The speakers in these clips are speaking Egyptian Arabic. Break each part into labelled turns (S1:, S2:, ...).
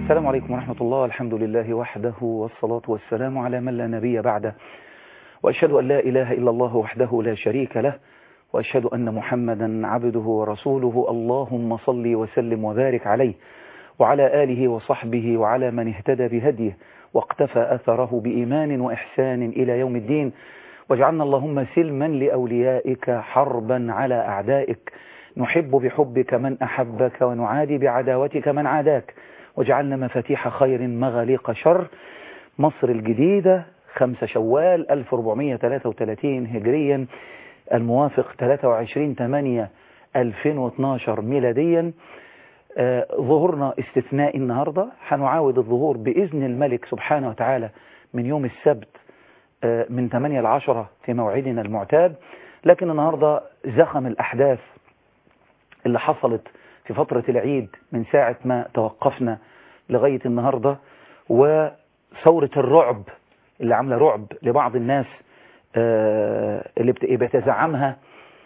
S1: السلام عليكم ورحمة الله الحمد لله وحده والصلاة والسلام على من لا نبي بعده وأشهد أن لا إله إلا الله وحده لا شريك له وأشهد أن محمدا عبده ورسوله اللهم صل وسلم وبارك عليه وعلى آله وصحبه وعلى من اهتدى بهديه واقتفى أثره بإيمان وإحسان إلى يوم الدين واجعلنا اللهم سلما لأوليائك حربا على أعدائك نحب بحبك من أحبك ونعادي بعداوتك من عاداك واجعلنا مفاتيح خير مغاليق شر مصر الجديدة 5 شوال 1433 هجريا الموافق 23 8 2012 ميلاديا آه ظهورنا استثنائي النهاردة هنعاود الظهور بإذن الملك سبحانه وتعالى من يوم السبت آه من 8 ل 10 في موعدنا المعتاد لكن النهاردة زخم الأحداث اللي حصلت في فترة العيد من ساعة ما توقفنا لغاية النهاردة وثورة الرعب اللي عاملة رعب لبعض الناس اللي بتزعمها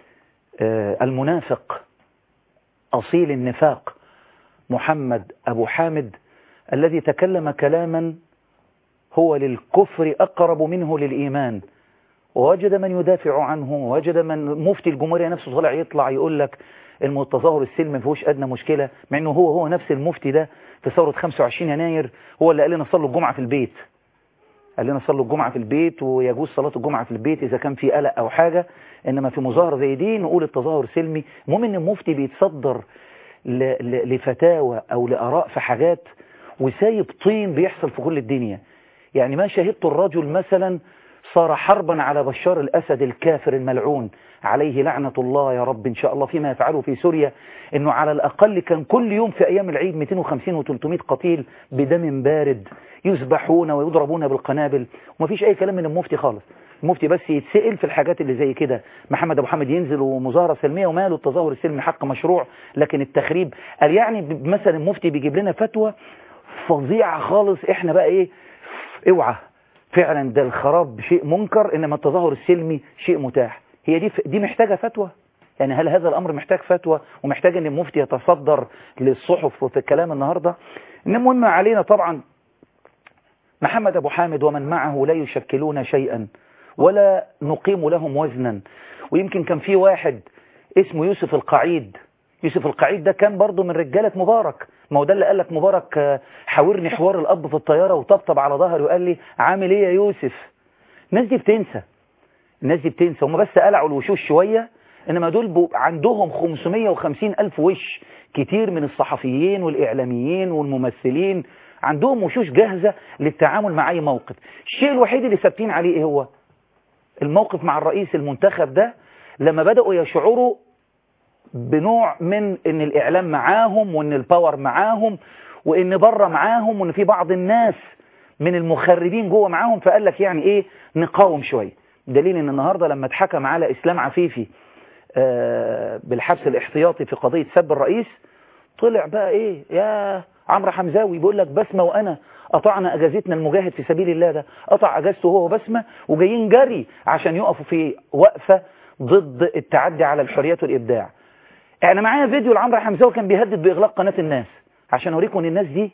S1: المنافق أصيل النفاق محمد أبو حامد الذي تكلم كلاما هو للكفر أقرب منه للإيمان ووجد من يدافع عنه ووجد من مفتي الجمهورية نفسه طلع يطلع يقول لك التظاهر السلمي ما فيهوش ادنى مشكله مع انه هو هو نفس المفتي ده في ثوره 25 يناير هو اللي قال لنا صلوا الجمعه في البيت قال لنا صلوا الجمعه في البيت ويجوز صلاه الجمعه في البيت اذا كان في قلق او حاجه انما في مظاهره زي دي نقول التظاهر سلمي المهم ان المفتي بيتصدر لفتاوى او لاراء في حاجات وسايب طين بيحصل في كل الدنيا يعني ما شهدت الرجل مثلا صار حربا على بشار الأسد الكافر الملعون عليه لعنة الله يا رب إن شاء الله فيما يفعله في سوريا إنه على الأقل كان كل يوم في أيام العيد 250 و300 قتيل بدم بارد يذبحون ويضربون بالقنابل ومفيش أي كلام من المفتي خالص المفتي بس يتسأل في الحاجات اللي زي كده محمد أبو حامد ينزل ومظاهرة سلمية وماله التظاهر السلمي حق مشروع لكن التخريب قال يعني مثلا المفتي بيجيب لنا فتوى فظيعة خالص احنا بقى ايه اوعى فعلا ده الخراب شيء منكر انما التظاهر السلمي شيء متاح هي دي دي محتاجه فتوى يعني هل هذا الامر محتاج فتوى ومحتاج ان المفتي يتصدر للصحف في الكلام النهارده المهم علينا طبعا محمد ابو حامد ومن معه لا يشكلون شيئا ولا نقيم لهم وزنا ويمكن كان في واحد اسمه يوسف القعيد يوسف القعيد ده كان برضه من رجالة مبارك ما هو ده اللي قال لك مبارك حاورني حوار الأب في الطيارة وطبطب على ظهري وقال لي عامل ايه يا يوسف الناس دي بتنسى الناس دي بتنسى هم بس قلعوا الوشوش شوية إنما دول عندهم 550 ألف وش كتير من الصحفيين والإعلاميين والممثلين عندهم وشوش جاهزة للتعامل مع أي موقف الشيء الوحيد اللي ثابتين عليه إيه هو الموقف مع الرئيس المنتخب ده لما بدأوا يشعروا بنوع من ان الاعلام معاهم وان الباور معاهم وان بره معاهم وان في بعض الناس من المخربين جوه معاهم فقال لك يعني ايه نقاوم شويه دليل ان النهارده لما اتحكم على اسلام عفيفي آه بالحبس الاحتياطي في قضيه سب الرئيس طلع بقى ايه يا عمرو حمزاوي بيقول لك بسمه وانا قطعنا اجازتنا المجاهد في سبيل الله ده قطع اجازته هو بسمه وجايين جري عشان يقفوا في وقفه ضد التعدي على الحريات والابداع انا معايا فيديو لعمرو حمزاوي كان بيهدد باغلاق قناه الناس عشان اوريكم ان الناس دي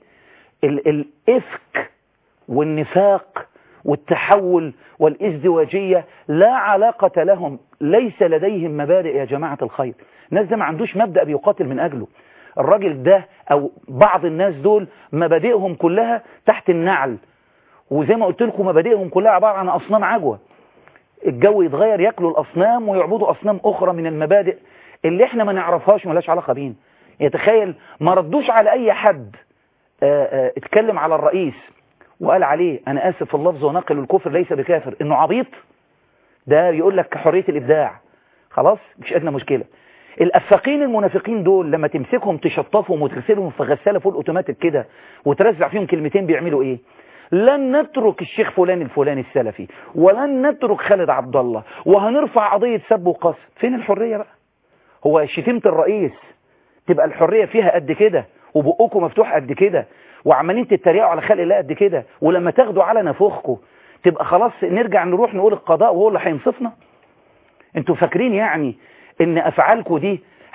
S1: الافك والنفاق والتحول والازدواجيه لا علاقه لهم ليس لديهم مبادئ يا جماعه الخير الناس ده ما عندوش مبدا بيقاتل من اجله الراجل ده او بعض الناس دول مبادئهم كلها تحت النعل وزي ما قلت لكم مبادئهم كلها عباره عن اصنام عجوه الجو يتغير ياكلوا الاصنام ويعبدوا اصنام اخرى من المبادئ اللي احنا ما نعرفهاش ملاش علاقة بينا يتخيل ما ردوش على اي حد اه اه اتكلم على الرئيس وقال عليه انا اسف في اللفظ ونقل الكفر ليس بكافر انه عبيط ده يقول لك حرية الابداع خلاص مش ادنى مشكلة الافاقين المنافقين دول لما تمسكهم تشطفهم وتغسلهم في غسالة فوق اوتوماتيك كده وترزع فيهم كلمتين بيعملوا ايه لن نترك الشيخ فلان الفلاني السلفي ولن نترك خالد عبد الله وهنرفع قضية سب وقصف فين الحرية بقى هو شتيمة الرئيس تبقى الحرية فيها قد كده وبقكم مفتوح قد كده وعمالين تتريقوا على خلق الله قد كده ولما تاخدوا على نفوخكم تبقى خلاص نرجع نروح نقول القضاء وهو اللي هينصفنا انتوا فاكرين يعني ان افعالكم دي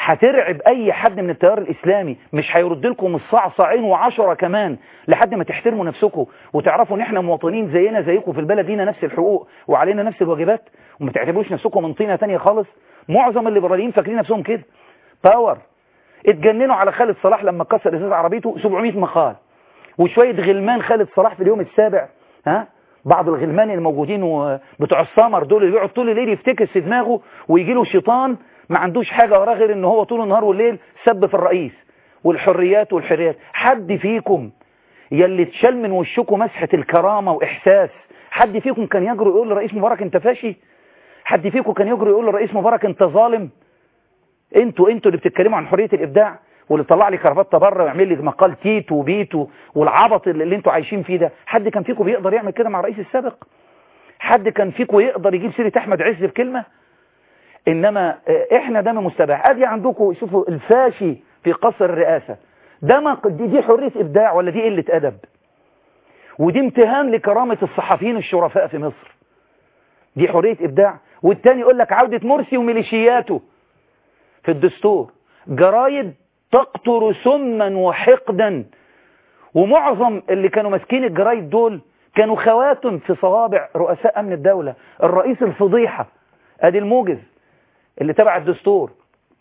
S1: هترعب اي حد من التيار الاسلامي مش هيرد لكم الصعصعين وعشرة كمان لحد ما تحترموا نفسكم وتعرفوا ان احنا مواطنين زينا زيكم في البلد لينا نفس الحقوق وعلينا نفس الواجبات وما تعتبروش نفسكم من طينه ثانيه خالص معظم الليبراليين فاكرين نفسهم كده باور اتجننوا على خالد صلاح لما كسر ازاز عربيته 700 مقال وشويه غلمان خالد صلاح في اليوم السابع ها بعض الغلمان الموجودين بتوع السمر دول اللي بيقعد طول الليل يفتكس في دماغه ويجي له شيطان ما عندوش حاجة وراه غير ان هو طول النهار والليل سب في الرئيس والحريات والحريات حد فيكم يلي اتشال من وشكم مسحة الكرامة واحساس حد فيكم كان يجرؤ يقول لرئيس مبارك انت فاشي حد فيكم كان يجرؤ يقول لرئيس مبارك انت ظالم انتوا انتوا اللي بتتكلموا عن حرية الابداع واللي طلع لي كرافته بره ويعمل لي مقال تيت وبيت والعبط اللي انتوا عايشين فيه ده حد كان فيكم بيقدر يعمل كده مع الرئيس السابق حد كان فيكم يقدر يجيب سيرة احمد عز بكلمة انما احنا دم مستباح ادي عندكم شوفوا الفاشي في قصر الرئاسة ده ما دي, دي حرية ابداع ولا دي قلة ادب ودي امتهان لكرامة الصحفيين الشرفاء في مصر دي حرية ابداع والتاني يقول لك عودة مرسي وميليشياته في الدستور جرايد تقطر سما وحقدا ومعظم اللي كانوا ماسكين الجرايد دول كانوا خواتم في صوابع رؤساء امن الدولة الرئيس الفضيحة ادي الموجز اللي تبع الدستور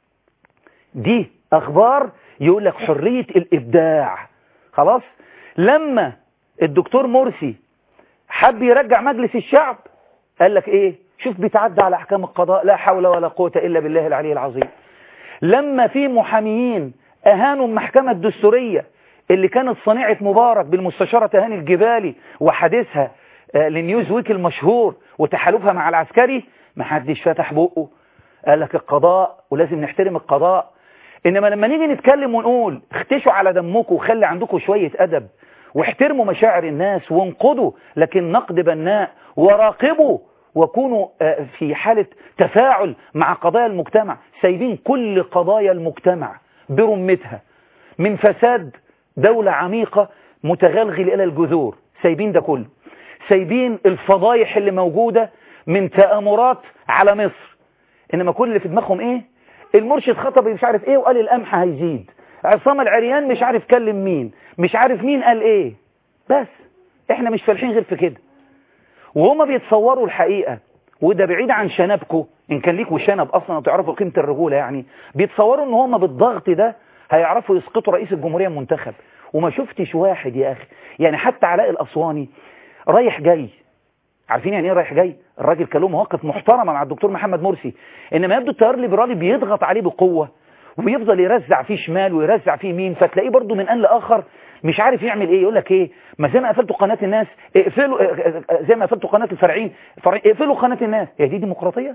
S1: دي اخبار يقول لك حرية الابداع خلاص لما الدكتور مرسي حب يرجع مجلس الشعب قال لك ايه شوف بيتعدى على احكام القضاء لا حول ولا قوة الا بالله العلي العظيم لما في محاميين اهانوا المحكمة الدستورية اللي كانت صنيعة مبارك بالمستشارة تهاني الجبالي وحديثها لنيوز ويك المشهور وتحالفها مع العسكري ما حدش فتح بقه قال لك القضاء ولازم نحترم القضاء انما لما نيجي نتكلم ونقول اختشوا على دمكم وخلي عندكم شوية ادب واحترموا مشاعر الناس وانقضوا لكن نقد بناء وراقبوا وكونوا في حالة تفاعل مع قضايا المجتمع سايبين كل قضايا المجتمع برمتها من فساد دولة عميقة متغلغل إلى الجذور سايبين ده كله سايبين الفضايح اللي موجودة من تآمرات على مصر إنما كل اللي في دماغهم إيه المرشد خطب مش عارف إيه وقال القمح هيزيد عصام العريان مش عارف كلم مين مش عارف مين قال إيه بس إحنا مش فالحين غير في كده وهما بيتصوروا الحقيقة وده بعيد عن شنبكم إن كان ليكوا شنب أصلا وتعرفوا قيمة الرجولة يعني بيتصوروا إن هما بالضغط ده هيعرفوا يسقطوا رئيس الجمهورية المنتخب وما شفتش واحد يا أخي يعني حتى علاء الأسواني رايح جاي عارفين يعني ايه رايح جاي الراجل كان له مواقف محترمة مع الدكتور محمد مرسي إنما يبدو التيار الليبرالي بيضغط عليه بقوة وبيفضل يرزع فيه شمال ويرزع فيه يمين فتلاقيه برضه من آن لآخر مش عارف يعمل ايه يقول لك ايه ما زي ما قفلتوا قناة الناس اقفلوا زي ما قفلتوا قناة الفرعين اقفلوا قناة الناس هي دي ديمقراطية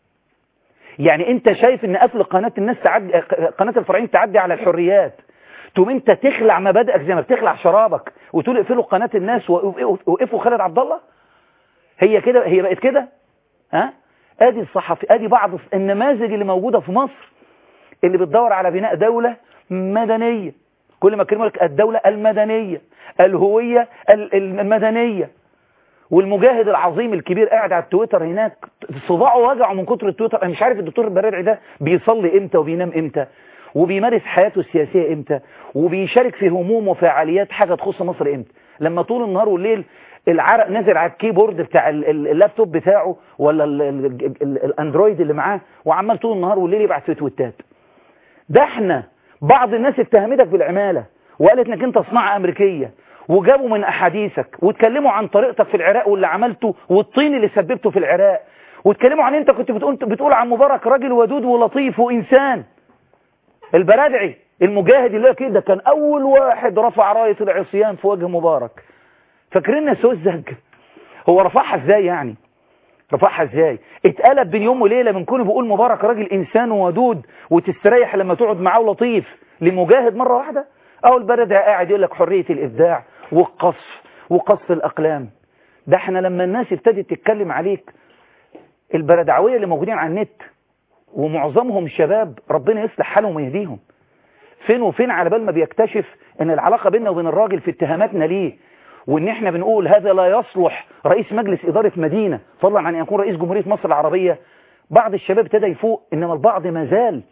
S1: يعني انت شايف ان قفل قناة الناس تعدي قناة الفرعين تعدي على الحريات تقوم انت تخلع مبادئك زي ما بتخلع شرابك وتقول اقفلوا قناة الناس وقفوا خالد عبد الله هي كده هي بقت كده ها ادي الصحفي ادي بعض النماذج اللي موجودة في مصر اللي بتدور على بناء دولة مدنية كل ما كلمة لك الدولة المدنية الهوية المدنية والمجاهد العظيم الكبير قاعد على التويتر هناك صباعه وجعه من كتر التويتر انا مش عارف الدكتور البرارعي ده بيصلي امتى وبينام امتى وبيمارس حياته السياسية امتى وبيشارك في هموم وفعاليات حاجة تخص مصر امتى لما طول النهار والليل العرق نازل على الكيبورد بتاع اللابتوب بتاعه ولا الاندرويد اللي معاه وعمال طول النهار والليل يبعت في تويتات ده احنا بعض الناس اتهمتك بالعمالة وقالت انك انت صناعة امريكية وجابوا من احاديثك واتكلموا عن طريقتك في العراق واللي عملته والطين اللي سببته في العراق واتكلموا عن انت كنت بتقول, بتقول عن مبارك راجل ودود ولطيف وانسان البرادعي المجاهد اللي كده كان اول واحد رفع راية العصيان في وجه مبارك فاكرين سوزج هو رفعها ازاي يعني رفعها ازاي اتقلب بين يوم وليلة من كونه بيقول مبارك راجل انسان ودود وتستريح لما تقعد معاه لطيف لمجاهد مرة واحدة او البلد قاعد يقول لك حرية الابداع والقصف وقصف الاقلام ده احنا لما الناس ابتدت تتكلم عليك البردعوية اللي موجودين على النت ومعظمهم شباب ربنا يصلح حالهم ويهديهم فين وفين على بال ما بيكتشف ان العلاقة بيننا وبين الراجل في اتهاماتنا ليه وان احنا بنقول هذا لا يصلح رئيس مجلس ادارة مدينة فضلا عن ان يكون رئيس جمهورية مصر العربية بعض الشباب ابتدى يفوق انما البعض ما زال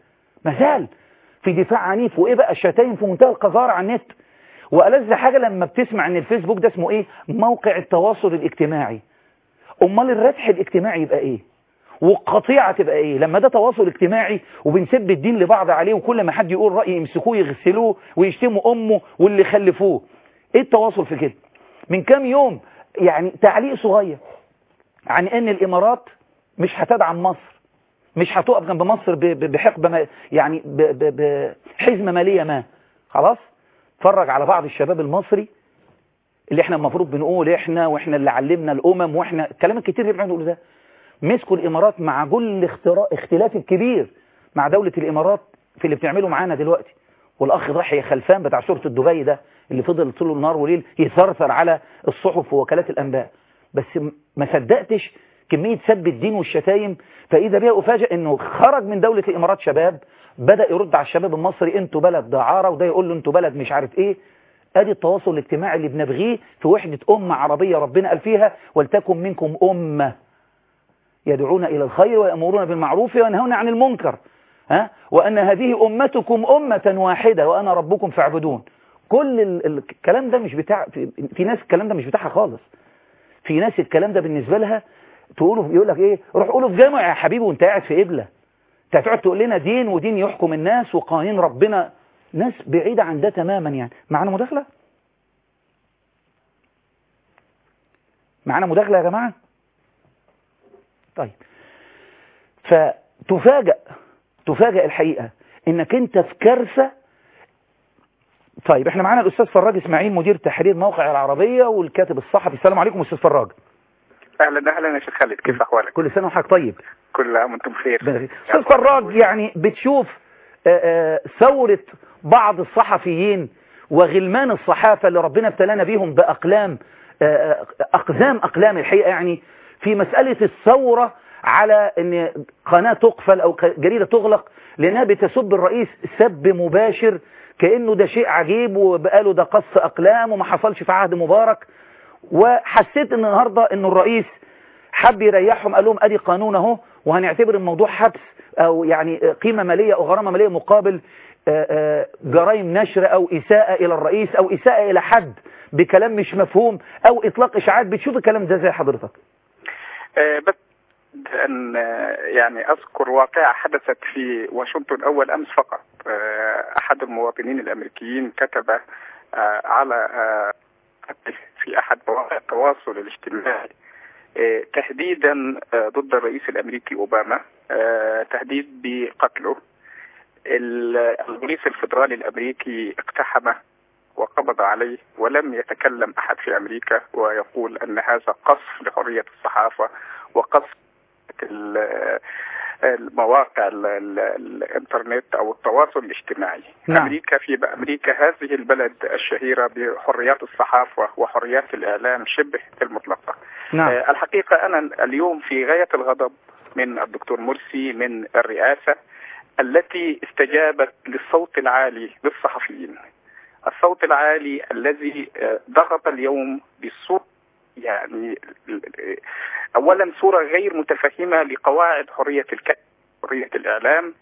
S1: ما زال في دفاع عنيف وايه بقى الشتايم في منتهى القذاره على النت والذ حاجه لما بتسمع ان الفيسبوك ده اسمه ايه موقع التواصل الاجتماعي امال الردح الاجتماعي يبقى ايه والقطيعه تبقى ايه لما ده تواصل اجتماعي وبنسب الدين لبعض عليه وكل ما حد يقول راي يمسكوه يغسلوه ويشتموا امه واللي خلفوه ايه التواصل في كده من كام يوم يعني تعليق صغير عن ان الامارات مش هتدعم مصر مش هتقف جنب مصر بحقبه ما يعني بحزمه ماليه ما خلاص اتفرج على بعض الشباب المصري اللي احنا المفروض بنقول احنا واحنا اللي علمنا الامم واحنا الكلام الكتير اللي بنقوله ده مسكوا الامارات مع كل اختلاف الكبير مع دولة الامارات في اللي بتعمله معانا دلوقتي والاخ ضحي خلفان بتاع شرطه دبي ده اللي فضل طول النهار وليل يثرثر على الصحف ووكالات الانباء بس ما صدقتش كمية سب الدين والشتايم فإذا بها أفاجئ أنه خرج من دولة الإمارات شباب بدأ يرد على الشباب المصري أنتوا بلد دعارة وده يقول له أنتوا بلد مش عارف إيه ادي التواصل الاجتماعي اللي بنبغيه في وحدة أمة عربية ربنا قال فيها ولتكن منكم أمة يدعون إلى الخير ويأمرون بالمعروف وينهون عن المنكر ها؟ وأن هذه أمتكم أمة واحدة وأنا ربكم فاعبدون كل الكلام ده مش بتاع في, في ناس الكلام ده مش بتاعها خالص في ناس الكلام ده بالنسبة لها تقوله يقول لك ايه روح قوله في جامع يا حبيبي وانت قاعد في قبلة انت هتقعد تقول لنا دين ودين يحكم الناس وقوانين ربنا ناس بعيدة عن ده تماما يعني معانا مداخلة معانا مداخلة يا جماعة طيب فتفاجأ تفاجأ الحقيقة انك انت في كارثة طيب احنا معانا الاستاذ فراج اسماعيل مدير تحرير موقع العربية والكاتب الصحفي السلام عليكم استاذ فراج
S2: اهلا اهلا يا شيخ خالد كيف احوالك
S1: كل سنة وحضرتك طيب
S2: كل عام وانتم بخير
S1: استاذ فراج يعني بتشوف ثورة بعض الصحفيين وغلمان الصحافة اللي ربنا ابتلانا بيهم بأقلام أقزام أقلام الحقيقة يعني في مسألة الثورة على ان قناة تقفل او جريدة تغلق لانها بتسب الرئيس سب مباشر كأنه ده شيء عجيب وبقاله ده قص اقلام وما حصلش في عهد مبارك وحسيت ان النهاردة ان الرئيس حب يريحهم قال لهم ادي قانون اهو وهنعتبر الموضوع حبس او يعني قيمة مالية او غرامة مالية مقابل جرائم نشر او اساءة الى الرئيس او اساءة الى حد بكلام مش مفهوم او اطلاق اشاعات بتشوف الكلام ده زي حضرتك
S2: أه بس أن يعني أذكر واقعة حدثت في واشنطن أول أمس فقط أحد المواطنين الأمريكيين كتب على في أحد مواقع التواصل الاجتماعي تهديدا ضد الرئيس الأمريكي أوباما تهديد بقتله البوليس الفدرالي الأمريكي اقتحمه وقبض عليه ولم يتكلم أحد في أمريكا ويقول أن هذا قصف لحرية الصحافة وقصف المواقع الانترنت او التواصل الاجتماعي
S1: نعم.
S2: امريكا في امريكا هذه البلد الشهيره بحريات الصحافه وحريات الاعلام شبه المطلقه
S1: نعم.
S2: آه الحقيقه انا اليوم في غايه الغضب من الدكتور مرسي من الرئاسه التي استجابت للصوت العالي للصحفيين الصوت العالي الذي ضغط اليوم بالصوت يعني اولا صورة غير متفهمة لقواعد حرية الكتب حرية الاعلام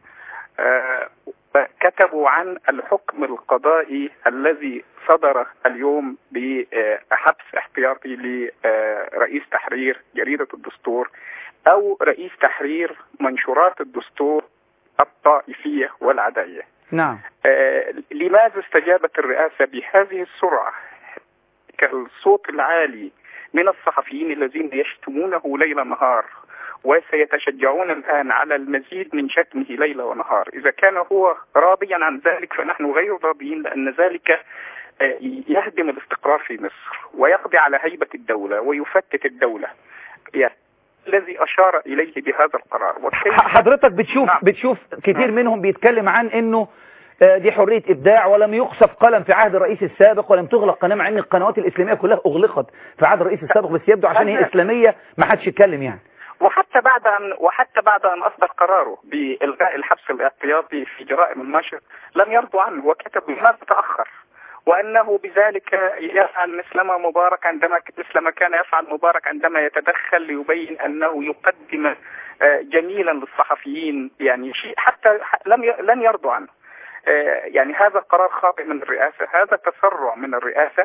S2: كتبوا عن الحكم القضائي الذي صدر اليوم بحبس احتياطي لرئيس تحرير جريدة الدستور او رئيس تحرير منشورات الدستور الطائفية والعدائية
S1: نعم
S2: آه لماذا استجابت الرئاسة بهذه السرعة كالصوت العالي من الصحفيين الذين يشتمونه ليل نهار وسيتشجعون الآن على المزيد من شتمه ليل ونهار إذا كان هو راضيا عن ذلك فنحن غير راضيين لأن ذلك يهدم الاستقرار في مصر ويقضي على هيبة الدولة ويفتت الدولة يعني الذي أشار إليه بهذا القرار
S1: حضرتك بتشوف نعم. بتشوف كتير نعم. منهم بيتكلم عن أنه دي حرية إبداع ولم يقصف قلم في عهد الرئيس السابق ولم تغلق قناة مع أن القنوات الإسلامية كلها أغلقت في عهد الرئيس السابق بس يبدو عشان هي إسلامية ما حدش يتكلم يعني
S2: وحتى بعد أن وحتى بعد أن أصدر قراره بإلغاء الحبس الاحتياطي في جرائم النشر لم يرضوا عنه وكتبوا لماذا تأخر وأنه بذلك يفعل مثل ما مبارك عندما مثل ما كان يفعل مبارك عندما يتدخل ليبين أنه يقدم جميلا للصحفيين يعني شيء حتى لم لن يرضوا عنه يعني هذا قرار خاطئ من الرئاسة هذا تسرع من الرئاسة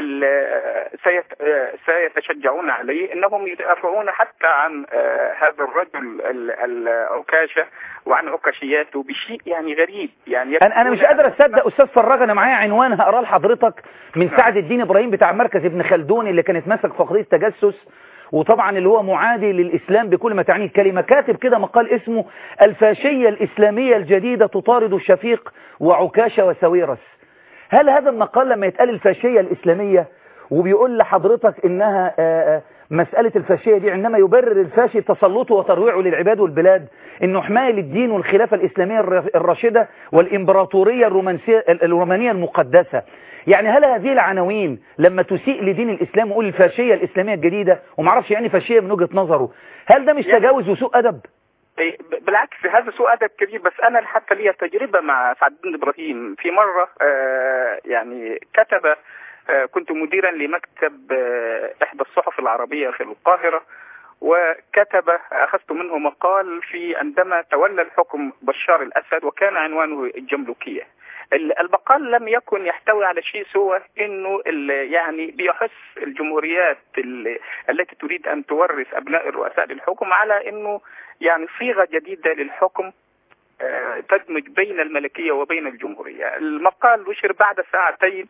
S2: سيتشجعون عليه انهم يدافعون حتى عن هذا الرجل العكاشة وعن عكاشياته بشيء يعني غريب يعني
S1: انا انا مش قادر اصدق استاذ فراج انا معايا عنوان هقراه لحضرتك من سعد الدين ابراهيم بتاع مركز ابن خلدون اللي كانت ماسك في قضيه تجسس وطبعا اللي هو معادي للإسلام بكل ما تعنيه الكلمة كاتب كده مقال اسمه الفاشية الإسلامية الجديدة تطارد الشفيق وعكاشة وسويرس هل هذا المقال لما يتقال الفاشية الإسلامية وبيقول لحضرتك إنها مسألة الفاشية دي عندما يبرر الفاشي تسلطه وترويعه للعباد والبلاد إنه حماية للدين والخلافة الإسلامية الراشدة والإمبراطورية الرومانسية الرومانية المقدسة يعني هل هذه العناوين لما تسيء لدين الإسلام ويقول الفاشية الإسلامية الجديدة ومعرفش يعني فاشية من وجهة نظره هل ده مش تجاوز وسوء أدب؟
S2: بالعكس هذا سوء ادب كبير بس انا حتى لي تجربه مع سعد الدين ابراهيم في مره يعني كتب كنت مديرا لمكتب احدى الصحف العربيه في القاهره وكتب اخذت منه مقال في عندما تولى الحكم بشار الاسد وكان عنوانه الجملوكيه المقال لم يكن يحتوي على شيء سوى انه يعني بيحث الجمهوريات التي تريد ان تورث ابناء الرؤساء للحكم على انه يعني صيغه جديده للحكم تدمج بين الملكيه وبين الجمهوريه. المقال نشر بعد ساعتين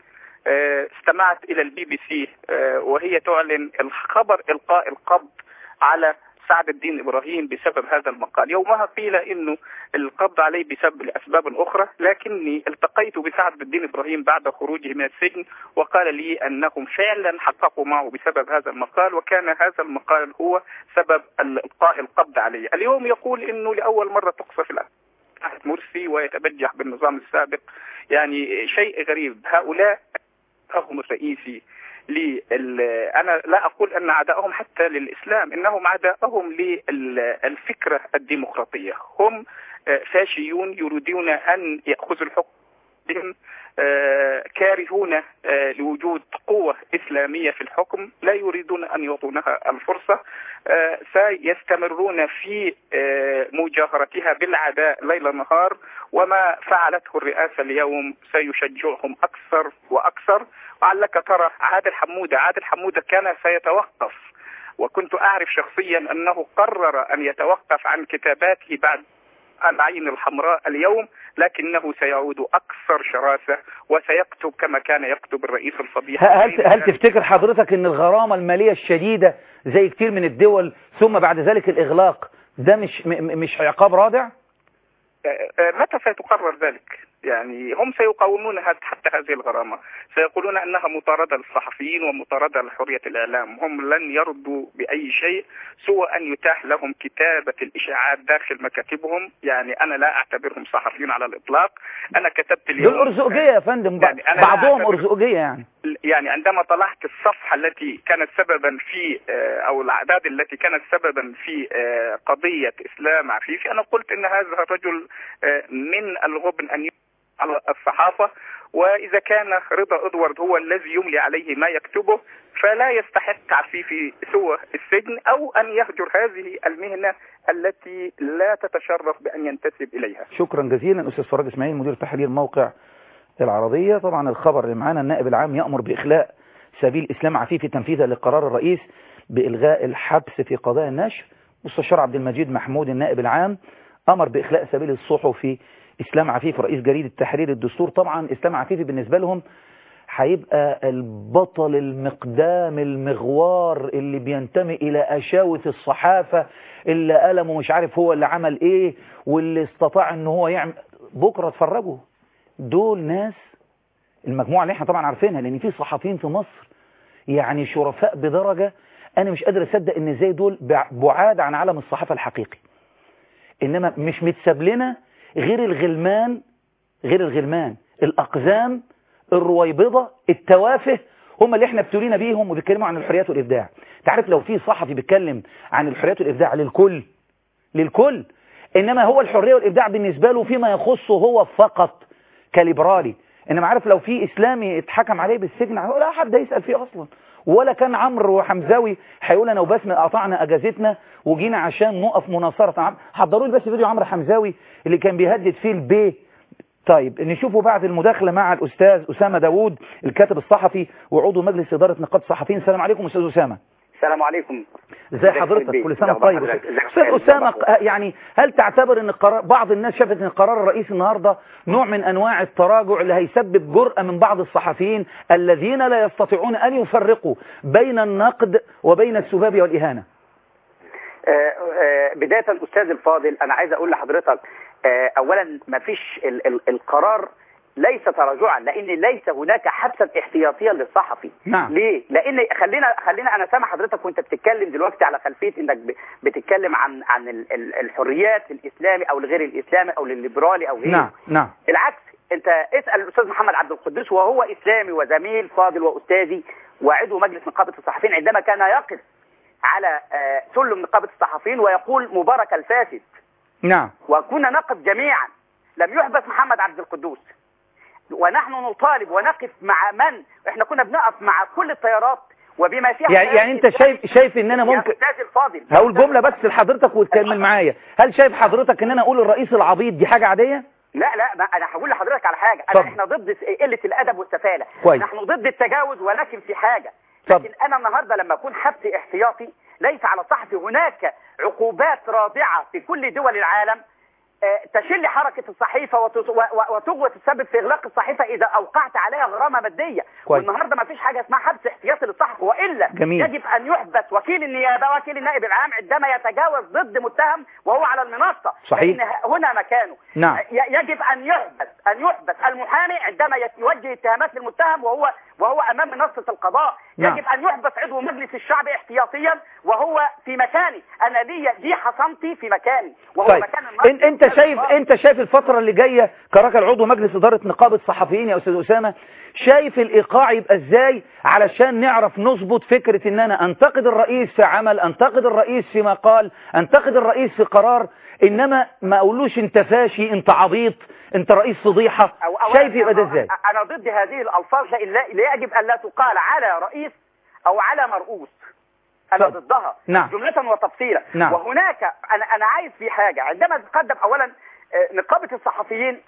S2: استمعت الى البي بي سي وهي تعلن الخبر القاء القبض على سعد الدين ابراهيم بسبب هذا المقال يومها قيل انه القبض عليه بسبب لاسباب اخرى لكني التقيت بسعد الدين ابراهيم بعد خروجه من السجن وقال لي انهم فعلا حققوا معه بسبب هذا المقال وكان هذا المقال هو سبب القاء القبض عليه اليوم يقول انه لاول مره تقصف تحت مرسي ويتبجح بالنظام السابق يعني شيء غريب هؤلاء هم الرئيسي لل... أنا لا أقول أن عداءهم حتى للإسلام إنهم عداءهم للفكرة الديمقراطية هم فاشيون يريدون أن يأخذوا الحكم بهم كارهون لوجود قوة إسلامية في الحكم لا يريدون أن يعطونها الفرصة سيستمرون في مجاهرتها بالعداء ليل نهار وما فعلته الرئاسة اليوم سيشجعهم أكثر وأكثر وعلك ترى عادل حمودة عادل حمودة كان سيتوقف وكنت أعرف شخصيا أنه قرر أن يتوقف عن كتاباته بعد العين الحمراء اليوم لكنه سيعود أكثر شراسة وسيكتب كما كان يكتب الرئيس الفضيح
S1: هل, هل تفتكر حضرتك أن الغرامة المالية الشديدة زي كتير من الدول ثم بعد ذلك الإغلاق ده مش مش عقاب رادع؟
S2: متى سيتقرر ذلك؟ يعني هم سيقاومون حتى هذه الغرامة سيقولون أنها مطاردة للصحفيين ومطاردة لحرية الإعلام هم لن يرضوا بأي شيء سوى أن يتاح لهم كتابة الإشاعات داخل مكاتبهم يعني أنا لا أعتبرهم صحفيين على الإطلاق أنا كتبت
S1: اليوم دول أرزقية يا فندم يعني بعضهم أرزقية يعني
S2: يعني عندما طلعت الصفحة التي كانت سببا في أو الأعداد التي كانت سببا في قضية إسلام عفيفي أنا قلت أن هذا الرجل من الغبن أن على الصحافة وإذا كان رضا إدوارد هو الذي يملي عليه ما يكتبه فلا يستحق عفيفي سوى السجن أو أن يهجر هذه المهنة التي لا تتشرف بأن ينتسب إليها
S1: شكرا جزيلا أستاذ فراج إسماعيل مدير تحرير موقع العربية طبعا الخبر اللي معانا النائب العام يأمر بإخلاء سبيل إسلام عفيفي تنفيذا لقرار الرئيس بإلغاء الحبس في قضايا النشر مستشار عبد المجيد محمود النائب العام أمر بإخلاء سبيل الصحفي إسلام عفيف رئيس جريدة تحرير الدستور طبعا إسلام عفيفي بالنسبة لهم هيبقى البطل المقدام المغوار اللي بينتمي إلى أشاوة الصحافة اللي قلمه مش عارف هو اللي عمل إيه واللي استطاع إن هو يعمل بكرة اتفرجوا دول ناس المجموعة اللي احنا طبعا عارفينها لأن في صحفيين في مصر يعني شرفاء بدرجة أنا مش قادر أصدق إن زي دول بعاد عن عالم الصحافة الحقيقي إنما مش متساب لنا غير الغلمان غير الغلمان الأقزام الرويبضة التوافه هم اللي احنا ابتلينا بيهم وبيتكلموا عن الحريات والإبداع تعرف لو في صحفي بيتكلم عن الحريات والإبداع للكل للكل إنما هو الحرية والإبداع بالنسبة له فيما يخصه هو فقط كليبرالي انما عارف لو في اسلامي اتحكم عليه بالسجن لا حد يسال فيه اصلا ولا كان عمرو وحمزاوي هيقول انا وبسمة قطعنا اجازتنا وجينا عشان نقف مناصره عم حضروا لي بس فيديو عمرو حمزاوي اللي كان بيهدد فيه البيه طيب نشوفه بعد المداخله مع الاستاذ اسامه داوود الكاتب الصحفي وعضو مجلس اداره نقابه الصحفيين السلام عليكم استاذ اسامه
S3: السلام عليكم
S1: ازي حضرتك كل سنه طيب استاذ اسامه يعني هل تعتبر ان قرار بعض الناس شافت ان قرار الرئيس النهارده نوع من انواع التراجع اللي هيسبب جرأة من بعض الصحفيين الذين لا يستطيعون ان يفرقوا بين النقد وبين السباب والاهانه
S3: آه، آه، بدايه الاستاذ الفاضل انا عايز اقول لحضرتك آه، اولا ما فيش ال- ال- القرار ليس تراجعا لان ليس هناك حبسا احتياطيا للصحفي
S1: نعم.
S3: ليه لان خلينا خلينا انا سامع حضرتك وانت بتتكلم دلوقتي على خلفيه انك ب- بتتكلم عن عن ال- ال- الحريات الاسلامي او الغير الاسلامي او الليبرالي او غيره
S1: نعم نعم
S3: بالعكس انت اسال الاستاذ محمد عبد القدوس وهو اسلامي وزميل فاضل واستاذي وعضو مجلس نقابه الصحفيين عندما كان يقف على آه، سلم نقابه الصحفيين ويقول مبارك الفاسد
S1: نعم
S3: وكنا نقف جميعا لم يحبس محمد عبد القدوس ونحن نطالب ونقف مع من احنا كنا بنقف مع كل التيارات وبما فيها
S1: يعني يعني انت شايف شايف ان انا ممكن
S3: يا استاذ الفاضل
S1: هقول جمله بس لحضرتك وتكمل معايا هل شايف حضرتك ان انا اقول الرئيس العبيط دي حاجه عاديه
S3: لا لا ما انا هقول لحضرتك على حاجه انا
S1: اتفضل.
S3: احنا ضد قله الادب والسفاله
S1: كويس.
S3: نحن ضد التجاوز ولكن في حاجه
S1: اتفضل.
S3: لكن انا النهارده لما اكون حبس احتياطي ليس على الصحفي هناك عقوبات رادعه في كل دول العالم آه، تشل حركة الصحيفة وتس- و- و- وتغ- وتسبب في إغلاق الصحيفة إذا أوقعت عليها غرامة مادية
S1: كويس.
S3: والنهاردة ما فيش حاجة اسمها حبس احتياطي للصحفي وإلا
S1: جميل.
S3: يجب أن يحبس وكيل النيابة وكيل النائب العام عندما يتجاوز ضد متهم وهو على المنصة
S1: صحيح.
S3: لأن هنا مكانه
S1: نعم.
S3: ي- يجب ان يحبس ان يحبس المحامي عندما يت- يوجه اتهامات للمتهم وهو وهو امام منصه القضاء
S1: نعم.
S3: يجب ان يحبس عضو مجلس الشعب احتياطيا وهو في مكاني انا لي دي حصنتي في مكاني وهو
S1: طيب
S3: مكان النصر
S1: إن انت شايف انت شايف الفترة اللي جاية كراجل عضو مجلس إدارة نقابة صحفيين يا أستاذ أسامة شايف الإيقاع يبقى إزاي علشان نعرف نظبط فكرة إن أنا أنتقد الرئيس في عمل أنتقد الرئيس في مقال أنتقد الرئيس في قرار إنما ما أقولوش أنت فاشي أنت عبيط أنت رئيس فضيحة
S3: أو أولاً
S1: شايف يبقى ده إزاي
S3: أنا- انا ضد هذه الالفاظ لأن لا لا يجب ان لا تقال على رئيس او على مرؤوس انا
S1: اتفضل.
S3: ضدها
S1: نعم.
S3: جمله وتفصيلا
S1: نعم.
S3: وهناك انا انا عايز في حاجه عندما تقدم اولا آه، نقابه الصحفيين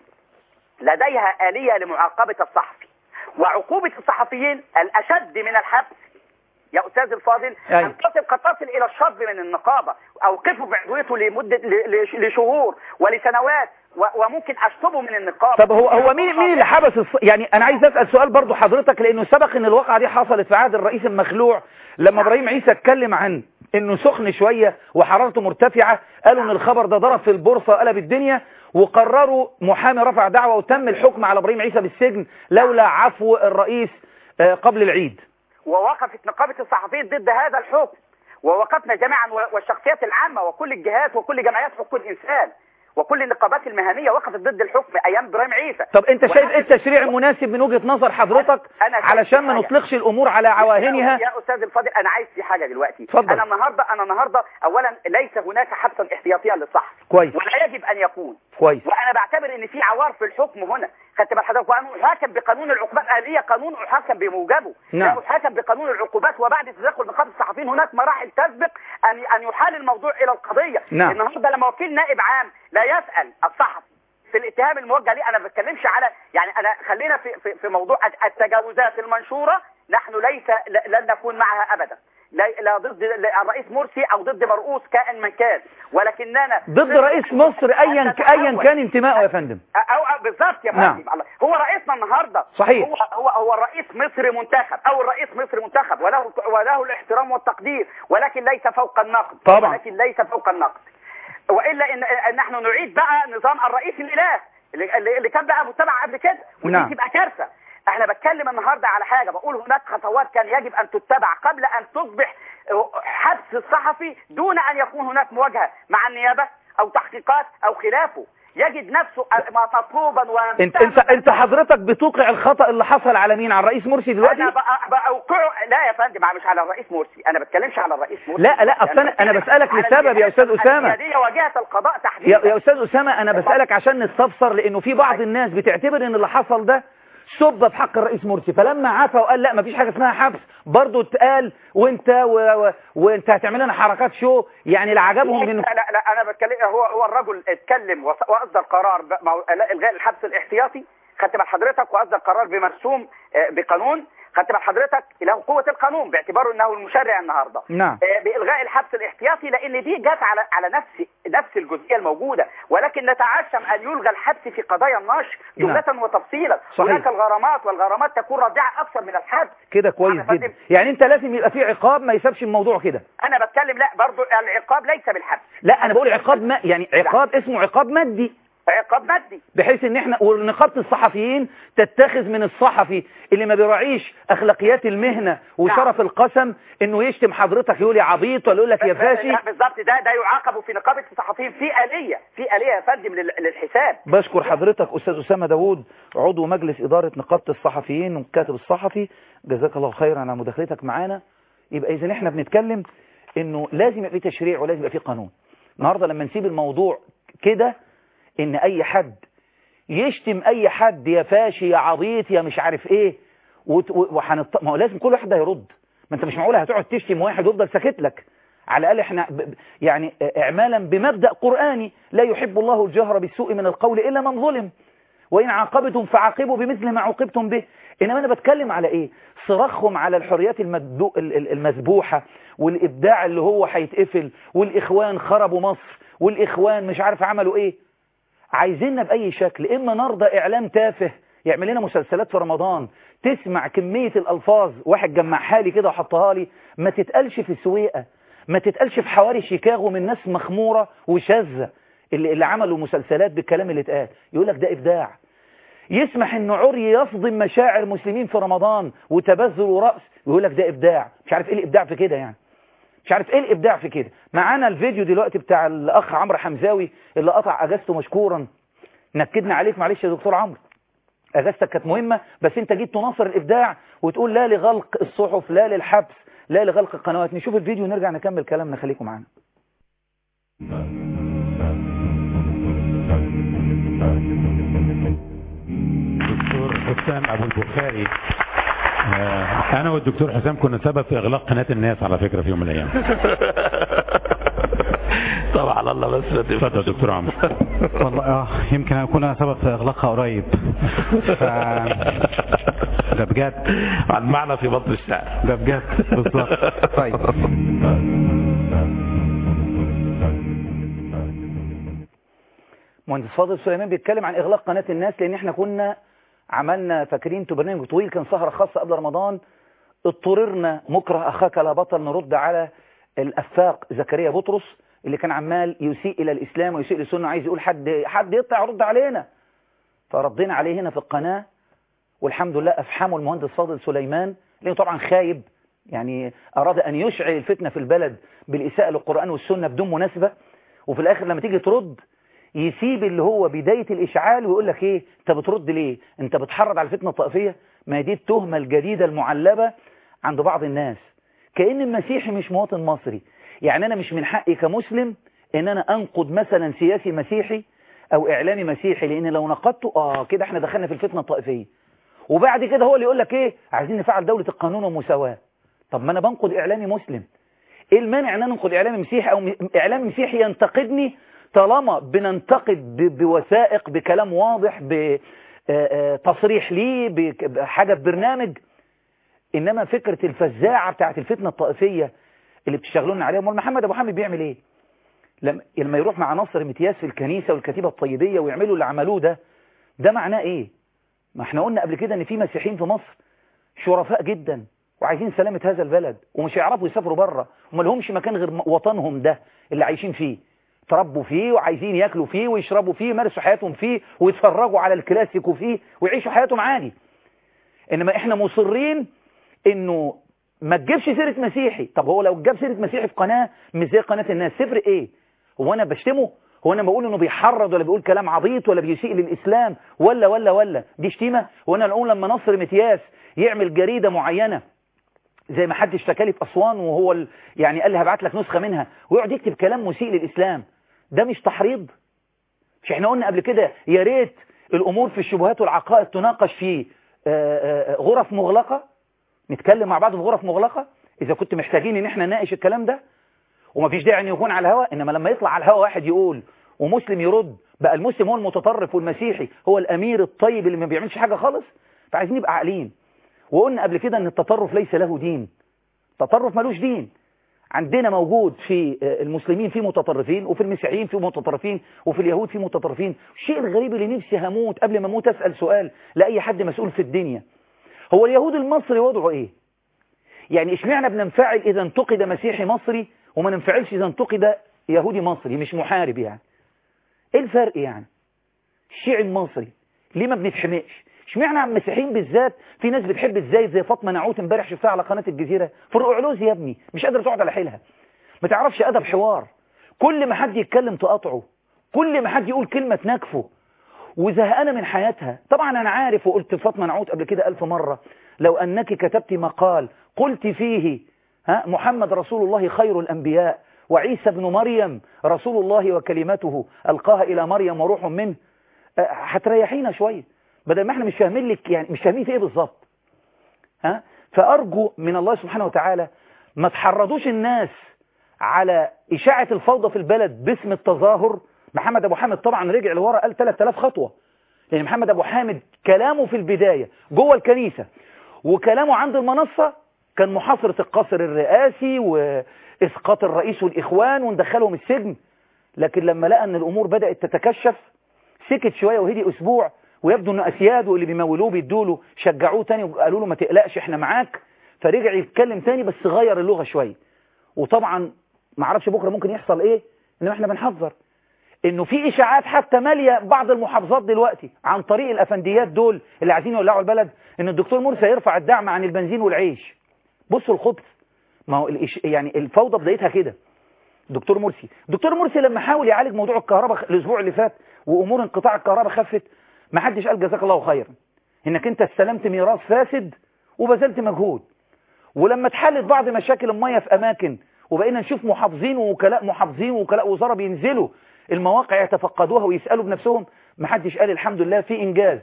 S3: لديها آلية لمعاقبة الصحفي وعقوبة الصحفيين الأشد من الحبس يا أستاذ الفاضل
S1: أيوة.
S3: أن تصل قد تصل إلى الشطب من النقابة أوقفه بعضويته لمدة ل- ل- لشهور ولسنوات و- وممكن أشطبه من النقابة
S1: طب هو هو مين مين اللي حبس الص... يعني انا عايز اسال سؤال برضو حضرتك لانه سبق ان الواقعه دي حصلت في عهد الرئيس المخلوع لما ابراهيم عيسى اتكلم عن انه سخن شويه وحرارته مرتفعه قالوا ان الخبر ده ضرب في البورصه وقلب الدنيا وقرروا محامي رفع دعوه وتم الحكم على ابراهيم عيسى بالسجن لولا عفو الرئيس آه، قبل العيد
S3: ووقفت نقابة الصحفيين ضد هذا الحكم ووقفنا جميعا و- والشخصيات العامة وكل الجهات وكل جمعيات حقوق الإنسان وكل النقابات المهنية وقفت ضد الحكم أيام إبراهيم عيسى
S1: طب انت شايف ايه
S3: ولكن-
S1: التشريع المناسب من وجهه نظر حضرتك
S3: أنا شايف
S1: علشان ما
S3: حاجة.
S1: نطلقش الامور على عواهنها
S3: يا استاذ الفاضل انا عايز في حاجه دلوقتي
S1: اتفضل.
S3: انا النهارده انا النهارده اولا ليس هناك حبسا احتياطيا للصحفي
S1: كويس.
S3: ولا يجب ان يكون
S1: كويس
S3: وانا بعتبر ان في عوار في الحكم هنا خدت بال حضرتك وانا احاكم بقانون العقوبات آلية قانون احاكم بموجبه
S1: نعم.
S3: لا احاكم بقانون العقوبات وبعد تدخل نقابه الصحفيين هناك مراحل تسبق ان ان يحال الموضوع الى القضيه
S1: نعم.
S3: النهارده لما وكيل نائب عام لا يسال الصحفي في الاتهام الموجه ليه انا ما بتكلمش على يعني انا خلينا في في, في موضوع التجاوزات المنشوره نحن ليس ل- لن نكون معها ابدا لا, لا ضد الرئيس مرسي او ضد مرؤوس كائن من كان ولكننا
S1: ضد رئيس مصر ايا ايا كان انتمائه يا فندم
S3: او أو بالظبط يا
S1: نعم.
S3: فندم الله. هو رئيسنا النهارده
S1: صحيح.
S3: هو هو هو الرئيس مصر منتخب او الرئيس مصر منتخب وله وله الاحترام والتقدير ولكن ليس فوق النقد
S1: طبعا.
S3: ولكن ليس فوق النقد والا ان إن نحن نعيد بقى نظام الرئيس الاله اللي, اللي اللي كان بقى متبع قبل كده ودي
S1: نعم.
S3: تبقى كارثه احنا بتكلم النهارده على حاجه بقول هناك خطوات كان يجب ان تتبع قبل ان تصبح حبس الصحفي دون ان يكون هناك مواجهه مع النيابه او تحقيقات او خلافه يجد نفسه مطلوبا
S1: انت انت انت حضرتك بتوقع الخطأ اللي حصل على مين على الرئيس مرسي دلوقتي
S3: انا بقى- بأوقعه لا يا فندم مش على الرئيس مرسي انا بتكلمش على الرئيس مرسي
S1: لا، لا، أصل أنا- أنا بسألك
S3: على
S1: لسبب يا أستاذ أسامة.
S3: السيادية واجهة القضاء
S1: يا,
S3: تحديدا
S1: يا استاذ اسامه انا بسالك عشان نستفسر لانه في بعض الناس بتعتبر ان اللي حصل ده سب في حق الرئيس مرسي فلما عفى وقال لا مفيش حاجه اسمها حبس برضه اتقال وانت و... و... وانت هتعمل لنا حركات شو يعني لا عجبهم
S3: لا
S1: من
S3: لا لا انا بتكلم هو هو الرجل اتكلم وص- واصدر قرار ب- مو- الغاء الحبس الاحتياطي خدت بال حضرتك واصدر قرار بمرسوم آه، بقانون خدت بال حضرتك له قوه القانون باعتباره انه المشرع النهارده
S1: نعم
S3: آه، بالغاء الحبس الاحتياطي لان دي جت على على نفس نفس الجزئيه الموجوده ولكن نتعشم ان يلغى الحبس في قضايا النشر جمله وتفصيلا
S1: صحيح.
S3: هناك الغرامات والغرامات تكون رادعه اكثر من الحبس
S1: كده كويس
S3: أنا فندم.
S1: جدا يعني انت لازم يبقى في عقاب ما يسابش الموضوع كده
S3: انا بتكلم لا برضو العقاب ليس بالحبس
S1: لا انا بقول عقاب ما يعني عقاب اسمه عقاب مادي
S3: عقاب مادي
S1: بحيث ان احنا ونقابه الصحفيين تتخذ من الصحفي اللي ما بيراعيش اخلاقيات المهنه وشرف القسم انه يشتم حضرتك يقول يا عبيط ولا يقول لك يا فاشي
S3: لا، بالظبط ده ده يعاقب في نقابه الصحفيين في اليه في اليه يا فندم لل- للحساب
S1: بشكر حضرتك استاذ اسامه داوود عضو مجلس اداره نقابه الصحفيين والكاتب الصحفي جزاك الله خيرا على مداخلتك معانا يبقى اذا احنا بنتكلم انه لازم يبقى في تشريع ولازم يبقى في قانون النهارده لما نسيب الموضوع كده ان اي حد يشتم اي حد يا فاشي يا عبيط يا مش عارف ايه وت- و- وحنط... ما هو لازم كل واحد ده يرد ما انت مش معقول هتقعد تشتم واحد ويفضل ساكت لك على الاقل احنا ب... ب- يعني اعمالا بمبدا قراني لا يحب الله الجهر بالسوء من القول الا من ظلم وإن عاقبتم فعاقبوا بمثل ما عوقبتم به إنما أنا بتكلم على إيه صراخهم على الحريات المدو... ال- ال- المذبوحة والإبداع اللي هو هيتقفل والإخوان خربوا مصر والإخوان مش عارف عملوا إيه عايزيننا بأي شكل إما نرضى إعلام تافه يعمل لنا مسلسلات في رمضان تسمع كمية الألفاظ واحد جمعها لي كده وحطها لي ما تتقالش في سويقة ما تتقالش في حواري شيكاغو من ناس مخمورة وشاذة اللي, اللي عملوا مسلسلات بالكلام اللي اتقال يقول لك ده إبداع يسمح ان عري يصدم مشاعر مسلمين في رمضان وتبذل ورأس ويقول لك ده إبداع مش عارف إيه الإبداع في كده يعني مش عارف ايه الابداع في كده معانا الفيديو دلوقتي بتاع الاخ عمرو حمزاوي اللي قطع اجازته مشكورا نكدنا عليك معلش يا دكتور عمرو اجازتك كانت مهمه بس انت جيت تناصر الابداع وتقول لا لغلق الصحف لا للحبس لا لغلق القنوات نشوف الفيديو ونرجع نكمل كلامنا خليكم معانا
S4: دكتور حسام ابو البخاري آه، انا والدكتور حسام كنا سبب في اغلاق قناه الناس على فكره في يوم من الايام
S5: طبعا على الله بس
S4: اتفضل يا دكتور عمرو
S6: والله اه يمكن اكون انا سبب في اغلاقها قريب ف ده بجد
S5: عن معنى في بطن الشعر
S6: ده بجد بالظبط طيب
S1: مهندس فاضل سليمان بيتكلم عن اغلاق قناه الناس لان احنا كنا عملنا فاكرين انتوا برنامج طويل كان سهره خاصه قبل رمضان اضطررنا مكره اخاك لا بطل نرد على الافاق زكريا بطرس اللي كان عمال يسيء الى الاسلام ويسيء للسنه عايز يقول حد حد يطلع يرد علينا فردينا عليه هنا في القناه والحمد لله افحمه المهندس فاضل سليمان لانه طبعا خايب يعني اراد ان يشعل الفتنه في البلد بالاساءه للقران والسنه بدون مناسبه وفي الاخر لما تيجي ترد يسيب اللي هو بداية الإشعال ويقول لك إيه أنت بترد ليه أنت بتحرض على الفتنة الطائفية ما دي التهمة الجديدة المعلبة عند بعض الناس كأن المسيحي مش مواطن مصري يعني أنا مش من حقي كمسلم إن أنا أنقد مثلا سياسي مسيحي أو إعلامي مسيحي لأن لو نقدته آه كده إحنا دخلنا في الفتنة الطائفية وبعد كده هو اللي يقول لك إيه عايزين نفعل دولة القانون والمساواة طب ما أنا بنقد إعلامي مسلم إيه المانع إن أنا أنقد إعلامي مسيحي أو م- إعلامي مسيحي ينتقدني طالما بننتقد ب- بوثائق بكلام واضح بتصريح ليه بك- بحاجة ببرنامج إنما فكرة الفزاعة بتاعت الفتنة الطائفية اللي بتشتغلون عليها امال محمد أبو حامد بيعمل إيه لما لما يروح مع نصر متياس في الكنيسة والكتيبة الطيبية ويعملوا اللي عملوه ده ده معناه إيه ما احنا قلنا قبل كده إن في مسيحيين في مصر شرفاء جدا وعايزين سلامة هذا البلد ومش هيعرفوا يسافروا بره وما لهمش مكان غير وطنهم ده اللي عايشين فيه تربوا فيه وعايزين ياكلوا فيه ويشربوا فيه يمارسوا حياتهم فيه ويتفرجوا على الكلاسيكو فيه ويعيشوا حياتهم عادي انما احنا مصرين انه ما تجيبش سيرة مسيحي طب هو لو جاب سيرة مسيحي في قناة مش زي قناة الناس تفرق ايه هو انا بشتمه هو انا بقول انه بيحرض ولا بيقول كلام عبيط ولا بيسيء للاسلام ولا ولا ولا دي شتيمة وانا اقول لما نصر متياس يعمل جريدة معينة زي ما حد اشتكى لي في اسوان وهو ال... يعني قال لي هبعت لك نسخة منها ويقعد يكتب كلام مسيء للاسلام ده مش تحريض مش احنا قلنا قبل كده يا ريت الامور في الشبهات والعقائد تناقش في آه، آه، غرف مغلقة نتكلم مع بعض في غرف مغلقة إذا كنت محتاجين إن احنا نناقش الكلام ده ومفيش داعي أن يكون على الهواء إنما لما يطلع على الهواء واحد يقول ومسلم يرد بقى المسلم هو المتطرف والمسيحي هو الأمير الطيب اللي ما بيعملش حاجة خالص فعايزين نبقى عاقلين وقلنا قبل كده أن التطرف ليس له دين التطرف ملوش دين عندنا موجود في المسلمين في متطرفين وفي المسيحيين في متطرفين وفي اليهود في متطرفين الشيء الغريب اللي نفسي هموت قبل ما اموت اسال سؤال لاي حد مسؤول في الدنيا هو اليهود المصري وضعه ايه يعني اشمعنى بننفعل اذا انتقد مسيحي مصري وما ننفعلش اذا انتقد يهودي مصري مش محارب يعني ايه الفرق يعني الشيعي المصري ليه ما بنتحمقش اشمعنى على المسيحيين بالذات في ناس بتحب الزايد زي فاطمه نعوت امبارح شفتها على قناه الجزيره فرق علوز يا ابني مش قادره تقعد على حيلها ما تعرفش ادب حوار كل ما حد يتكلم تقاطعه كل ما حد يقول كلمه تنكفه وزهقانه من حياتها طبعا انا عارف وقلت لفاطمه نعوت قبل كده ألف مره لو انك كتبت مقال قلت فيه ها محمد رسول الله خير الانبياء وعيسى ابن مريم رسول الله وكلمته القاها الى مريم وروح منه أه، هتريحينا شويه بدل ما احنا مش فاهمين لك يعني مش فاهمين في ايه بالظبط ها فارجو من الله سبحانه وتعالى ما تحرضوش الناس على اشاعه الفوضى في البلد باسم التظاهر محمد ابو حامد طبعا رجع لورا قال 3000 خطوه لان محمد ابو حامد كلامه في البدايه جوه الكنيسه وكلامه عند المنصه كان محاصره القصر الرئاسي واسقاط الرئيس والاخوان وندخلهم السجن لكن لما لقى ان الامور بدات تتكشف سكت شويه وهدي اسبوع ويبدو ان اسياده اللي بيمولوه بيدوا له شجعوه تاني وقالوا له ما تقلقش احنا معاك فرجع يتكلم تاني بس غير اللغه شويه وطبعا ما اعرفش بكره ممكن يحصل ايه انما احنا بنحذر انه في اشاعات حتى ماليه بعض المحافظات دلوقتي عن طريق الافنديات دول اللي عايزين يولعوا البلد ان الدكتور مرسي يرفع الدعم عن البنزين والعيش بصوا الخبث ما هو الإش... يعني الفوضى بدايتها كده دكتور مرسي دكتور مرسي لما حاول يعالج موضوع الكهرباء الاسبوع اللي فات وامور انقطاع الكهرباء خفت ما حدش قال جزاك الله خيرا انك انت استلمت ميراث فاسد وبذلت مجهود ولما اتحلت بعض مشاكل الميه في اماكن وبقينا نشوف محافظين ووكلاء محافظين ووكلاء وزاره بينزلوا المواقع يتفقدوها ويسالوا بنفسهم ما حدش قال الحمد لله في انجاز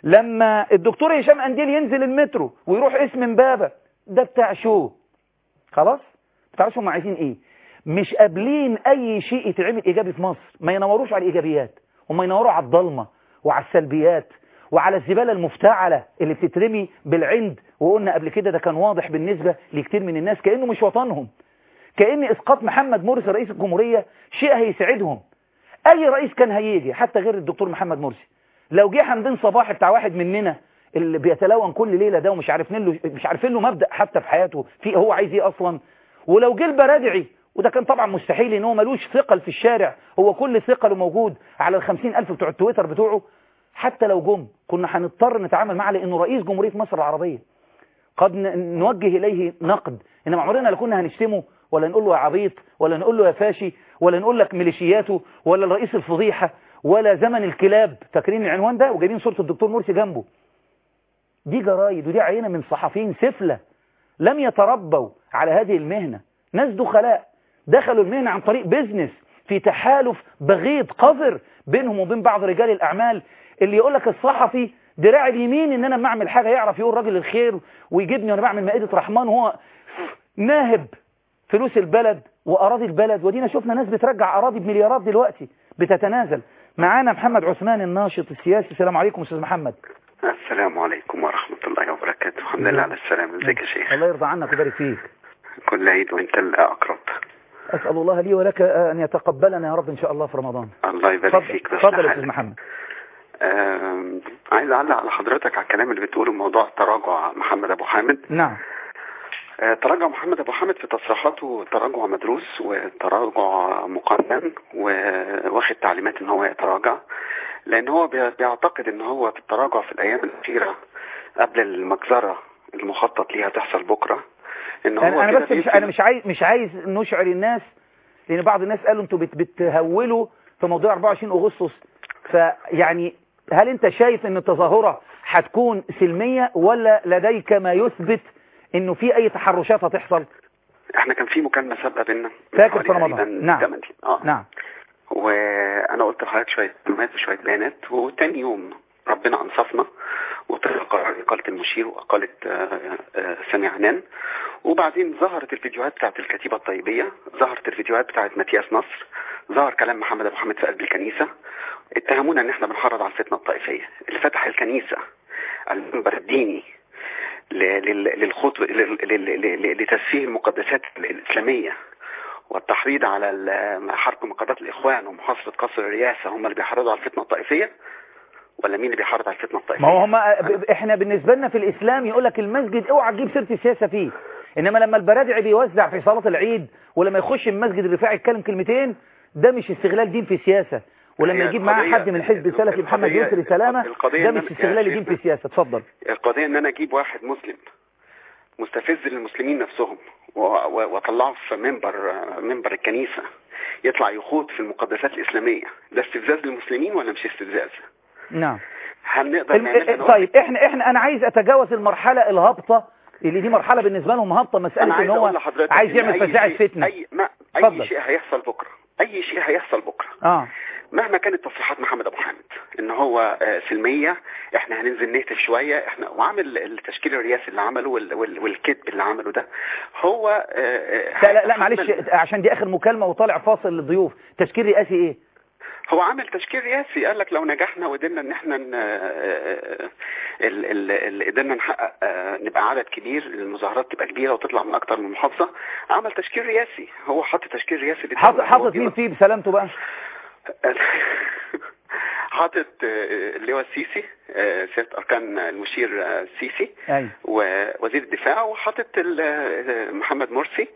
S1: لما الدكتور هشام انديل ينزل المترو ويروح اسم امبابه ده بتاع شو خلاص بتعرفوا هم عايزين ايه مش قابلين اي شيء يتعمل ايجابي في مصر ما ينوروش على الايجابيات هم ينوروا على الضلمه وعلى السلبيات وعلى الزبالة المفتعلة اللي بتترمي بالعند وقلنا قبل كده ده كان واضح بالنسبة لكتير من الناس كأنه مش وطنهم كأن إسقاط محمد مرسي رئيس الجمهورية شيء هيساعدهم أي رئيس كان هيجي حتى غير الدكتور محمد مرسي لو جه حمدين صباح بتاع واحد مننا اللي بيتلون كل ليلة ده ومش عارفين له مش عارفين له مبدأ حتى في حياته في هو عايز ايه أصلا ولو جه البرادعي وده كان طبعا مستحيل ان هو ملوش ثقل في الشارع هو كل ثقله موجود على الخمسين ألف بتوع التويتر بتوعه حتى لو جم كنا هنضطر نتعامل معاه لانه رئيس جمهورية مصر العربية قد ن- نوجه اليه نقد انما عمرنا لا كنا هنشتمه ولا نقول له يا عبيط ولا نقول له يا فاشي ولا نقول لك ميليشياته ولا الرئيس الفضيحة ولا زمن الكلاب فاكرين العنوان ده وجايبين صورة الدكتور مرسي جنبه دي جرايد ودي عينة من صحفيين سفلة لم يتربوا على هذه المهنة ناس دخلاء دخلوا المهنة عن طريق بيزنس في تحالف بغيض قذر بينهم وبين بعض رجال الأعمال اللي يقول لك الصحفي دراع اليمين ان انا لما اعمل حاجة يعرف يقول راجل الخير ويجيبني وانا بعمل مائدة رحمن وهو ناهب فلوس البلد واراضي البلد ودينا شفنا ناس بترجع اراضي بمليارات دلوقتي بتتنازل معانا محمد عثمان الناشط السياسي السلام عليكم استاذ محمد
S7: السلام عليكم ورحمة الله وبركاته الحمد لله على السلامة ازيك يا شيخ
S1: الله يرضى عنك ويبارك فيك
S7: كل عيد وانت الأقرب
S1: أسأل الله لي ولك أن يتقبلنا يا رب إن شاء الله في رمضان
S7: الله يبارك
S1: اتفضل
S7: فيك بس
S1: اتفضل يا
S7: لحالك.
S1: أستاذ محمد
S7: آم، عايز أعلق على حضرتك على الكلام اللي بتقوله موضوع تراجع محمد أبو حامد
S1: نعم
S7: آه، تراجع محمد أبو حامد في تصريحاته تراجع مدروس وتراجع مقنن وواخد تعليمات إن هو يتراجع لأن هو بي- بيعتقد إن هو في التراجع في الأيام الأخيرة قبل المجزرة المخطط ليها تحصل بكرة إن هو
S1: أنا, أنا
S7: كده
S1: بس مش
S7: بيبذل-
S1: أنا مش عايز مش عايز نشعر الناس لأن بعض الناس قالوا أنتوا بت بتهولوا في موضوع 24 أغسطس فيعني هل أنت شايف أن التظاهرة هتكون سلمية ولا لديك ما يثبت أنه في أي تحرشات هتحصل؟
S7: احنا كان في مكالمة سابقة بينا
S1: فاكر في
S7: حوالي
S1: رمضان.
S7: تقريباً
S1: نعم.
S7: تمن- اه
S1: نعم
S7: وانا قلت لحضرتك شويه معلومات وشويه بيانات وتاني يوم ربنا انصفنا وطلع قرار ايقاف أقالت المشير وأقالت آه، آه، سامي عنان وبعدين ظهرت الفيديوهات بتاعت الكتيبة الطيبية ظهرت الفيديوهات بتاعت ماتياس نصر ظهر كلام محمد أبو حامد في قلب الكنيسة اتهمونا ان احنا بنحرض على الفتنة الطائفية اللي فتح الكنيسة المنبر الديني ل- لل- للخطب لل- لل- لل- لتسفيه المقدسات الإسلامية والتحريض على ال- حرق مقدات الإخوان ومحاصرة قصر الرئاسة هم اللي بيحرضوا على الفتنة الطائفية ولا مين اللي بيحرض على الفتنة الطائفية
S1: ما هو هم احنا بالنسبة لنا في الاسلام يقول لك المسجد اوعى تجيب سيرة السياسة فيه انما لما البرادعي بيوزع في صلاة العيد ولما يخش المسجد الرفاعي يتكلم كلمتين ده مش استغلال دين في سياسة ولما
S7: هي
S1: يجيب معاه
S7: القضية-
S1: حد من حزب السلفي محمد
S7: القضية-
S1: يسري سلامة
S7: القضية
S1: ده
S7: إن
S1: مش
S7: أنا-
S1: استغلال
S7: يا
S1: دين في
S7: شيخنا-
S1: السياسة اتفضل
S7: القضية ان انا اجيب واحد مسلم مستفز للمسلمين نفسهم و- و- واطلعه في منبر منبر الكنيسة يطلع يخوض في المقدسات الإسلامية ده استفزاز للمسلمين ولا مش استفزاز
S1: نعم
S7: هل نقدر
S1: الم...
S7: نعملها
S1: اه-
S7: نقول-
S1: طيب احنا احنا انا عايز اتجاوز المرحلة الهابطة اللي دي مرحلة بالنسبة لهم هابطة
S7: انا
S1: مسألة
S7: عايز
S1: ان هو
S7: اقول لحضرتك
S1: عايز
S7: إن
S1: يعمل
S7: أي
S1: فزاعة
S7: شيء-
S1: فتنة
S7: اي ما
S1: اتفضل.
S7: اي شيء هيحصل بكره اي شيء هيحصل بكره
S1: اه
S7: مهما كانت تصريحات محمد ابو حامد ان هو آه، سلميه احنا هننزل نهتف شويه احنا وعامل التشكيل الرئاسي اللي عمله وال- وال- والكذب اللي عمله ده هو آه، آه،
S1: لا لا, لا
S7: هيتحمل-
S1: معلش عشان دي اخر مكالمة وطالع فاصل للضيوف تشكيل رئاسي ايه
S7: هو عامل تشكيل رئاسي قال لك لو نجحنا وقدرنا ان احنا ن- آه، ال- ال- ال- قدرنا نحقق آه، نبقى عدد كبير المظاهرات تبقى كبيره وتطلع من اكتر من محافظه عمل تشكيل رئاسي هو حط تشكيل رئاسي للدولة.
S1: حاطط
S7: هو
S1: حاطط
S7: دي-
S1: مين فيه بسلامته بقى
S7: حاطط آه، اللواء السيسي آه، سياده اركان المشير آه، السيسي
S1: ايوه
S7: ووزير الدفاع وحاطط ال- آه، محمد مرسي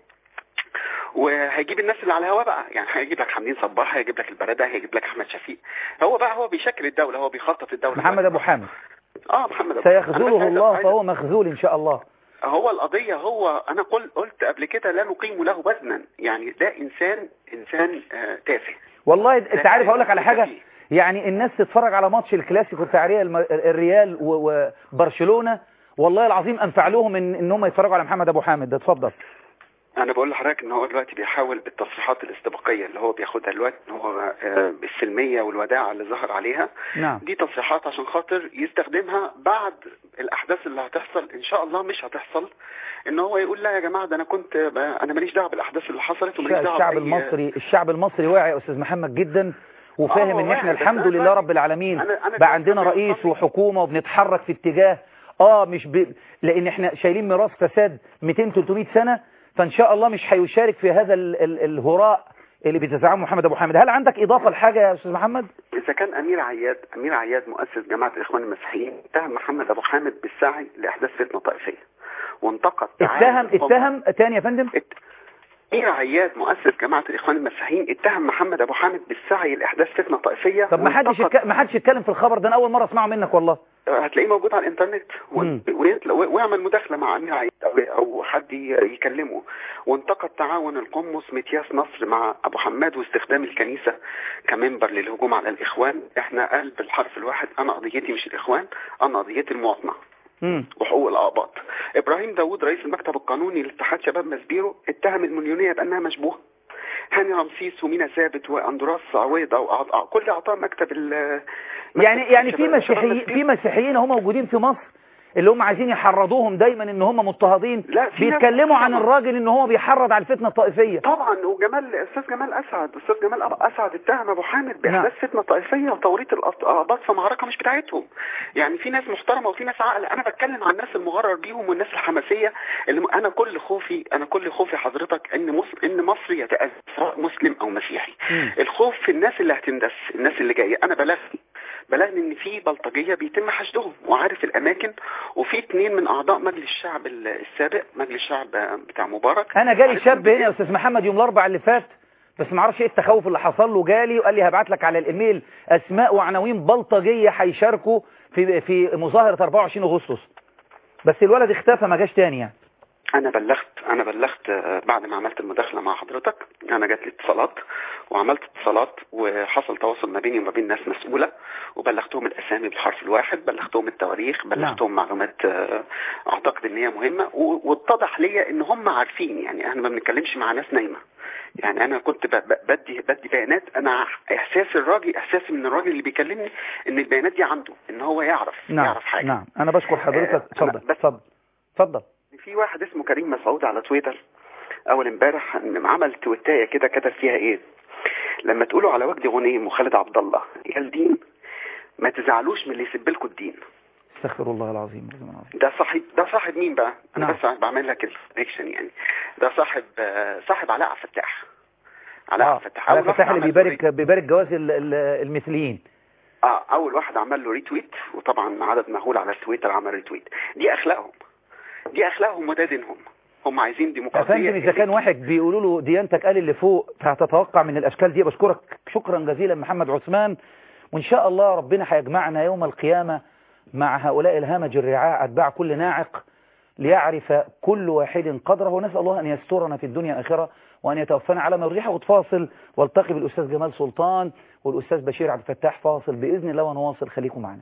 S7: وهيجيب الناس اللي على الهوا بقى يعني هيجيب لك حمدين صباح هيجيب لك البرادة هيجيب لك احمد شفيق هو بقى هو بيشكل الدولة هو بيخطط الدولة
S1: محمد ابو حامد
S7: اه محمد أبو أنا بس
S1: سيخذله
S7: عايز-
S1: الله
S7: عايز-
S1: فهو مخذول ان شاء الله
S7: هو القضية هو أنا قل قلت قبل كده لا نقيم له وزنا يعني ده إنسان إنسان آه تافه
S1: والله انت عارف اقول لك على حاجة يعني الناس تتفرج على ماتش الكلاسيكو بتاع ريال الريال و- وبرشلونة والله العظيم انفع لهم ان ان هم يتفرجوا على محمد ابو حامد ده اتفضل
S7: أنا بقول لحضرتك إن هو دلوقتي بيحاول بالتصريحات الاستباقية اللي هو بياخدها دلوقتي إن هو آه، السلمية والوداعة اللي ظهر عليها
S1: نعم
S7: دي تصريحات عشان خاطر يستخدمها بعد الأحداث اللي هتحصل إن شاء الله مش هتحصل إن هو يقول لا يا جماعة ده أنا كنت أنا ماليش دعوة بالأحداث اللي حصلت وماليش دعوة
S1: الشعب
S7: بأي-
S1: المصري الشعب المصري واعي يا استاذ محمد جدا وفاهم
S7: آه،
S1: ان احنا
S7: واعي، بس
S1: الحمد
S7: أنا
S1: لله
S7: دلوقتي-
S1: رب العالمين
S7: أنا- أنا
S1: بقى
S7: دلوقتي
S1: عندنا
S7: أنا
S1: رئيس
S7: بصلي-
S1: وحكومة وبنتحرك في اتجاه اه مش ب... لان احنا شايلين ميراث فساد 200 300 سنة فان شاء الله مش هيشارك في هذا ال... ال... الهراء اللي بيتزعمه محمد ابو حامد هل عندك اضافة لحاجة يا استاذ محمد
S7: إذا كان أمير عياد أمير عياد مؤسس جماعة الإخوان المسيحيين اتهم محمد أبو حامد بالسعي لإحداث فتنة طائفية وانتقد
S1: اتهم
S7: تعاون-
S1: اتهم تاني يا فندم
S7: ات- أمير عياد مؤسس جماعة الإخوان المسيحيين اتهم محمد أبو حامد بالسعي لإحداث فتنة طائفية
S1: طب ما حدش
S7: وانتقد-
S1: يتك... ما حدش يتكلم في الخبر ده انا اول مرة اسمعه منك والله
S7: هتلاقيه موجود على الانترنت و-
S1: مم.
S7: ويطلع- ويعمل مداخلة مع أمير عياد أو- أو حد ي- يكلمه وانتقد تعاون القمص متياس نصر مع أبو حماد واستخدام الكنيسة كمنبر للهجوم على الإخوان احنا قال بالحرف الواحد أنا قضيتي مش الإخوان أنا قضيتي المواطنة
S1: امم
S7: وحقوق الأقباط إبراهيم داوود رئيس المكتب القانوني لاتحاد شباب مسبيرو اتهم المليونية بأنها مشبوهة هاني رمسيس ومينا ثابت واندراس عويضة وأعضاء كل أعضاء مكتب ال
S1: يعني
S7: مكتب
S1: يعني في
S7: شباب- شباب
S1: مسيحيين
S7: مسبيرو.
S1: في مسيحيين هم موجودين في مصر اللي هم عايزين يحرضوهم دايما ان هم مضطهدين
S7: لا، في ناس
S1: بيتكلموا عن
S7: طبعا.
S1: الراجل ان هو بيحرض على الفتنة الطائفية
S7: طبعا وجمال استاذ جمال اسعد استاذ جمال أب- اسعد اتهم ابو حامد باحداث فتنه طائفيه وتوريط الاقباط في معركه مش بتاعتهم يعني في ناس محترمه وفي ناس عاقله انا بتكلم عن الناس المغرر بيهم والناس الحماسيه اللي م- انا كل خوفي انا كل خوفي حضرتك ان مصر ان مصر يتاذى سواء مسلم او مسيحي
S1: مم.
S7: الخوف في الناس اللي هتندس الناس اللي جايه انا بلغني بلغني ان في بلطجيه بيتم حشدهم وعارف الاماكن وفي اتنين من اعضاء مجلس الشعب ال- السابق مجلس الشعب بتاع مبارك
S1: انا جالي
S7: عارفهم
S1: شاب هنا يا
S7: بإيه؟
S1: استاذ محمد يوم الاربعاء اللي فات بس ما اعرفش ايه التخوف اللي حصل له جالي وقال لي هبعت لك على الايميل اسماء وعناوين بلطجيه هيشاركوا في في مظاهره 24 اغسطس بس الولد اختفى ما جاش تاني يعني
S7: انا بلغت انا بلغت آه، بعد ما عملت المداخله مع حضرتك انا جات لي اتصالات وعملت اتصالات وحصل تواصل ما بيني وما بين ناس مسؤوله وبلغتهم الاسامي بالحرف الواحد بلغتهم التواريخ بلغتهم معلومات آه، اعتقد ان هي مهمه و- واتضح ليا ان هم عارفين يعني احنا ما بنتكلمش مع ناس نايمه يعني انا كنت ب- ب- بدي بدي بيانات انا احساس الراجل احساسي من الراجل اللي بيكلمني ان البيانات دي عنده ان هو يعرف
S1: نعم
S7: يعرف حاجه
S1: نعم انا بشكر حضرتك
S7: آه،
S1: اتفضل
S7: أنا بس-
S1: اتفضل اتفضل
S7: في واحد اسمه كريم مسعود على تويتر اول امبارح عمل تويتايه كده كتب فيها ايه لما تقولوا على وجدي غنيم وخالد عبد الله يا الدين ما تزعلوش من اللي يسب لكم الدين
S1: استغفر الله العظيم العظيم العظيم
S7: ده صاحب ده صاحب مين بقى انا
S1: نعم.
S7: بس بعمل لك الكونكشن يعني ده صاحب آه، صاحب علاء عبد الفتاح علاء
S1: اه
S7: عبد الفتاح
S1: على
S7: أول واحد
S1: فتح اللي
S7: عمل
S1: بيبارك
S7: له
S1: بيبارك جواز ال- ال- المثليين
S7: اه اول واحد عمل له ريتويت وطبعا عدد مهول على تويتر عمل ريتويت دي اخلاقهم دي اخلاقهم وده دينهم هم عايزين
S1: يا
S7: ديمقراطيه
S1: فندم اذا كان واحد بيقولوا له ديانتك قال اللي فوق هتتوقع من الاشكال دي بشكرك شكرا جزيلا محمد عثمان وان شاء الله ربنا هيجمعنا يوم القيامه مع هؤلاء الهمج الرعاع اتباع كل ناعق ليعرف كل واحد قدره ونسال الله ان يسترنا في الدنيا والاخره وان يتوفانا على ما يرضيه خد فاصل والتقي بالاستاذ جمال سلطان والاستاذ بشير عبد الفتاح فاصل باذن الله ونواصل خليكم معنا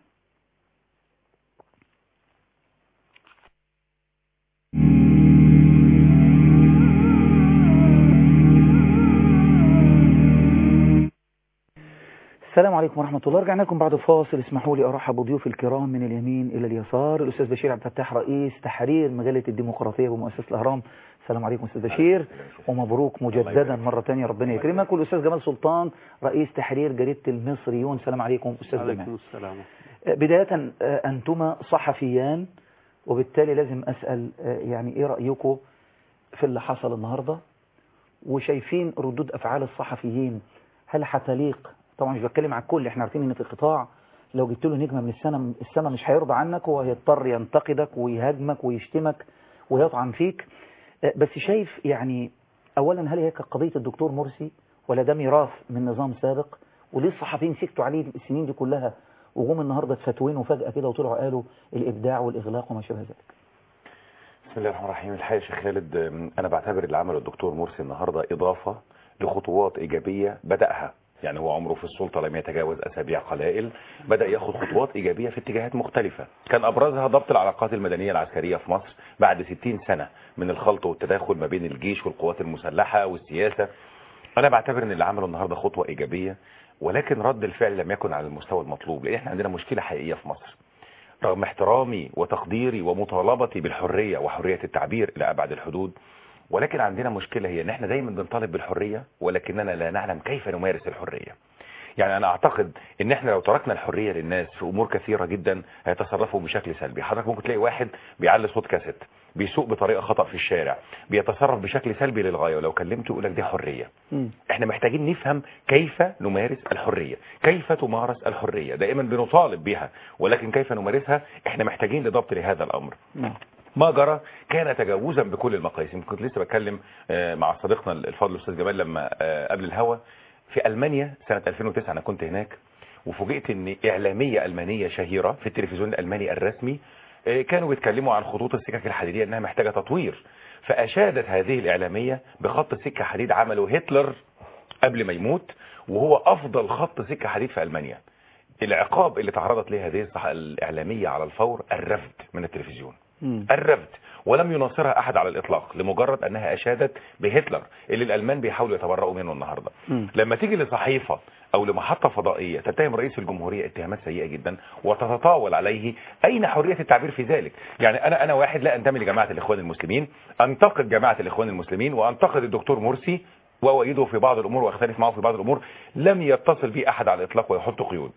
S1: السلام عليكم ورحمة الله رجعنا لكم بعد الفاصل اسمحوا لي أرحب بضيوف الكرام من اليمين إلى اليسار الأستاذ بشير عبد الفتاح رئيس تحرير مجلة الديمقراطية بمؤسسة الأهرام السلام عليكم أستاذ بشير ومبروك مجددا مرة ثانية ربنا يكرمك والأستاذ جمال سلطان رئيس تحرير جريدة المصريون السلام عليكم أستاذ جمال
S8: السلام
S1: بداية آه، أنتما صحفيان وبالتالي لازم أسأل آه، يعني إيه رأيكم في اللي حصل النهاردة وشايفين ردود أفعال الصحفيين هل هتليق طبعا مش بتكلم على الكل احنا عارفين ان في قطاع لو جبت له نجمة من السنة السماء مش هيرضى عنك وهيضطر ينتقدك ويهاجمك ويشتمك ويطعن فيك آه، بس شايف يعني أولا هل هي كانت قضية الدكتور مرسي ولا ده ميراث من نظام سابق وليه الصحفيين سكتوا عليه السنين دي كلها وجم النهارده اتفتوين وفجأة كده وطلعوا قالوا الإبداع والإغلاق وما شابه ذلك
S8: بسم الله الرحمن الرحيم الحقيقه يا شيخ خالد أم، انا بعتبر اللي عمله الدكتور مرسي النهارده اضافه لخطوات ايجابيه بداها يعني هو عمره في السلطه لم يتجاوز اسابيع قلائل بدا ياخذ خطوات ايجابيه في اتجاهات مختلفه كان ابرزها ضبط العلاقات المدنيه العسكريه في مصر بعد 60 سنه من الخلط والتداخل ما بين الجيش والقوات المسلحه والسياسه انا بعتبر ان اللي عمله النهارده خطوه ايجابيه ولكن رد الفعل لم يكن على المستوى المطلوب لان احنا عندنا مشكله حقيقيه في مصر رغم احترامي وتقديري ومطالبتي بالحرية وحرية التعبير إلى أبعد الحدود ولكن عندنا مشكلة هي ان احنا دايما بنطالب بالحرية ولكننا لا نعلم كيف نمارس الحرية يعني انا اعتقد ان احنا لو تركنا الحرية للناس في امور كثيرة جدا هيتصرفوا بشكل سلبي حضرتك ممكن تلاقي واحد بيعلي صوت كاسيت بيسوق بطريقة خطأ في الشارع بيتصرف بشكل سلبي للغاية ولو كلمته يقول لك دي حرية احنا محتاجين نفهم كيف نمارس الحرية كيف تمارس الحرية دائما بنطالب بها ولكن كيف نمارسها احنا محتاجين لضبط لهذا الامر
S1: نعم
S8: ما جرى كان تجاوزا بكل المقاييس يمكن كنت لسه بتكلم آه، مع صديقنا الفاضل الاستاذ جمال لما آه، قبل الهوا في المانيا سنه 2009 انا كنت هناك وفوجئت ان اعلاميه المانيه شهيره في التلفزيون الالماني الرسمي آه، كانوا بيتكلموا عن خطوط السكك الحديديه انها محتاجه تطوير فاشادت هذه الاعلاميه بخط سكه حديد عمله هتلر قبل ما يموت وهو افضل خط سكه حديد في المانيا العقاب اللي تعرضت له هذه الصحة الإعلامية على الفور الرفض من التلفزيون الرفض ولم يناصرها أحد على الإطلاق لمجرد أنها أشادت بهتلر اللي الألمان بيحاولوا يتبرؤوا منه النهاردة لما تيجي لصحيفة أو لمحطة فضائية تتهم رئيس الجمهورية اتهامات سيئة جدا وتتطاول عليه أين حرية التعبير في ذلك يعني أنا أنا واحد لا أنتمي لجماعة الإخوان المسلمين أنتقد جماعة الإخوان المسلمين وأنتقد الدكتور مرسي وأؤيده في بعض الأمور وأختلف معه في بعض الأمور لم يتصل بي أحد على الإطلاق ويحط قيود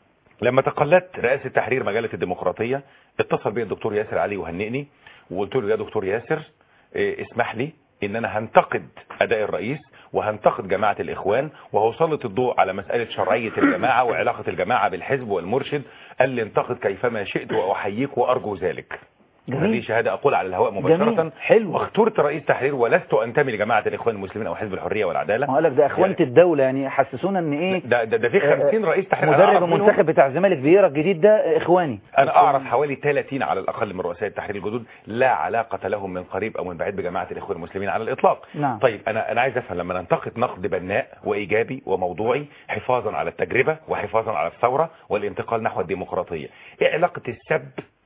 S8: لما تقلدت رئاسة تحرير مجلة الديمقراطية اتصل بي الدكتور ياسر علي وهنئني وقلت له يا دكتور ياسر إيه، اسمح لي ان انا هنتقد اداء الرئيس وهنتقد جماعة الاخوان وهسلط الضوء على مسألة شرعية الجماعة وعلاقة الجماعة بالحزب والمرشد قال لي انتقد كيفما شئت واحييك وارجو ذلك
S1: جميل.
S8: هذه شهادة أقول على الهواء مباشرة
S1: جميل. حلو.
S8: واخترت رئيس تحرير ولست أنتمي لجماعة الإخوان المسلمين أو حزب الحرية والعدالة
S1: ما قال لك ده اخوانة الدولة يعني حسسونا ان ايه
S8: ده ده, ده في 50 رئيس تحرير أنا
S1: مدرب
S8: أعرف منهم-
S1: المنتخب بتاع الزمالك فييرا الجديد ده اخواني
S8: انا اعرف حوالي 30 على الاقل من رؤساء التحرير الجدد لا علاقة لهم من قريب او من بعيد بجماعة الاخوان المسلمين على الاطلاق
S1: نعم.
S8: طيب انا انا عايز افهم لما ننتقد نقد بناء وايجابي وموضوعي حفاظا على التجربة وحفاظا على الثورة والانتقال نحو الديمقراطية ايه علاقة السب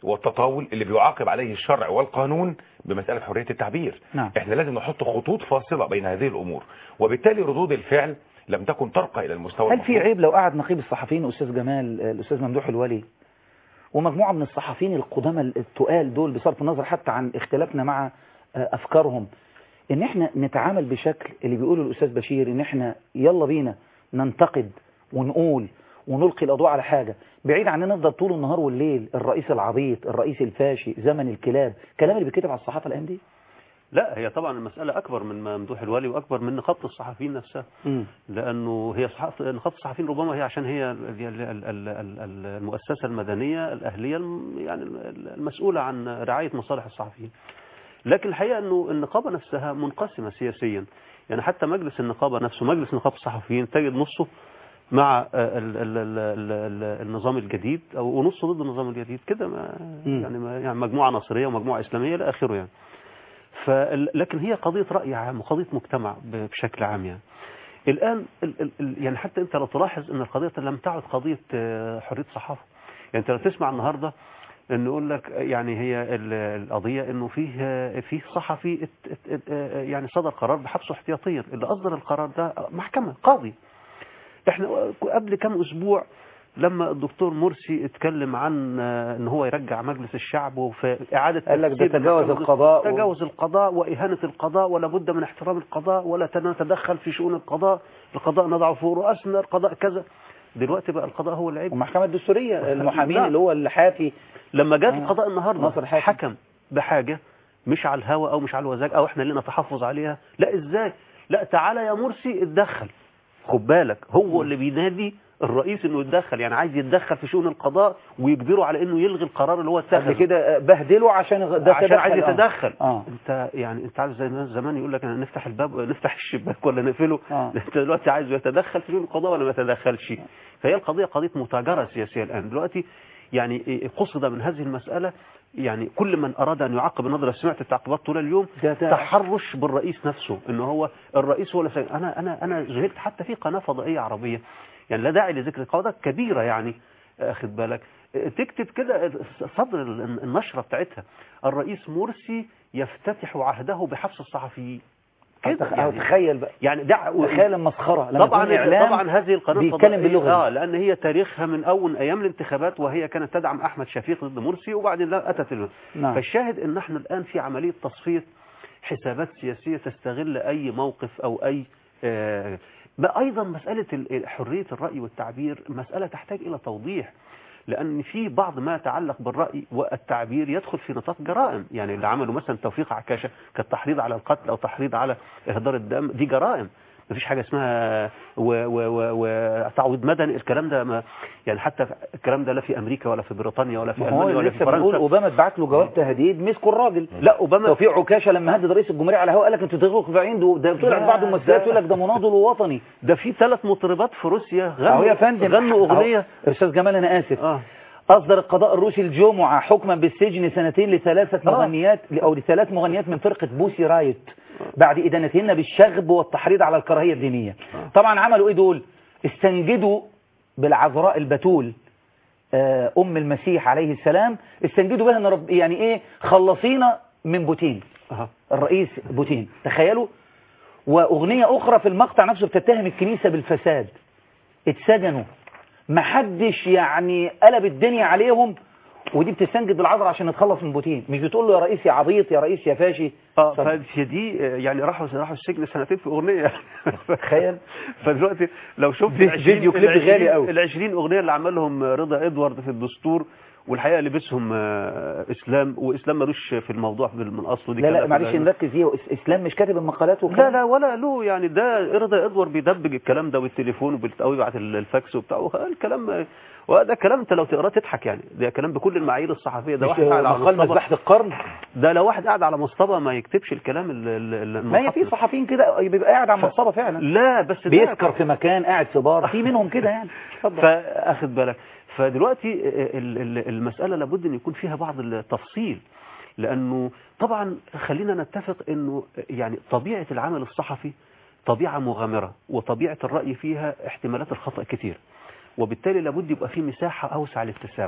S8: والتطاول اللي بيعاقب عليه الشرع والقانون بمسألة حرية التعبير
S1: نعم.
S8: احنا لازم نحط خطوط فاصلة بين هذه الأمور وبالتالي ردود الفعل لم تكن ترقى إلى المستوى
S1: هل في
S8: المطلوب.
S1: عيب لو قعد نقيب الصحفيين أستاذ جمال الأستاذ ممدوح الولي ومجموعة من الصحفيين القدامى التقال دول بصرف النظر حتى عن اختلافنا مع آه، أفكارهم إن إحنا نتعامل بشكل اللي بيقوله الأستاذ بشير إن إحنا يلا بينا ننتقد ونقول ونلقي الأضواء على حاجة بعيد عن ان نفضل طول النهار والليل الرئيس العبيط الرئيس الفاشي زمن الكلاب كلام اللي بيتكتب على الصحافة الأيام دي
S9: لا هي طبعا المسألة أكبر من ممدوح الوالي وأكبر من نقابة الصحفيين نفسها
S1: مم.
S9: لأنه هي صحف... نقابة الصحفيين ربما هي عشان هي ال- ال- ال- ال- ال- المؤسسة المدنية الأهلية الم- يعني المسؤولة عن رعاية مصالح الصحفيين لكن الحقيقة أنه النقابة نفسها منقسمة سياسيا يعني حتى مجلس النقابة نفسه مجلس نقابة الصحفيين تجد نصه مع ال ال ال ال ال النظام الجديد أو ونصه ضد النظام الجديد كده ما
S1: مم.
S9: يعني, ما يعني مجموعة نصرية ومجموعة إسلامية إلى آخره يعني فال- لكن هي قضية رأي عام وقضية مجتمع ب- بشكل عام يعني الآن ال ال ال يعني حتى أنت لو تلاحظ أن القضية لم تعد قضية آه، حرية صحافة يعني أنت لو تسمع النهاردة أنه يقول لك يعني هي ال- القضية أنه فيه آه، فيه صحفي ات- ات- ات- آه، يعني صدر قرار بحبسه احتياطيا اللي أصدر القرار ده محكمة قاضي احنا قبل كم أسبوع لما الدكتور مرسي اتكلم عن آه، ان هو يرجع مجلس الشعب وفي اعاده
S1: قال لك ده
S9: تفسير
S1: تجاوز
S9: محكمة-
S1: القضاء و-
S9: تجاوز القضاء واهانه القضاء ولا بد من احترام القضاء ولا نتدخل في شؤون القضاء القضاء نضعه فوق رؤسنا القضاء كذا دلوقتي بقى القضاء هو العيب
S1: والمحكمة الدستورية المحامين
S9: لا.
S1: اللي هو الحافي
S9: لما جاء
S1: آه.
S9: القضاء النهارده
S1: ناصر حاتم.
S9: حكم بحاجه مش على الهوى او مش على الوزاج او احنا لنا تحفظ عليها لا ازاي لا تعالى يا مرسي اتدخل خد بالك هو اللي بينادي الرئيس انه يتدخل يعني عايز يتدخل في شؤون القضاء ويجبره على انه يلغي القرار اللي هو
S1: قبل
S9: اتخذه
S1: كده بهدله عشان ده
S9: عشان
S1: تدخل.
S9: عايز
S1: آه.
S9: يتدخل
S1: اه
S9: انت يعني انت عارف زي الناس زمان يقول لك انا نفتح الباب نفتح الشباك ولا نقفله
S1: آه.
S9: انت دلوقتي عايز يتدخل في شؤون القضاء ولا ما يتدخلش فهي القضيه قضيه متاجره سياسيه الان دلوقتي يعني إيه قصد من هذه المساله يعني كل من اراد ان يعاقب النظر سمعت التعقيبات طول اليوم
S1: ده- ده-
S9: تحرش بالرئيس نفسه ان هو الرئيس هو اللي سي- انا انا انا ذهلت حتى في قناه فضائيه عربيه يعني لا داعي لذكر قناه كبيره يعني اخد بالك تكتب كده صدر النشره بتاعتها الرئيس مرسي يفتتح عهده بحبس الصحفيين كده
S1: أتخ-
S9: يعني
S1: تخيل بقى
S9: يعني دع
S1: تخيل المسخرة لما
S9: طبعا
S1: يكون إعلام
S9: طبعا هذه القناه
S1: بيتكلم
S9: الفضائية-
S1: باللغة
S9: اه
S1: دي.
S9: لان هي تاريخها من اول ايام الانتخابات وهي كانت تدعم احمد شفيق ضد مرسي وبعدين لا اتت ال-
S1: نعم.
S9: فالشاهد ان نحن الان في عمليه تصفيه حسابات سياسيه تستغل اي موقف او اي آه بقى ايضا مساله ال- حريه الراي والتعبير مساله تحتاج الى توضيح لان في بعض ما يتعلق بالراي والتعبير يدخل في نطاق جرائم يعني اللي عملوا مثلا توفيق عكاشه كالتحريض على القتل او تحريض على اهدار الدم دي جرائم مفيش حاجه اسمها و- و- و- وتعويض مدني الكلام ده ما يعني حتى الكلام ده لا في امريكا ولا في بريطانيا ولا في
S1: ما هو
S9: المانيا ولا في
S1: لسه بنقول
S9: فرنسا
S1: اوباما اتبعت له جواب تهديد مسكوا الراجل
S9: لا اوباما
S1: توفيق عكاشه لما هدد رئيس الجمهوريه على الهواء قال لك انتوا تغلقوا في عنده ده طلع
S9: لا،
S1: بعض الممثلات
S9: ده-
S1: يقول لك ده مناضل ووطني
S9: ده في ثلاث مطربات في روسيا
S1: اهو
S9: غنوا
S1: يا فندم
S9: غنوا اغنيه
S1: أهو. استاذ جمال انا اسف
S9: اه
S1: اصدر القضاء الروسي الجمعه حكما بالسجن سنتين لثلاثه
S9: آه.
S1: مغنيات او لثلاث مغنيات من فرقه بوسي رايت بعد ادانتهن بالشغب والتحريض على الكراهيه الدينيه طبعا عملوا ايه دول استنجدوا بالعذراء البتول آه، ام المسيح عليه السلام استنجدوا بها ان رب يعني ايه خلصينا من بوتين
S9: اه
S1: الرئيس بوتين تخيلوا واغنيه اخرى في المقطع نفسه بتتهم الكنيسه بالفساد اتسجنوا محدش يعني قلب الدنيا عليهم ودي بتستنجد بالعذر عشان نتخلص من بوتين مش بتقول له يا رئيس يا عبيط يا رئيس يا فاشي
S9: اه
S1: طب
S9: فدي آه، يعني راحوا راحوا السجن سنتين في اغنيه
S1: تخيل
S9: فدلوقتي لو شفت
S1: في- فيديو كليب غالي قوي.
S9: ال 20 اغنيه اللي عملهم رضا ادوارد في الدستور والحقيقه لبسهم آه، اسلام واسلام ملوش في الموضوع من من اصله دي
S1: لا لا
S9: كلام
S1: معلش
S9: كلها-
S1: نركز ايه إس- اسلام مش كاتب المقالات
S9: لا
S1: وكده
S9: لا ولا له يعني ده رضا ادوار بيدبج الكلام ده بالتليفون وبالت- او يبعت ال- الفاكس وبتاع الكلام وده كلام انت لو تقراه تضحك يعني ده كلام بكل المعايير الصحفيه ده
S1: مش
S9: واحد قاعد على
S1: مقال
S9: مصطبه
S1: مذبحة القرن
S9: ده لو واحد قاعد على مصطبه ما يكتبش الكلام ال- ال- ال-
S1: ما هي في
S9: المنحط.
S1: صحفيين كده بيبقى قاعد على المصطبة فعلا
S9: لا بس ده-
S1: بيسكر في مكان قاعد في بار في منهم كده يعني اتفضل
S9: فاخد بالك فدلوقتي ال- ال- المسألة لابد أن يكون فيها بعض التفصيل لأنه طبعا خلينا نتفق أنه يعني طبيعة العمل الصحفي طبيعة مغامرة وطبيعة الرأي فيها احتمالات الخطأ كتير وبالتالي لابد يبقى في مساحة أوسع للتسامح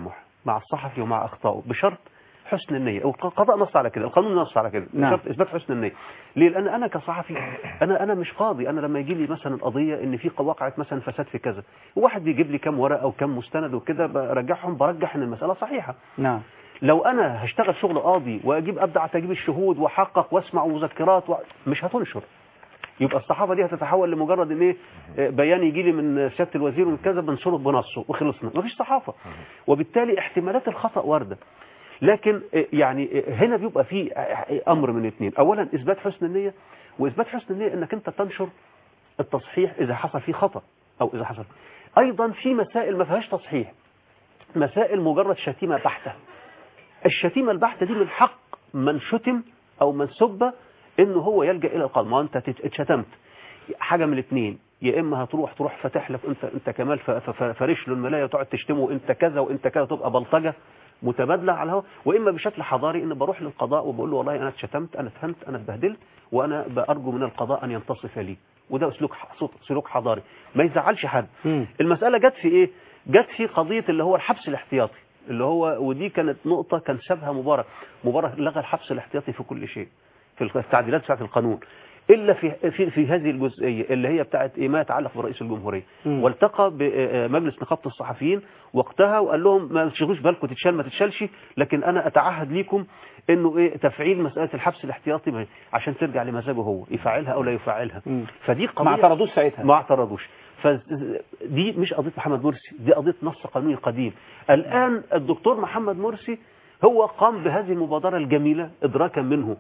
S9: مع الصحفي ومع اخطائه بشرط حسن النية القضاء نص على كده القانون نص على كده
S1: نعم.
S9: بشرط اثبات حسن النية ليه لان انا كصحفي انا انا مش فاضي انا لما يجي لي مثلا قضيه ان في وقعت مثلا فساد في كذا واحد بيجيب لي كام ورقه وكام مستند وكده برجعهم برجح ان المساله صحيحه
S1: نعم
S9: لو انا هشتغل شغل قاضي واجيب ابدا تجيب الشهود واحقق واسمع مذكرات و... مش هتنشر يبقى الصحافه دي هتتحول لمجرد ان ايه آه، بيان يجي لي من سياده الوزير ومن كذا بنشره بنصه وخلصنا مفيش صحافه وبالتالي احتمالات الخطا وارده لكن آه، يعني آه، هنا بيبقى في آه، امر من اثنين اولا اثبات حسن النيه واثبات حسن النيه انك انت تنشر التصحيح اذا حصل فيه خطا او اذا حصل ايضا في مسائل ما فيهاش تصحيح مسائل مجرد شتيمه بحته الشتيمه البحته دي من حق من شتم او من سب انه هو يلجا الى القلم ما انت تت- اتشتمت حاجه من الاثنين يا اما هتروح تروح فاتح لك انت انت كمال ف- ف- ف- فارش له الملايه وتقعد تشتمه انت كذا وانت كذا تبقى بلطجه متبادله على الهواء واما بشكل حضاري ان بروح للقضاء وبقول له والله انا اتشتمت انا اتهمت انا اتبهدلت وانا بارجو من القضاء ان ينتصف لي وده سلوك ح- سلوك حضاري ما يزعلش حد
S1: مم.
S9: المسألة جت في ايه جت في قضية اللي هو الحبس الاحتياطي اللي هو ودي كانت نقطة كان سابها مبارك مبارك لغى الحبس الاحتياطي في كل شيء في التعديلات بتاعت القانون الا في في في هذه الجزئيه اللي هي بتاعت ايه ما يتعلق برئيس الجمهوريه
S1: مم.
S9: والتقى بمجلس نقابه الصحفيين وقتها وقال لهم ما تشغلوش بالكم تتشال ما تتشالش لكن انا اتعهد ليكم انه ايه تفعيل مساله الحبس الاحتياطي ما- عشان ترجع لمزاجه هو يفعلها او لا يفعلها
S1: مم.
S9: فدي قضيه
S1: ما اعترضوش ساعتها
S9: ما اعترضوش فدي مش قضيه محمد مرسي دي قضيه نص قانوني قديم الان الدكتور محمد مرسي هو قام بهذه المبادره الجميله ادراكا منه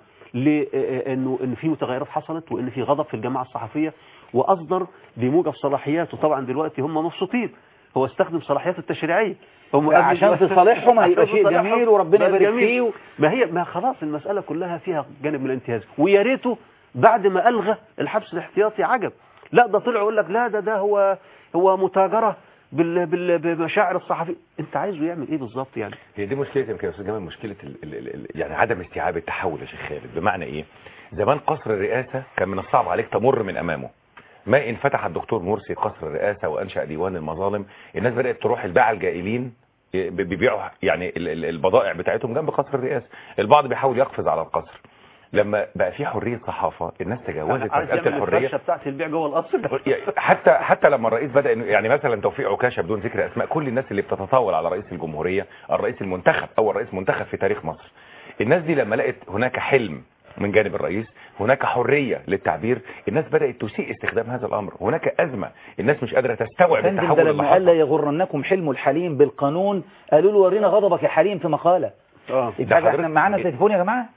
S9: لانه ان في متغيرات حصلت وان في غضب في الجماعه الصحفيه واصدر بموجب صلاحياته طبعا دلوقتي هم مبسوطين هو استخدم صلاحياته التشريعيه هم
S1: لا، عشان في صالحهم هيبقى
S9: عشان في
S1: شيء
S9: صالحهم
S1: جميل وربنا
S9: بقى
S1: يبارك
S9: جميل.
S1: فيه و-
S9: ما هي ما خلاص المسألة كلها فيها جانب من الانتهاز ويا ريته بعد ما ألغى الحبس الاحتياطي عجب لا ده طلع يقول لك لا ده ده هو هو متاجرة بال بال بمشاعر الصحفي انت عايزه يعمل ايه بالظبط يعني
S8: هي دي مشكله يمكن يا استاذ جمال مشكله ال ال ال ال يعني عدم استيعاب التحول يا شيخ خالد بمعنى ايه زمان قصر الرئاسه كان من الصعب عليك تمر من امامه ما ان فتح الدكتور مرسي قصر الرئاسه وانشا ديوان المظالم الناس بدات تروح الباعه الجائلين ب- بيبيعوا يعني ال- ال- البضائع بتاعتهم جنب قصر الرئاسه البعض بيحاول يقفز على القصر لما بقى في حريه صحافه الناس تجاوزت
S9: عايز
S8: مساله
S9: يعمل
S8: الحريه
S9: الفرشة بتاعت البيع جوه القصر
S8: حتى حتى لما الرئيس بدا إنه- يعني مثلا توفيق عكاشه بدون ذكر اسماء كل الناس اللي بتتطاول على رئيس الجمهوريه الرئيس المنتخب اول رئيس منتخب في تاريخ مصر الناس دي لما لقت هناك حلم من جانب الرئيس هناك حريه للتعبير الناس بدات تسيء استخدام هذا الامر هناك ازمه الناس مش قادره تستوعب
S1: فندم ده
S8: التحول اللي
S1: لما قال لا
S8: حصل
S1: يغرنكم حلم الحليم بالقانون قالوا له ورينا غضبك يا حليم في مقالة
S9: اه
S1: يبقى حاجة احنا
S8: حضرتك-
S1: معانا تليفون يا جماعة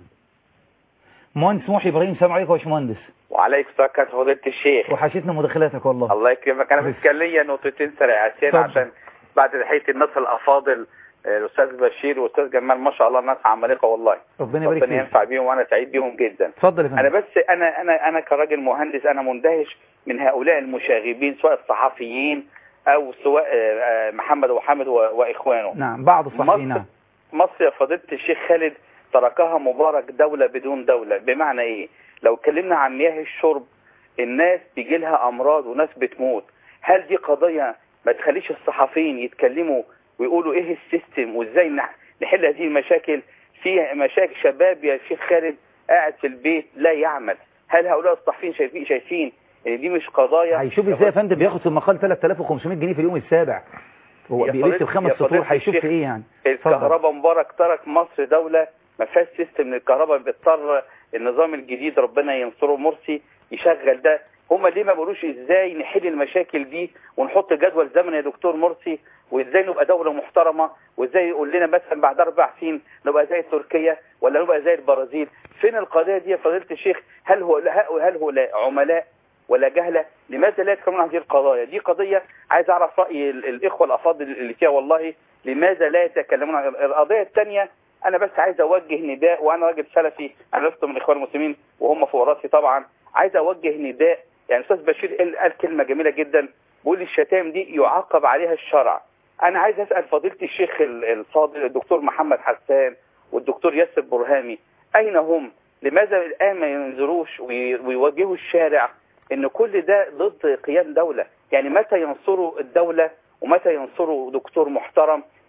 S1: مهندس محي ابراهيم سلام عليكم يا باشمهندس
S10: وعليكم السلام كانت فضيلة الشيخ
S1: وحشتنا مداخلاتك والله
S10: الله يكرمك انا بس كان ليا نقطتين سريعتين
S1: اتفضل.
S10: عشان بعد تحيه الناس الافاضل آه، الاستاذ بشير والاستاذ جمال ما شاء الله ناس عمالقه والله
S1: ربنا يبارك
S10: ربنا
S1: فيك
S10: ينفع بيهم وانا سعيد بيهم جدا
S1: اتفضل يا
S10: انا
S1: فندم
S10: بس انا انا انا كراجل مهندس انا مندهش من هؤلاء المشاغبين سواء الصحفيين او سواء آه، آه، محمد وحامد و- واخوانه
S1: نعم بعض الصحفيين
S10: مصر-
S1: نعم
S10: مصر يا فضيلة الشيخ خالد تركها مبارك دولة بدون دولة بمعنى ايه لو اتكلمنا عن مياه الشرب الناس بيجي لها امراض وناس بتموت هل دي قضية ما تخليش الصحفيين يتكلموا ويقولوا ايه السيستم وازاي نح- نحل هذه المشاكل في مشاكل شباب يا شيخ خالد قاعد في البيت لا يعمل هل هؤلاء الصحفيين شايفين شايفين ان دي مش قضايا
S1: هيشوف ازاي يا فندم بياخد في المقال 3500 جنيه في اليوم السابع هو
S10: يا
S1: بيكتب
S10: فضيلة-
S1: خمس
S10: يا
S1: سطور
S10: فضيلة
S1: هيشوف
S10: الشيخ،
S1: في ايه يعني اتفضل.
S10: الكهرباء مبارك ترك مصر دولة ما فيهاش سيستم للكهرباء بيضطر النظام الجديد ربنا ينصره مرسي يشغل ده هما ليه ما بيقولوش ازاي نحل المشاكل دي ونحط جدول زمني يا دكتور مرسي وازاي نبقى دولة محترمة وازاي يقول لنا مثلا بعد اربع سنين نبقى زي تركيا ولا نبقى زي البرازيل فين القضية دي يا فضيلة الشيخ هل هو هل هو عملاء ولا جهلة لماذا لا يتكلمون عن هذه القضايا دي قضية عايز أعرف رأي ال- الإخوة الأفاضل اللي فيها والله لماذا لا يتكلمون عن القضية الثانية أنا بس عايز أوجه نداء وأنا راجل سلفي أنا لست من الإخوان المسلمين وهم فوق راسي طبعا عايز أوجه نداء يعني أستاذ بشير قال قال كلمة جميلة جدا بيقول الشتائم دي يعاقب عليها الشرع أنا عايز أسأل فضيلة الشيخ ال- الفاضل الدكتور محمد حسان والدكتور ياسر برهامي أين هم؟ لماذا الآن ما ينظروش وي- ويوجهوا الشارع ان كل ده ضد قيام دولة يعني متى ينصروا الدولة ومتى ينصروا دكتور محترم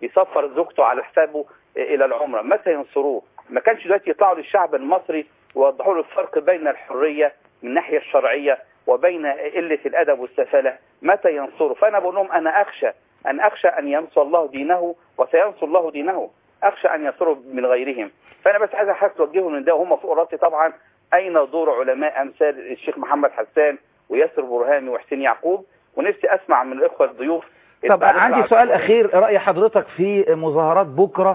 S10: يسفر زوجته على حسابه الى العمره متى ينصروه ما كانش دلوقتي يطلعوا للشعب المصري ويوضحوا له الفرق بين الحريه من الناحيه الشرعيه وبين قله الادب والسفاله متى ينصروا فانا بقول لهم انا اخشى ان اخشى ان ينصر الله دينه وسينصر الله دينه اخشى ان ينصروا من غيرهم فانا بس عايز حضرتك توجههم ان ده هم فوق راسي طبعا اين دور علماء امثال الشيخ محمد حسان وياسر برهامي وحسين يعقوب ونفسي اسمع من الاخوه الضيوف
S1: طب
S10: التعليق
S1: عندي
S10: على
S1: سؤال
S10: السؤال.
S1: أخير رأي حضرتك في مظاهرات بكرة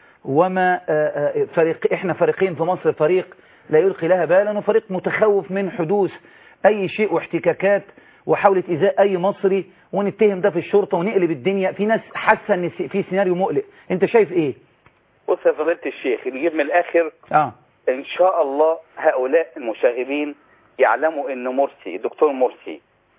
S1: وما آه، آه، فريق إحنا فريقين في مصر فريق لا يلقي لها بالا وفريق متخوف من حدوث أي شيء واحتكاكات وحاولة إيذاء أي مصري ونتهم ده في الشرطة ونقلب الدنيا في ناس حاسة إن في سيناريو مقلق أنت شايف إيه؟
S10: بص يا فضيله الشيخ نجيب من الاخر
S1: آه
S10: ان شاء الله هؤلاء المشاغبين يعلموا ان مرسي الدكتور مرسي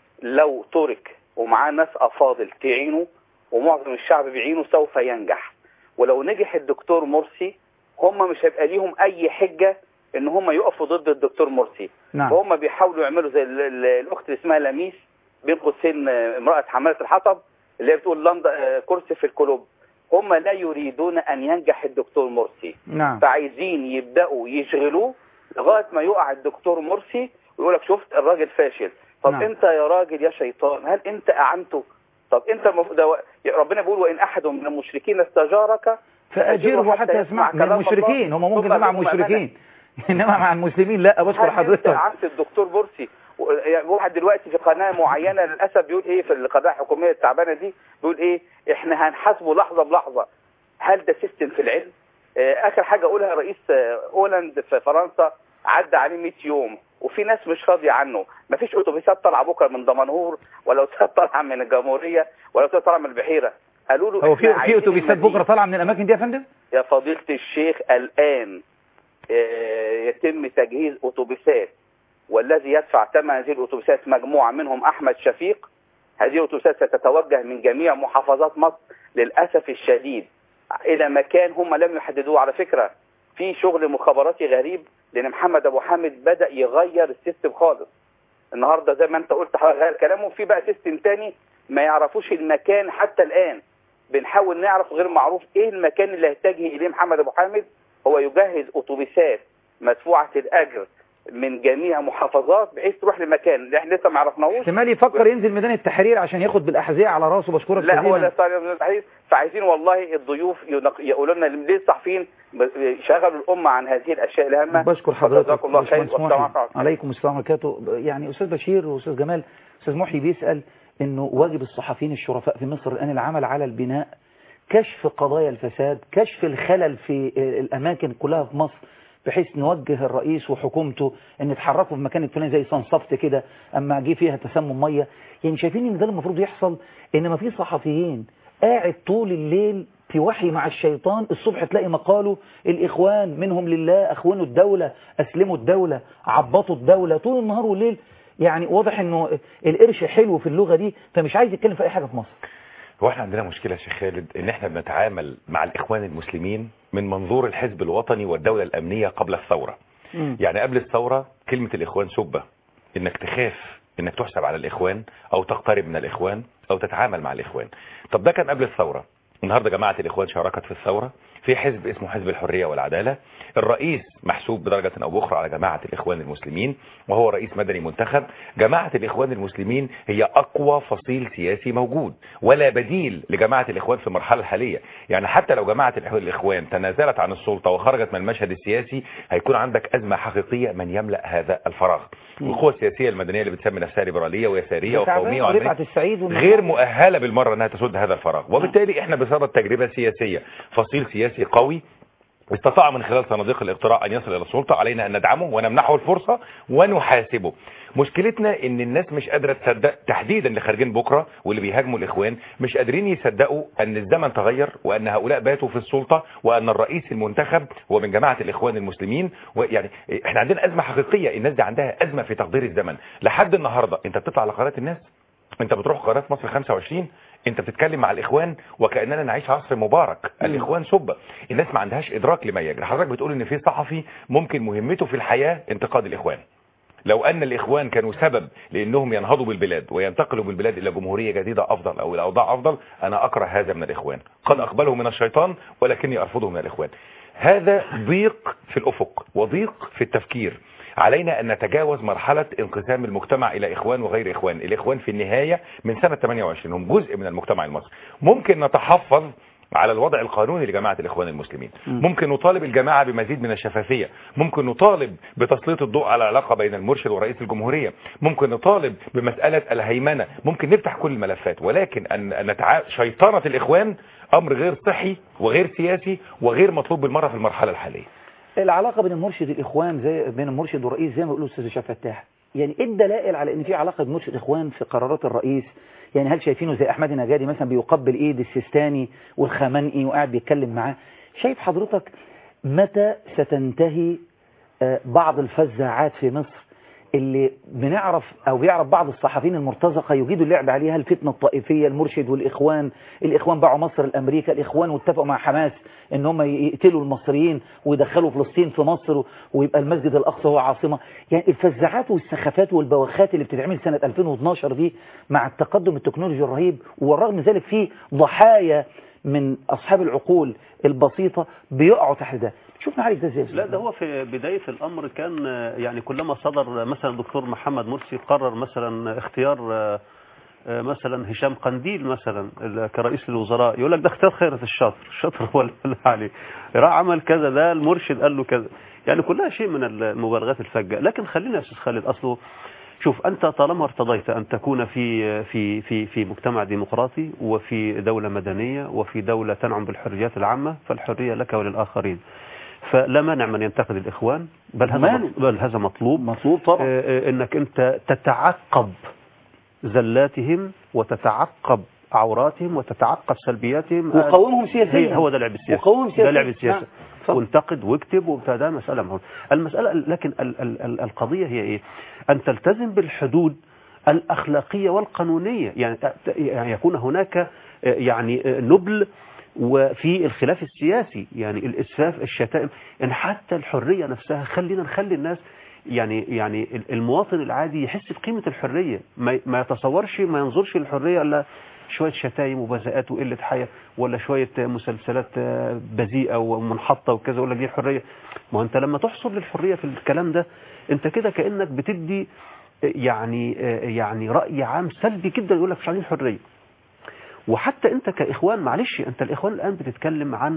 S10: لو ترك ومعاه ناس افاضل تعينه ومعظم الشعب بيعينه سوف ينجح ولو نجح الدكتور مرسي هم مش هيبقى ليهم اي حجه ان هم يقفوا ضد الدكتور مرسي
S1: نعم
S10: فهم بيحاولوا يعملوا زي ال- ال- الاخت اللي اسمها لميس بين قوسين آه، امراه حماله الحطب اللي هي بتقول لندا آه، كرسي في القلوب هم لا يريدون ان ينجح الدكتور مرسي
S1: نعم
S10: فعايزين يبداوا يشغلوه لغايه ما يقع الدكتور مرسي ويقول لك شفت الراجل فاشل طب
S1: نعم.
S10: نعم. انت يا راجل يا شيطان هل انت اعنته طب انت المفروض ده ربنا بيقول وان احد من المشركين استجارك
S1: فأجره حتى يسمع من
S10: كلام
S1: المشركين
S10: الله.
S1: هم ممكن
S10: ثم
S1: مع
S10: لهم أمانة.
S1: المشركين إنما مع المسلمين لا بشكر
S10: هل انت
S1: حضرتك
S10: اعنت الدكتور مرسي و- يعني واحد دلوقتي في قناه معينه للاسف بيقول ايه في القناه الحكوميه التعبانه دي بيقول ايه احنا هنحاسبه لحظه بلحظه هل ده سيستم في العلم آه، اخر حاجه اقولها رئيس آه، هولاند في فرنسا عدى عليه 100 يوم وفي ناس مش راضيه عنه مفيش اتوبيسات طالعه بكره من دمنهور ولا اتوبيسات طالعه من الجمهوريه ولا اتوبيسات طالعه من البحيره قالوا له
S1: هو
S10: إحنا
S1: في في
S10: عايزين
S1: أتوبيسات
S10: المدينة.
S1: بكرة طالعة من الأماكن دي يا فندم؟
S10: يا فضيلة الشيخ الآن آه، يتم تجهيز أتوبيسات والذي يدفع ثمن هذه الأتوبيسات مجموعة منهم أحمد شفيق هذه الأتوبيسات ستتوجه من جميع محافظات مصر للأسف الشديد إلى مكان هم لم يحددوه على فكرة في شغل مخابراتي غريب لأن محمد أبو حامد بدأ يغير السيستم خالص النهارده زي ما انت قلت غير كلامه في بقى سيستم تاني ما يعرفوش المكان حتى الآن بنحاول نعرف غير معروف ايه المكان اللي هيتجه اليه محمد ابو حامد هو يجهز اتوبيسات مدفوعه الاجر من جميع محافظات بحيث تروح لمكان اللي احنا لسه ما عرفناهوش
S1: احتمال يفكر ينزل ميدان التحرير عشان ياخد بالأحذية على راسه بشكرك
S10: لا هو
S1: جزيلا
S10: ده صار من الحديث فعايزين والله الضيوف ينق- يقولوا لنا ليه الصحفيين ب- شغلوا الامه عن هذه الاشياء الهامه
S1: بشكر حضرتك
S10: جزاكم الله خير
S1: باشمهندس
S10: والسلام
S1: محي.
S10: عليكم
S1: عليكم السلام وبركاته يعني أستاذ بشير وأستاذ جمال أستاذ محي بيسأل إنه واجب الصحفيين الشرفاء في مصر الآن العمل على البناء كشف قضايا الفساد كشف الخلل في الأماكن كلها في مصر بحيث نوجه الرئيس وحكومته ان يتحركوا في مكان الفلاني زي صنصفت كده اما جه فيها تسمم ميه يعني شايفين ان ده المفروض يحصل انما في صحفيين قاعد طول الليل في وحي مع الشيطان الصبح تلاقي مقاله الإخوان منهم لله أخونوا الدولة أسلموا الدولة عبطوا الدولة طول النهار والليل يعني واضح انه القرش حلو في اللغة دي فمش عايز يتكلم في اي حاجة في مصر
S8: هو احنا عندنا مشكلة يا شيخ خالد ان احنا بنتعامل مع الاخوان المسلمين من منظور الحزب الوطني والدولة الامنية قبل الثورة يعني قبل الثورة كلمة الاخوان سبة انك تخاف انك تحسب على الاخوان او تقترب من الاخوان او تتعامل مع الاخوان طب ده كان قبل الثورة النهاردة جماعة الاخوان شاركت في الثورة في حزب اسمه حزب الحرية والعدالة الرئيس محسوب بدرجة او باخرى على جماعة الاخوان المسلمين وهو رئيس مدني منتخب جماعة الاخوان المسلمين هي اقوى فصيل سياسي موجود ولا بديل لجماعة الاخوان في المرحلة الحالية يعني حتى لو جماعة الإخوان- الاخوان تنازلت عن السلطة وخرجت من المشهد السياسي هيكون عندك ازمة حقيقية من يملأ هذا الفراغ القوى السياسية المدنية اللي بتسمي نفسها ليبرالية ويسارية وقومية وعلمانية
S1: ورفعت السعيد والنصارى.
S8: غير مؤهلة بالمرة انها تسد هذا الفراغ وبالتالي احنا بصدد تجربة سياسية فصيل سياسي قوي استطاع من خلال صناديق الاقتراع ان يصل الى السلطة علينا ان ندعمه ونمنحه الفرصة ونحاسبه مشكلتنا ان الناس مش قادرة تصدق تحديدا اللي خارجين بكرة واللي بيهاجموا الاخوان مش قادرين يصدقوا ان الزمن تغير وان هؤلاء باتوا في السلطة وان الرئيس المنتخب هو من جماعة الاخوان المسلمين ويعني احنا عندنا ازمة حقيقية الناس دي عندها ازمة في تقدير الزمن لحد النهاردة انت بتطلع على قناة الناس انت بتروح قناه مصر 25 انت بتتكلم مع الاخوان وكاننا نعيش عصر مبارك الاخوان سبه الناس ما عندهاش ادراك لما يجري حضرتك بتقول ان في صحفي ممكن مهمته في الحياه انتقاد الاخوان لو أن الإخوان كانوا سبب لأنهم ينهضوا بالبلاد وينتقلوا بالبلاد إلى جمهورية جديدة أفضل أو إلى أوضاع أفضل أنا أكره هذا من الإخوان قد أقبله من الشيطان ولكني أرفضه من الإخوان هذا ضيق في الأفق وضيق في التفكير علينا أن نتجاوز مرحلة انقسام المجتمع إلى إخوان وغير إخوان الإخوان في النهاية من سنة 28 هم جزء من المجتمع المصري ممكن نتحفظ على الوضع القانوني لجماعة الإخوان المسلمين ممكن نطالب الجماعة بمزيد من الشفافية ممكن نطالب بتسليط الضوء على العلاقة بين المرشد ورئيس الجمهورية ممكن نطالب بمسألة الهيمنة ممكن نفتح كل الملفات ولكن أن أن نتع... شيطنة الإخوان أمر غير صحي وغير سياسي وغير مطلوب بالمرة في المرحلة الحالية
S1: العلاقة بين المرشد الإخوان زي بين المرشد والرئيس زي ما بيقولوا الأستاذ هشام فتاح يعني ايه الدلائل على ان في علاقة بين مرشد إخوان في قرارات الرئيس يعني هل شايفينه زي أحمد النجادي مثلا بيقبل إيد السيستاني والخمنئي وقاعد بيتكلم معاه شايف حضرتك متى ستنتهي آه، بعض الفزاعات في مصر اللي بنعرف او بيعرف بعض الصحفيين المرتزقه يجيدوا اللعب عليها الفتنه الطائفيه المرشد والاخوان الاخوان باعوا مصر لامريكا الاخوان واتفقوا مع حماس ان هم يقتلوا المصريين ويدخلوا فلسطين في مصر ويبقى المسجد الاقصى هو عاصمه يعني الفزاعات والسخافات والبواخات اللي بتتعمل سنه 2012 دي مع التقدم التكنولوجي الرهيب ورغم ذلك في ضحايا من اصحاب العقول البسيطه بيقعوا تحت ده شوفنا عليك ده ازاي
S9: لا ده هو في بداية الأمر كان آه، يعني كلما صدر مثلا الدكتور محمد مرسي قرر مثلا اختيار آه، آه، مثلا هشام قنديل مثلا ال- كرئيس الوزراء يقول لك ده اختيار خيرة الشاطر الشاطر هو اللي عليه راح عمل كذا ده المرشد قال له كذا يعني كلها شيء من المبالغات الفجة لكن خلينا يا أستاذ خالد أصله شوف أنت طالما ارتضيت أن تكون في في في في مجتمع ديمقراطي وفي دولة مدنية وفي دولة تنعم بالحريات العامة فالحرية لك وللآخرين فلا مانع من ينتقد الإخوان بل هذا
S1: مانع.
S9: مط- بل هذا مطلوب
S1: مطلوب طبعا
S9: آه، آه، انك انت تتعقب زلاتهم وتتعقب عوراتهم وتتعقب سلبياتهم آه،
S1: وقومهم سياسيا.
S9: هي- هو ده لعب السياسه
S1: وقومهم سياسيا.
S9: ده لعب السياسه
S1: نعم. اتفضل.
S9: وانتقد واكتب وبتاع ده مساله مهمه المساله لكن ال ال ال القضيه هي ايه ان تلتزم بالحدود الاخلاقيه والقانونيه يعني يعني يكون هناك آه، يعني آه، نبل وفي الخلاف السياسي يعني الاسفاف الشتائم ان حتى الحريه نفسها خلينا نخلي الناس يعني يعني المواطن العادي يحس بقيمه الحريه ما ما يتصورش ما ينظرش للحريه الا شويه شتايم وبذاءات وقله حياه ولا شويه مسلسلات آه، بذيئه ومنحطه وكذا ولا دي الحريه ما هو انت لما تحصل للحريه في الكلام ده انت كده كانك بتدي آه، يعني آه، يعني راي عام سلبي جدا يقول لك مش عايزين حريه وحتى انت كاخوان معلش انت الاخوان الان بتتكلم عن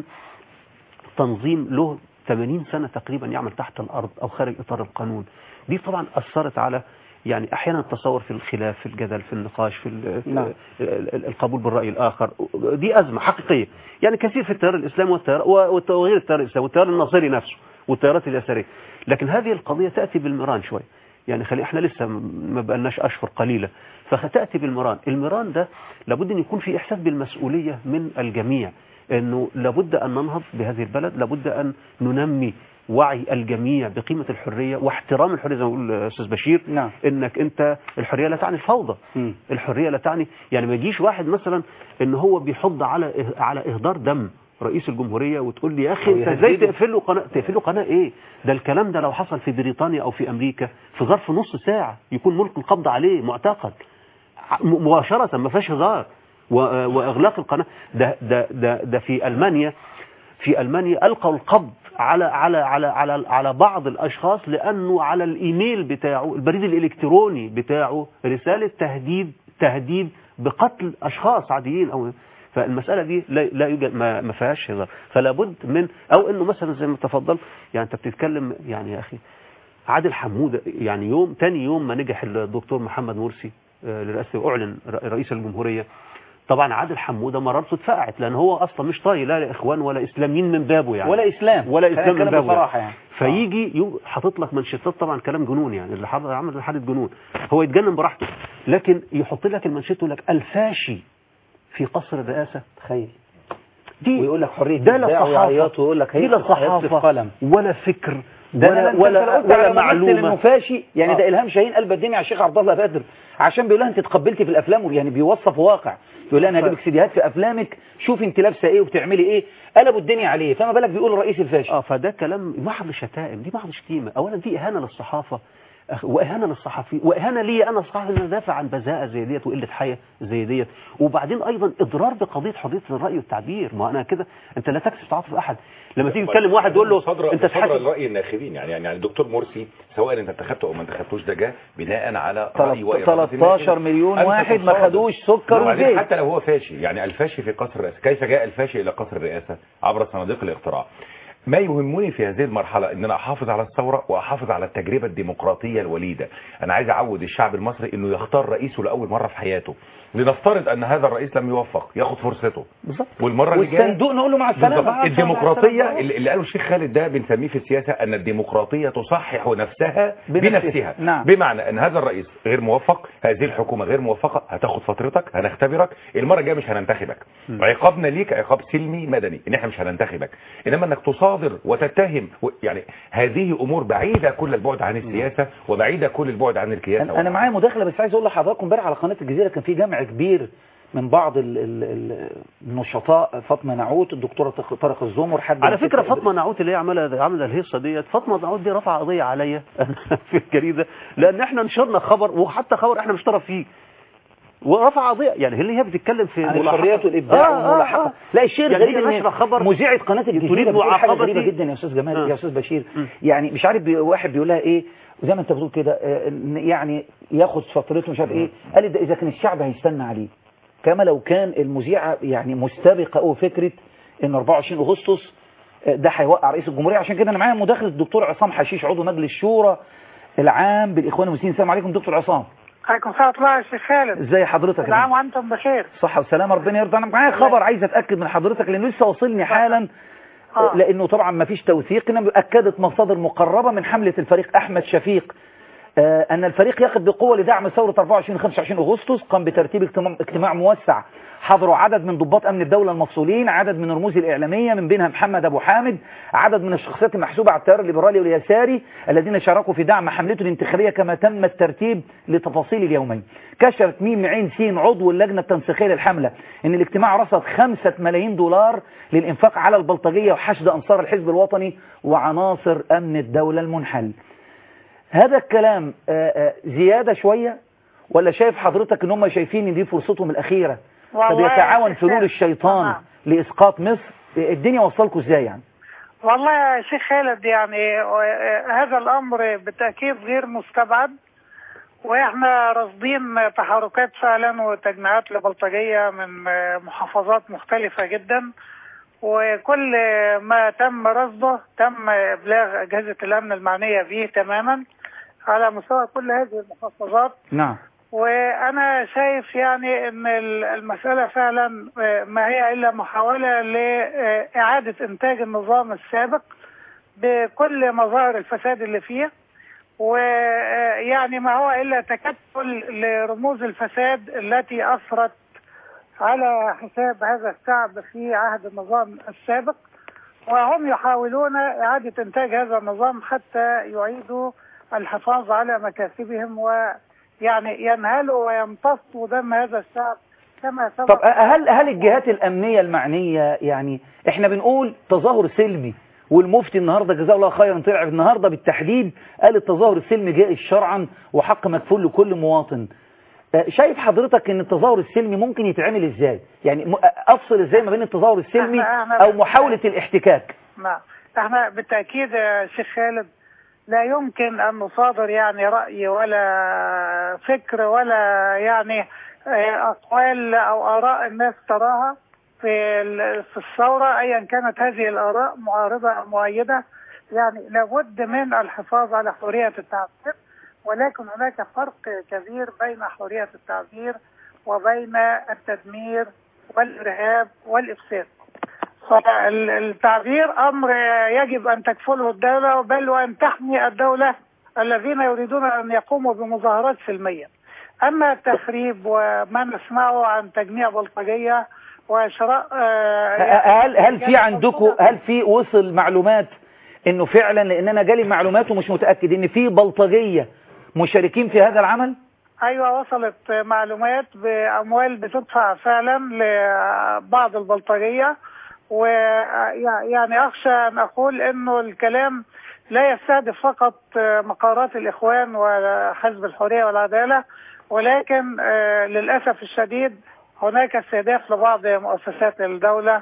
S9: تنظيم له 80 سنة تقريبا يعمل تحت الأرض أو خارج إطار القانون دي طبعا أثرت على يعني أحيانا التصور في الخلاف في الجدل في النقاش في ال-
S1: نعم.
S9: ال- ال- القبول بالرأي الآخر دي أزمة حقيقية يعني كثير في التيار الإسلامي والتيار والت- وغير التيار الإسلامي والتيار الناصري نفسه والتيارات اليسارية لكن هذه القضية تأتي بالمران شوية يعني خلي احنا لسه م- ما بقالناش اشهر قليله فتاتي بالمران المران ده لابد ان يكون في احساس بالمسؤوليه من الجميع انه لابد ان ننهض بهذه البلد لابد ان ننمي وعي الجميع بقيمه الحريه واحترام الحريه زي ما بيقول الاستاذ بشير
S1: نعم.
S9: انك انت الحريه لا تعني الفوضى
S1: مم.
S9: الحريه لا تعني يعني ما يجيش واحد مثلا ان هو بيحض على إه- على اهدار دم رئيس الجمهوريه وتقول لي يا اخي
S1: أو
S9: انت ازاي
S1: يهدده.
S9: تقفل له قناه تقفل له قناه ايه ده الكلام ده لو حصل في بريطانيا او في امريكا في ظرف نص ساعه يكون ملك القبض عليه معتقل م- مباشره ما فيهاش هزار و- واغلاق القناه ده ده ده ده في المانيا في المانيا القوا القبض على على على على على بعض الاشخاص لانه على الايميل بتاعه البريد الالكتروني بتاعه رساله تهديد تهديد بقتل اشخاص عاديين او فالمساله دي لا, لا يوجد ما, ما فيهاش هزار فلا بد من او انه مثلا زي ما تفضل يعني انت بتتكلم يعني يا اخي عادل حمودة يعني يوم تاني يوم ما نجح الدكتور محمد مرسي آه، لرئاسة أعلن ر- رئيس الجمهورية طبعا عادل حمودة مرارته اتفقعت لأن هو أصلا مش طايق لا إخوان ولا إسلاميين من بابه يعني
S1: ولا إسلام
S9: ولا
S1: خلينا
S9: إسلام من
S1: نتكلم
S9: بابه
S1: بصراحة يعني.
S9: فيجي يو- حاطط لك منشطات طبعا كلام جنون يعني اللي حضر- عمل حالة جنون هو يتجنن براحته لكن يحط لك المنشط يقول لك الفاشي في قصر الرئاسة
S1: تخيل
S9: دي
S1: ويقول لك حرية
S9: ده لا
S1: إبداع
S9: صحافة
S1: ويعيط ويقول لك
S9: دي لا
S1: هيكتب- هيكتب
S9: صحافة
S1: قلم
S9: ولا فكر
S1: ده
S9: ولا
S1: أنا
S9: ولا,
S1: ولا,
S9: ولا
S1: على ممثل انه
S9: معلومة
S1: فاشي يعني
S9: آه.
S1: ده الهام شاهين قلب الدنيا على الشيخ عبد الله بدر عشان بيقول لها انت اتقبلتي في الافلام يعني بيوصف واقع يقول لها انا هجيبك سيديهات في افلامك شوفي انت لابسه ايه وبتعملي ايه قلبوا الدنيا عليه فما بالك بيقول الرئيس الفاشي
S9: اه فده كلام محض شتائم دي محض شتيمه اولا دي اهانه للصحافه أخ- واهانه للصحفي واهانه لي انا الصحفي اللي دافع عن بذاءه زي ديت وقله حياه زي ديت وبعدين ايضا اضرار بقضيه حريه الراي والتعبير ما انا كده انت لا تكسب تعاطف احد لما تيجي تكلم واحد تقول له
S8: مصادرة
S9: انت
S8: مصادرة
S9: تحاسب
S8: لرأي الناخبين يعني يعني يعني الدكتور مرسي سواء انت انتخبته او ما انتخبتوش ده جه بناء على
S1: تلت-
S8: رأي وإرادة
S1: 13
S8: الناخب.
S1: مليون
S8: أنت
S1: واحد ما
S8: تصادر.
S1: خدوش سكر
S8: وبعدين
S1: وزيت.
S8: حتى لو هو فاشي يعني الفاشي في قصر الرئاسة كيف جاء الفاشي الى قصر الرئاسة عبر صناديق الاقتراع ما يهمني في هذه المرحلة ان انا احافظ على الثورة واحافظ على التجربة الديمقراطية الوليدة انا عايز اعود الشعب المصري انه يختار رئيسه لاول مرة في حياته لنفترض ان هذا الرئيس لم يوفق ياخد فرصته
S1: بالظبط
S8: والمرة اللي جايه
S1: والصندوق نقول له مع السلامة
S8: بالظبط.
S1: مع السلامة، مع
S8: الديمقراطية
S1: السلامة.
S8: اللي اللي قاله الشيخ خالد ده بنسميه في السياسة ان الديمقراطية تصحح نفسها
S1: بنفسها.
S8: بنفسها
S1: نعم.
S8: بمعنى ان هذا الرئيس غير موفق هذه الحكومة غير موفقة هتاخد فترتك هنختبرك المرة الجاية مش هننتخبك عقابنا ليك عقاب سلمي مدني ان احنا مش هننتخبك انما انك تصادر وتتهم و- يعني هذه امور بعيدة كل البعد عن السياسة وبعيدة كل البعد عن الكياسة
S1: انا أنا معايا مداخله بس عايز اقول لحضراتكم امبارح على قناه الجزيره كان في جمع كبير من بعض ال- ال- ال- النشطاء فاطمه نعوت الدكتوره طارق- طارق الزمر حد
S9: على
S1: من
S9: فكرة
S1: ست-
S9: فاطمة نعوت اللي هي عملها عملها الهيصة ديت فاطمة نعوت دي رفع قضية عليا في الجريدة لأن احنا نشرنا خبر وحتى خبر احنا مش طرف فيه ورفع قضية يعني هي اللي هي بتتكلم في
S1: عن
S9: ملاحقة.
S1: الحريات والابداع
S9: آه، آه،
S1: والملاحقه
S9: آه.
S1: لا الشيء
S9: يعني
S1: الغريب
S9: هي
S1: ان
S9: نشرة خبر
S1: مذيعه قناه الجزيره
S9: تريد
S1: بتقول حاجه
S9: معاقبتي.
S1: غريبه جدا يا استاذ جمال
S9: آه.
S1: يا استاذ بشير يعني مش عارف بي واحد بيقول لها ايه زي ما انت بتقول كده آه، إن يعني ياخد فترته مش عارف ايه قال ده اذا كان الشعب هيستنى عليه كما لو كان المذيعه يعني مستبقه او فكره ان 24 اغسطس آه، ده هيوقع رئيس الجمهوريه عشان كده انا معايا مداخله الدكتور عصام حشيش عضو مجلس الشورى العام بالاخوان المسلمين السلام عليكم دكتور عصام
S11: عليكم السلام ورحمة الله يا شيخ خالد
S1: ازي حضرتك يا
S11: كل عام
S1: فندم؟
S11: وانتم بخير
S1: صحة وسلامة ربنا يرضى عنك معايا خبر عايز اتاكد من حضرتك لانه لسه واصلني حالا
S11: آه.
S1: لانه طبعا ما فيش توثيق انما اكدت مصادر مقربة من حملة الفريق احمد شفيق آه، ان الفريق يقف بقوة لدعم ثورة 24 25 اغسطس قام بترتيب اجتماع, اجتماع موسع حضروا عدد من ضباط امن الدولة المفصولين عدد من الرموز الاعلامية من بينها محمد ابو حامد عدد من الشخصيات المحسوبة على التيار الليبرالي واليساري الذين شاركوا في دعم حملته الانتخابية كما تم الترتيب لتفاصيل اليومين كشفت ميم عين سين عضو اللجنة التنسيقية للحملة ان الاجتماع رصد خمسة ملايين دولار للانفاق على البلطجية وحشد انصار الحزب الوطني وعناصر امن الدولة المنحل هذا الكلام آه، آه، زيادة شوية ولا شايف حضرتك ان هم شايفين ان دي فرصتهم الاخيرة
S11: والله
S1: فبيتعاون
S11: يا
S1: فلول
S11: شيخ-
S1: الشيطان
S11: آه.
S1: لاسقاط مصر الدنيا وصلكوا ازاي يعني
S11: والله يا شيخ خالد يعني آه، هذا الامر بالتاكيد غير مستبعد واحنا راصدين تحركات فعلا وتجميعات لبلطجيه من آه، محافظات مختلفه جدا وكل ما تم رصده تم ابلاغ اجهزه الامن المعنيه به تماما على مستوى كل هذه المحافظات
S1: نعم
S11: وانا شايف يعني ان ال- المساله فعلا آه، ما هي الا محاوله لاعاده انتاج النظام السابق بكل مظاهر الفساد اللي فيه ويعني ما هو الا تكتل لرموز الفساد التي اثرت على حساب هذا الشعب في عهد النظام السابق وهم يحاولون اعاده انتاج هذا النظام حتى يعيدوا الحفاظ على مكاسبهم ويعني ينهلوا ويمتصوا دم هذا الشعب كما سبق
S1: طب هل هل الجهات الامنيه المعنيه يعني احنا بنقول تظاهر سلمي والمفتي النهارده جزاه الله خيرا طلع النهارده بالتحديد قال التظاهر السلمي جائز شرعا وحق مكفول لكل مواطن آه، شايف حضرتك ان التظاهر السلمي ممكن يتعمل ازاي يعني م- افصل ازاي ما بين التظاهر السلمي
S11: إحنا- إحنا-
S1: او محاولة الاحتكاك
S11: نعم احنا بالتأكيد يا شيخ خالد لا يمكن أن نصادر يعني رأي ولا فكر ولا يعني آه، أقوال أو آراء الناس تراها في ال- في الثورة أيا كانت هذه الآراء معارضة أو مؤيدة يعني لابد من الحفاظ على حرية التعبير ولكن هناك فرق كبير بين حرية التعبير وبين التدمير والإرهاب والإفساد فالتعبير أمر يجب أن تكفله الدولة بل وأن تحمي الدولة الذين يريدون أن يقوموا بمظاهرات سلمية أما التخريب وما نسمعه عن تجميع بلطجية وشراء آه،
S1: هل هل في عندكم هل في وصل معلومات انه فعلا لان انا جالي معلومات ومش متاكد ان في بلطجيه مشاركين في هذا العمل
S11: ايوه وصلت معلومات باموال بتدفع فعلا لبعض البلطجيه ويعني أخشى أن أقول أنه الكلام لا يستهدف فقط آه، مقارات الإخوان وحزب الحرية والعدالة ولكن آه، للأسف الشديد هناك استهداف لبعض مؤسسات الدولة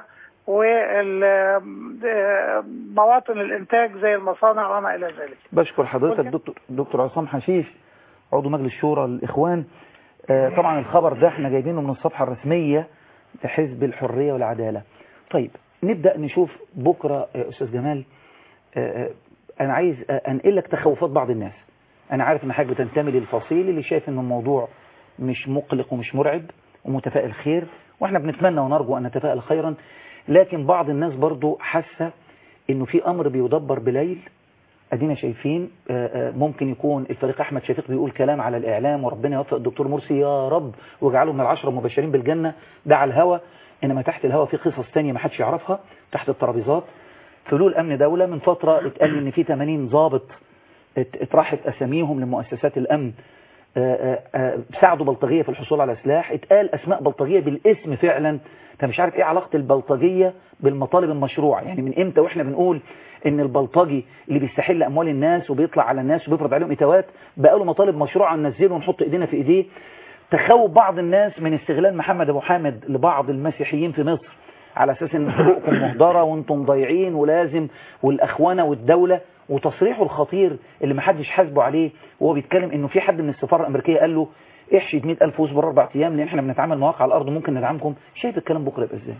S11: ومواطن الإنتاج زي المصانع وما إلى ذلك
S1: بشكر حضرتك دكتور دكتور عصام حشيش عضو مجلس شورى الإخوان آه، طبعا الخبر ده احنا جايبينه من الصفحة الرسمية لحزب الحرية والعدالة طيب نبدأ نشوف بكرة آه، أستاذ جمال آه، آه، أنا عايز آه، أنقل لك تخوفات بعض الناس أنا عارف إن حضرتك بتنتمي للفصيل اللي شايف إن الموضوع مش مقلق ومش مرعب ومتفائل خير واحنا بنتمنى ونرجو أن نتفائل خيرا لكن بعض الناس برضو حاسة إنه في أمر بيدبر بليل ادينا شايفين آه، آه، ممكن يكون الفريق احمد شفيق بيقول كلام على الاعلام وربنا يوفق الدكتور مرسي يا رب واجعله من العشره المبشرين بالجنه ده على الهوا انما تحت الهوا في قصص تانية ما حدش يعرفها تحت الترابيزات فلول امن دوله من فتره اتقال لي ان في 80 ضابط ات- اتراحت اساميهم لمؤسسات الامن آه، آه، آه، ساعدوا بلطجيه في الحصول على سلاح اتقال اسماء بلطجيه بالاسم فعلا فمش عارف ايه علاقه البلطجيه بالمطالب المشروعه يعني من امتى واحنا بنقول ان البلطجي اللي بيستحل اموال الناس وبيطلع على الناس وبيفرض عليهم اتوات بقى له مطالب مشروعه ننزله ونحط ايدينا في ايديه تخوف بعض الناس من استغلال محمد ابو حامد لبعض المسيحيين في مصر على اساس ان حقوقكم مهدره وانتم ضايعين ولازم والاخوانه والدوله وتصريحه الخطير اللي ما حدش حاسبه عليه وهو بيتكلم انه في حد من السفاره الامريكيه قال له احشي 100000 واصبر اربع ايام لان احنا بنتعامل مواقع على الارض وممكن ندعمكم شايف الكلام بكره يبقى ازاي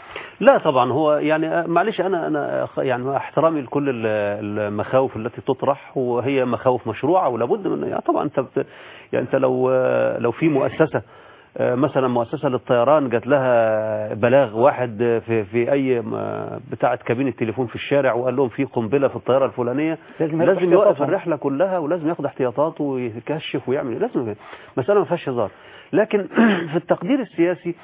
S9: لا طبعا هو يعني آه، معلش انا انا خ- يعني مع احترامي لكل ال- المخاوف التي تطرح وهي مخاوف مشروعه ولابد من يعني طبعا انت بت يعني انت لو آه، لو في مؤسسه آه، مثلا مؤسسه للطيران جات لها بلاغ واحد في في اي م- بتاعه كابينه تليفون في الشارع وقال لهم في قنبله في الطياره الفلانيه
S1: لازم ياخد
S9: لازم يوقف
S1: احتياطاتهم.
S9: الرحله كلها ولازم ياخد احتياطاته ويكشف ويعمل لازم مساله ما فيهاش هزار لكن في التقدير السياسي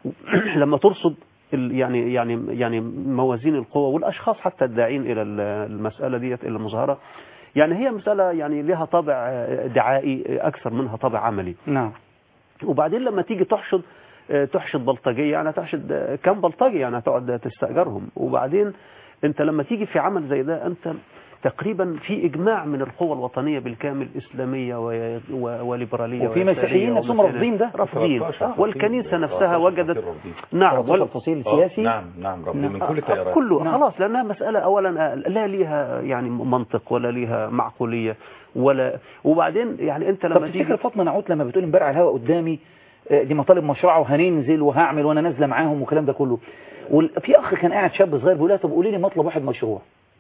S9: لما ترصد ال- يعني يعني يعني موازين القوى والاشخاص حتى الداعين الى ال- المساله ديت الى المظاهره يعني هي مساله يعني لها طابع آه، دعائي اكثر منها طابع عملي
S1: نعم
S9: وبعدين لما تيجي تحشد آه، تحشد بلطجيه يعني تحشد آه، كم بلطجي يعني هتقعد تستاجرهم وبعدين انت لما تيجي في عمل زي ده انت تقريبا في اجماع من القوى الوطنيه بالكامل اسلاميه و- و- وليبراليه
S1: وفي
S9: ويسارية
S1: مسيحيين نفسهم
S9: ومسيحية.
S1: رافضين ده.
S9: رافضين
S8: 13
S9: والكنيسه نفسها
S8: 13
S9: وجدت
S8: رافضين.
S9: نعم
S1: 13
S9: وال-
S1: فصيل
S8: آه،
S1: سياسي
S8: نعم نعم رافضين من كل التيارات
S9: كله
S1: نعم.
S9: خلاص لانها مساله اولا لا ليها يعني منطق ولا ليها معقوليه ولا وبعدين يعني انت
S1: طب
S9: لما
S1: تفتكر
S9: تيجي
S1: فاطمه نعوت لما بتقول امبارح على الهواء قدامي آه، دي مطالب مشروعه وهننزل وهعمل وانا نازله معاهم والكلام ده كله وفي اخ كان قاعد شاب صغير بيقول لها طب قولي لي مطلب واحد مشروع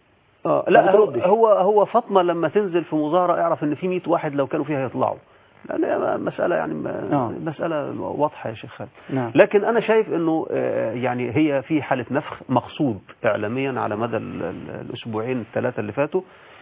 S9: آه
S1: ما
S9: لا هو,
S1: بتردش.
S9: هو هو فاطمه لما تنزل في مظاهره اعرف ان في 100 واحد لو كانوا فيها يطلعوا لان هي مساله يعني م-
S1: آه.
S9: مساله واضحه يا شيخ خالد
S1: نعم
S9: لكن انا شايف انه آه، يعني هي في حاله نفخ مقصود اعلاميا على مدى ال- ال- الاسبوعين الثلاثه اللي فاتوا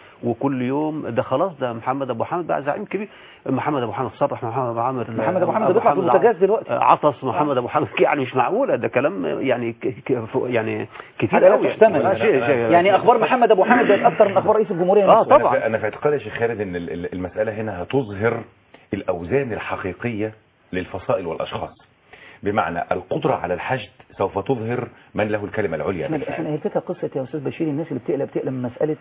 S9: وكل يوم ده خلاص ده محمد ابو حامد بقى زعيم كبير محمد ابو حامد صرح محمد ابو عامر
S1: محمد أبو حامد بيطلع في البوتاجاز دلوقتي.
S9: عطس محمد ابو حامد يعني مش معقوله ده كلام يعني ك- ك- يعني كتير
S1: حاجه لا
S9: قوي
S1: تحتمل
S9: آه، شيء- شيء-
S1: يعني اخبار محمد ابو حامد بقت اكتر من اخبار رئيس الجمهوريه
S9: آه،
S1: نفسه.
S8: أنا
S9: طبعا.
S8: في- انا في اعتقادي يا شيخ خالد ان ال- ال- المساله هنا هتظهر الاوزان الحقيقيه للفصائل والاشخاص بمعنى القدره على الحشد سوف تظهر من له الكلمه العليا
S1: احنا
S8: بالفعل.
S1: احنا هي الفكره قصه يا استاذ بشير الناس اللي بتقلق بتقلق من مساله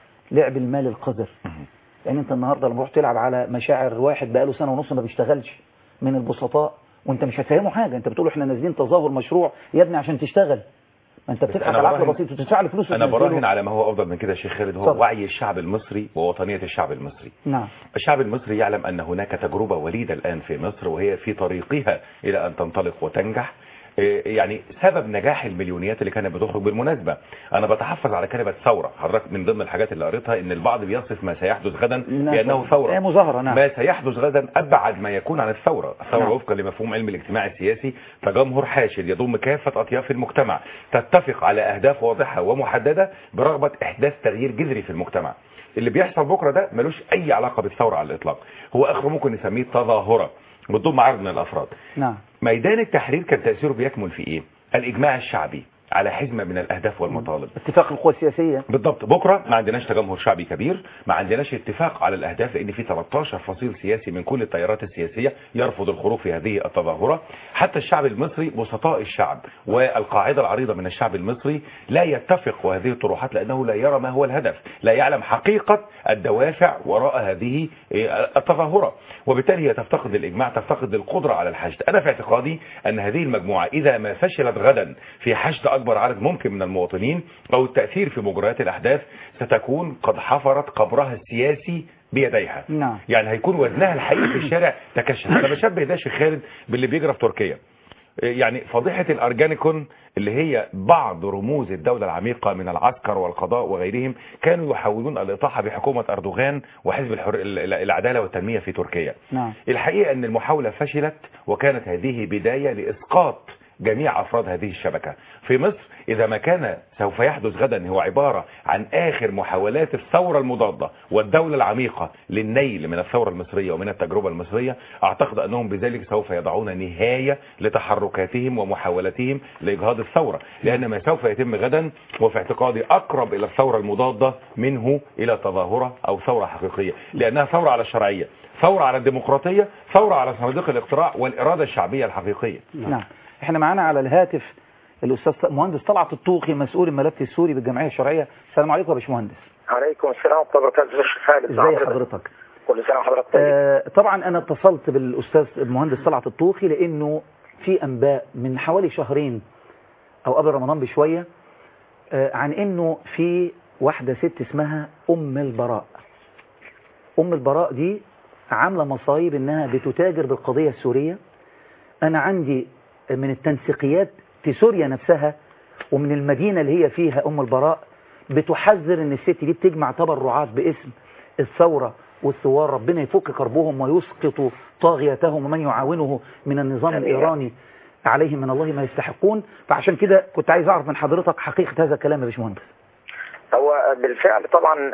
S1: لعب المال القذر يعني انت النهارده لما رحت تلعب على مشاعر واحد بقاله سنه ونص ما بيشتغلش من البسطاء وانت مش هتفهمه حاجه انت بتقول له احنا نازلين تظاهر مشروع يا ابني عشان تشتغل ما انت بتضحك
S8: أنا
S1: على عقل
S8: براهن-
S1: بسيط وتدفع له فلوس
S8: انا
S1: وتنزله.
S8: براهن على ما هو افضل من كده يا شيخ خالد هو
S1: اتفضل.
S8: وعي الشعب المصري ووطنيه الشعب المصري
S1: نعم
S8: الشعب المصري يعلم أن هناك تجربة وليدة الآن في مصر وهي في طريقها إلى أن تنطلق وتنجح إيه يعني سبب نجاح المليونيات اللي كانت بتخرج بالمناسبة أنا بتحفظ على كلمة ثورة حضرتك من ضمن الحاجات اللي قريتها إن البعض بيصف ما سيحدث غدا بأنه ثورة
S1: هي مظاهره نعم
S8: ما سيحدث غدا أبعد ما يكون عن الثورة الثورة
S1: نعم.
S8: وفقا لمفهوم علم الاجتماع السياسي تجمهر حاشد يضم كافة أطياف المجتمع تتفق على أهداف واضحة ومحددة برغبة إحداث تغيير جذري في المجتمع اللي بيحصل بكرة ده ملوش أي علاقة بالثورة على الإطلاق هو آخره ممكن نسميه تظاهرة بتضم عدد من الأفراد
S1: نعم
S8: ميدان التحرير كان تأثيره بيكمن في إيه؟ الإجماع الشعبي على حزمة من الأهداف والمطالب
S1: اتفاق القوى السياسية
S8: بالضبط بكرة ما عندناش تجمهر شعبي كبير ما عندناش اتفاق على الأهداف لأن في 13 فصيل سياسي من كل التيارات السياسية يرفض الخروج في هذه التظاهرة حتى الشعب المصري بسطاء الشعب والقاعدة العريضة من الشعب المصري لا يتفق هذه الطروحات لأنه لا يرى ما هو الهدف لا يعلم حقيقة الدوافع وراء هذه التظاهرة وبالتالي هي تفتقد للإجماع تفتقد للقدرة على الحشد أنا في اعتقادي أن هذه المجموعة إذا ما فشلت غدا في حشد أكبر عدد ممكن من المواطنين أو التأثير في مجريات الأحداث ستكون قد حفرت قبرها السياسي بيديها
S1: نعم
S8: يعني هيكون وزنها الحقيقي في الشارع تكشف انا بشبه ده شيخ خالد باللي بيجرى في تركيا يعني فضيحة الأرجانيكون اللي هي بعض رموز الدولة العميقة من العسكر والقضاء وغيرهم كانوا يحاولون الإطاحة بحكومة أردوغان وحزب الحر... العدالة والتنمية في تركيا
S1: نعم
S8: الحقيقة أن المحاولة فشلت وكانت هذه بداية لإسقاط جميع أفراد هذه الشبكة في مصر إذا ما كان سوف يحدث غدا هو عبارة عن آخر محاولات الثورة المضادة والدولة العميقة للنيل من الثورة المصرية ومن التجربة المصرية أعتقد أنهم بذلك سوف يضعون نهاية لتحركاتهم ومحاولاتهم لإجهاض الثورة لأن ما سوف يتم غدا هو في اعتقادي أقرب إلى الثورة المضادة منه إلى تظاهرة أو ثورة حقيقية لأنها ثورة على الشرعية ثورة على الديمقراطية ثورة على صناديق الاقتراع والإرادة الشعبية الحقيقية
S1: نعم احنا معانا على الهاتف الاستاذ مهندس طلعت الطوخي مسؤول الملف السوري بالجمعيه الشرعيه السلام عليكم يا باشمهندس
S12: عليكم السلام ورحمه الله وبركاته ازي خالد
S1: ازي حضرتك
S12: كل سنه وحضرتك طيب
S1: آه طبعا انا اتصلت بالاستاذ المهندس طلعت الطوخي لانه في انباء من حوالي شهرين او قبل رمضان بشويه آه عن انه في واحده ست اسمها ام البراء ام البراء دي عامله مصايب انها بتتاجر بالقضيه السوريه انا عندي من التنسيقيات في سوريا نفسها ومن المدينة اللي هي فيها أم البراء بتحذر ان الست دي بتجمع تبرعات باسم الثورة والثوار ربنا يفك كربهم ويسقط طاغيتهم ومن يعاونه من النظام الإيراني عليهم من الله ما يستحقون فعشان كده كنت عايز أعرف من حضرتك حقيقة هذا الكلام يا باشمهندس
S12: هو بالفعل طبعا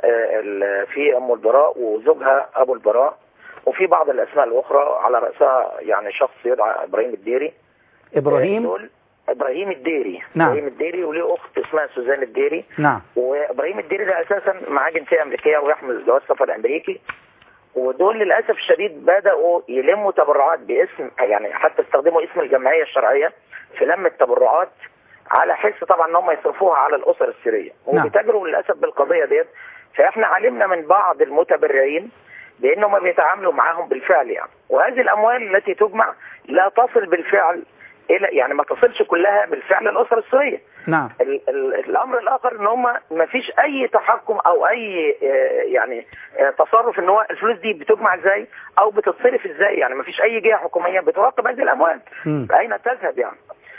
S12: في أم البراء وزوجها أبو البراء وفي بعض الأسماء الأخرى على رأسها يعني شخص يدعى إبراهيم الديري
S1: إبراهيم
S12: دول ابراهيم الديري
S1: نعم.
S12: ابراهيم الديري وليه اخت اسمها سوزان الديري
S1: نعم
S12: وابراهيم الديري ده اساسا معاه جنسيه امريكيه ويحمل جواز سفر امريكي ودول للاسف الشديد بداوا يلموا تبرعات باسم يعني حتى استخدموا اسم الجمعيه الشرعيه في لم التبرعات على حس طبعا ان هم يصرفوها على الاسر السوريه
S1: نعم.
S12: وبيتاجروا للاسف بالقضيه ديت فاحنا علمنا من بعض المتبرعين بانهم بيتعاملوا معاهم بالفعل يعني وهذه الاموال التي تجمع لا تصل بالفعل الى يعني ما تصلش كلها بالفعل الاسره السوريه
S1: نعم
S12: ال ال الامر الاخر ان هم ما فيش اي تحكم او اي آه يعني آه تصرف ان هو الفلوس دي بتجمع ازاي او بتتصرف ازاي يعني ما فيش اي جهه حكوميه بتراقب هذه الاموال
S1: م.
S12: اين تذهب يعني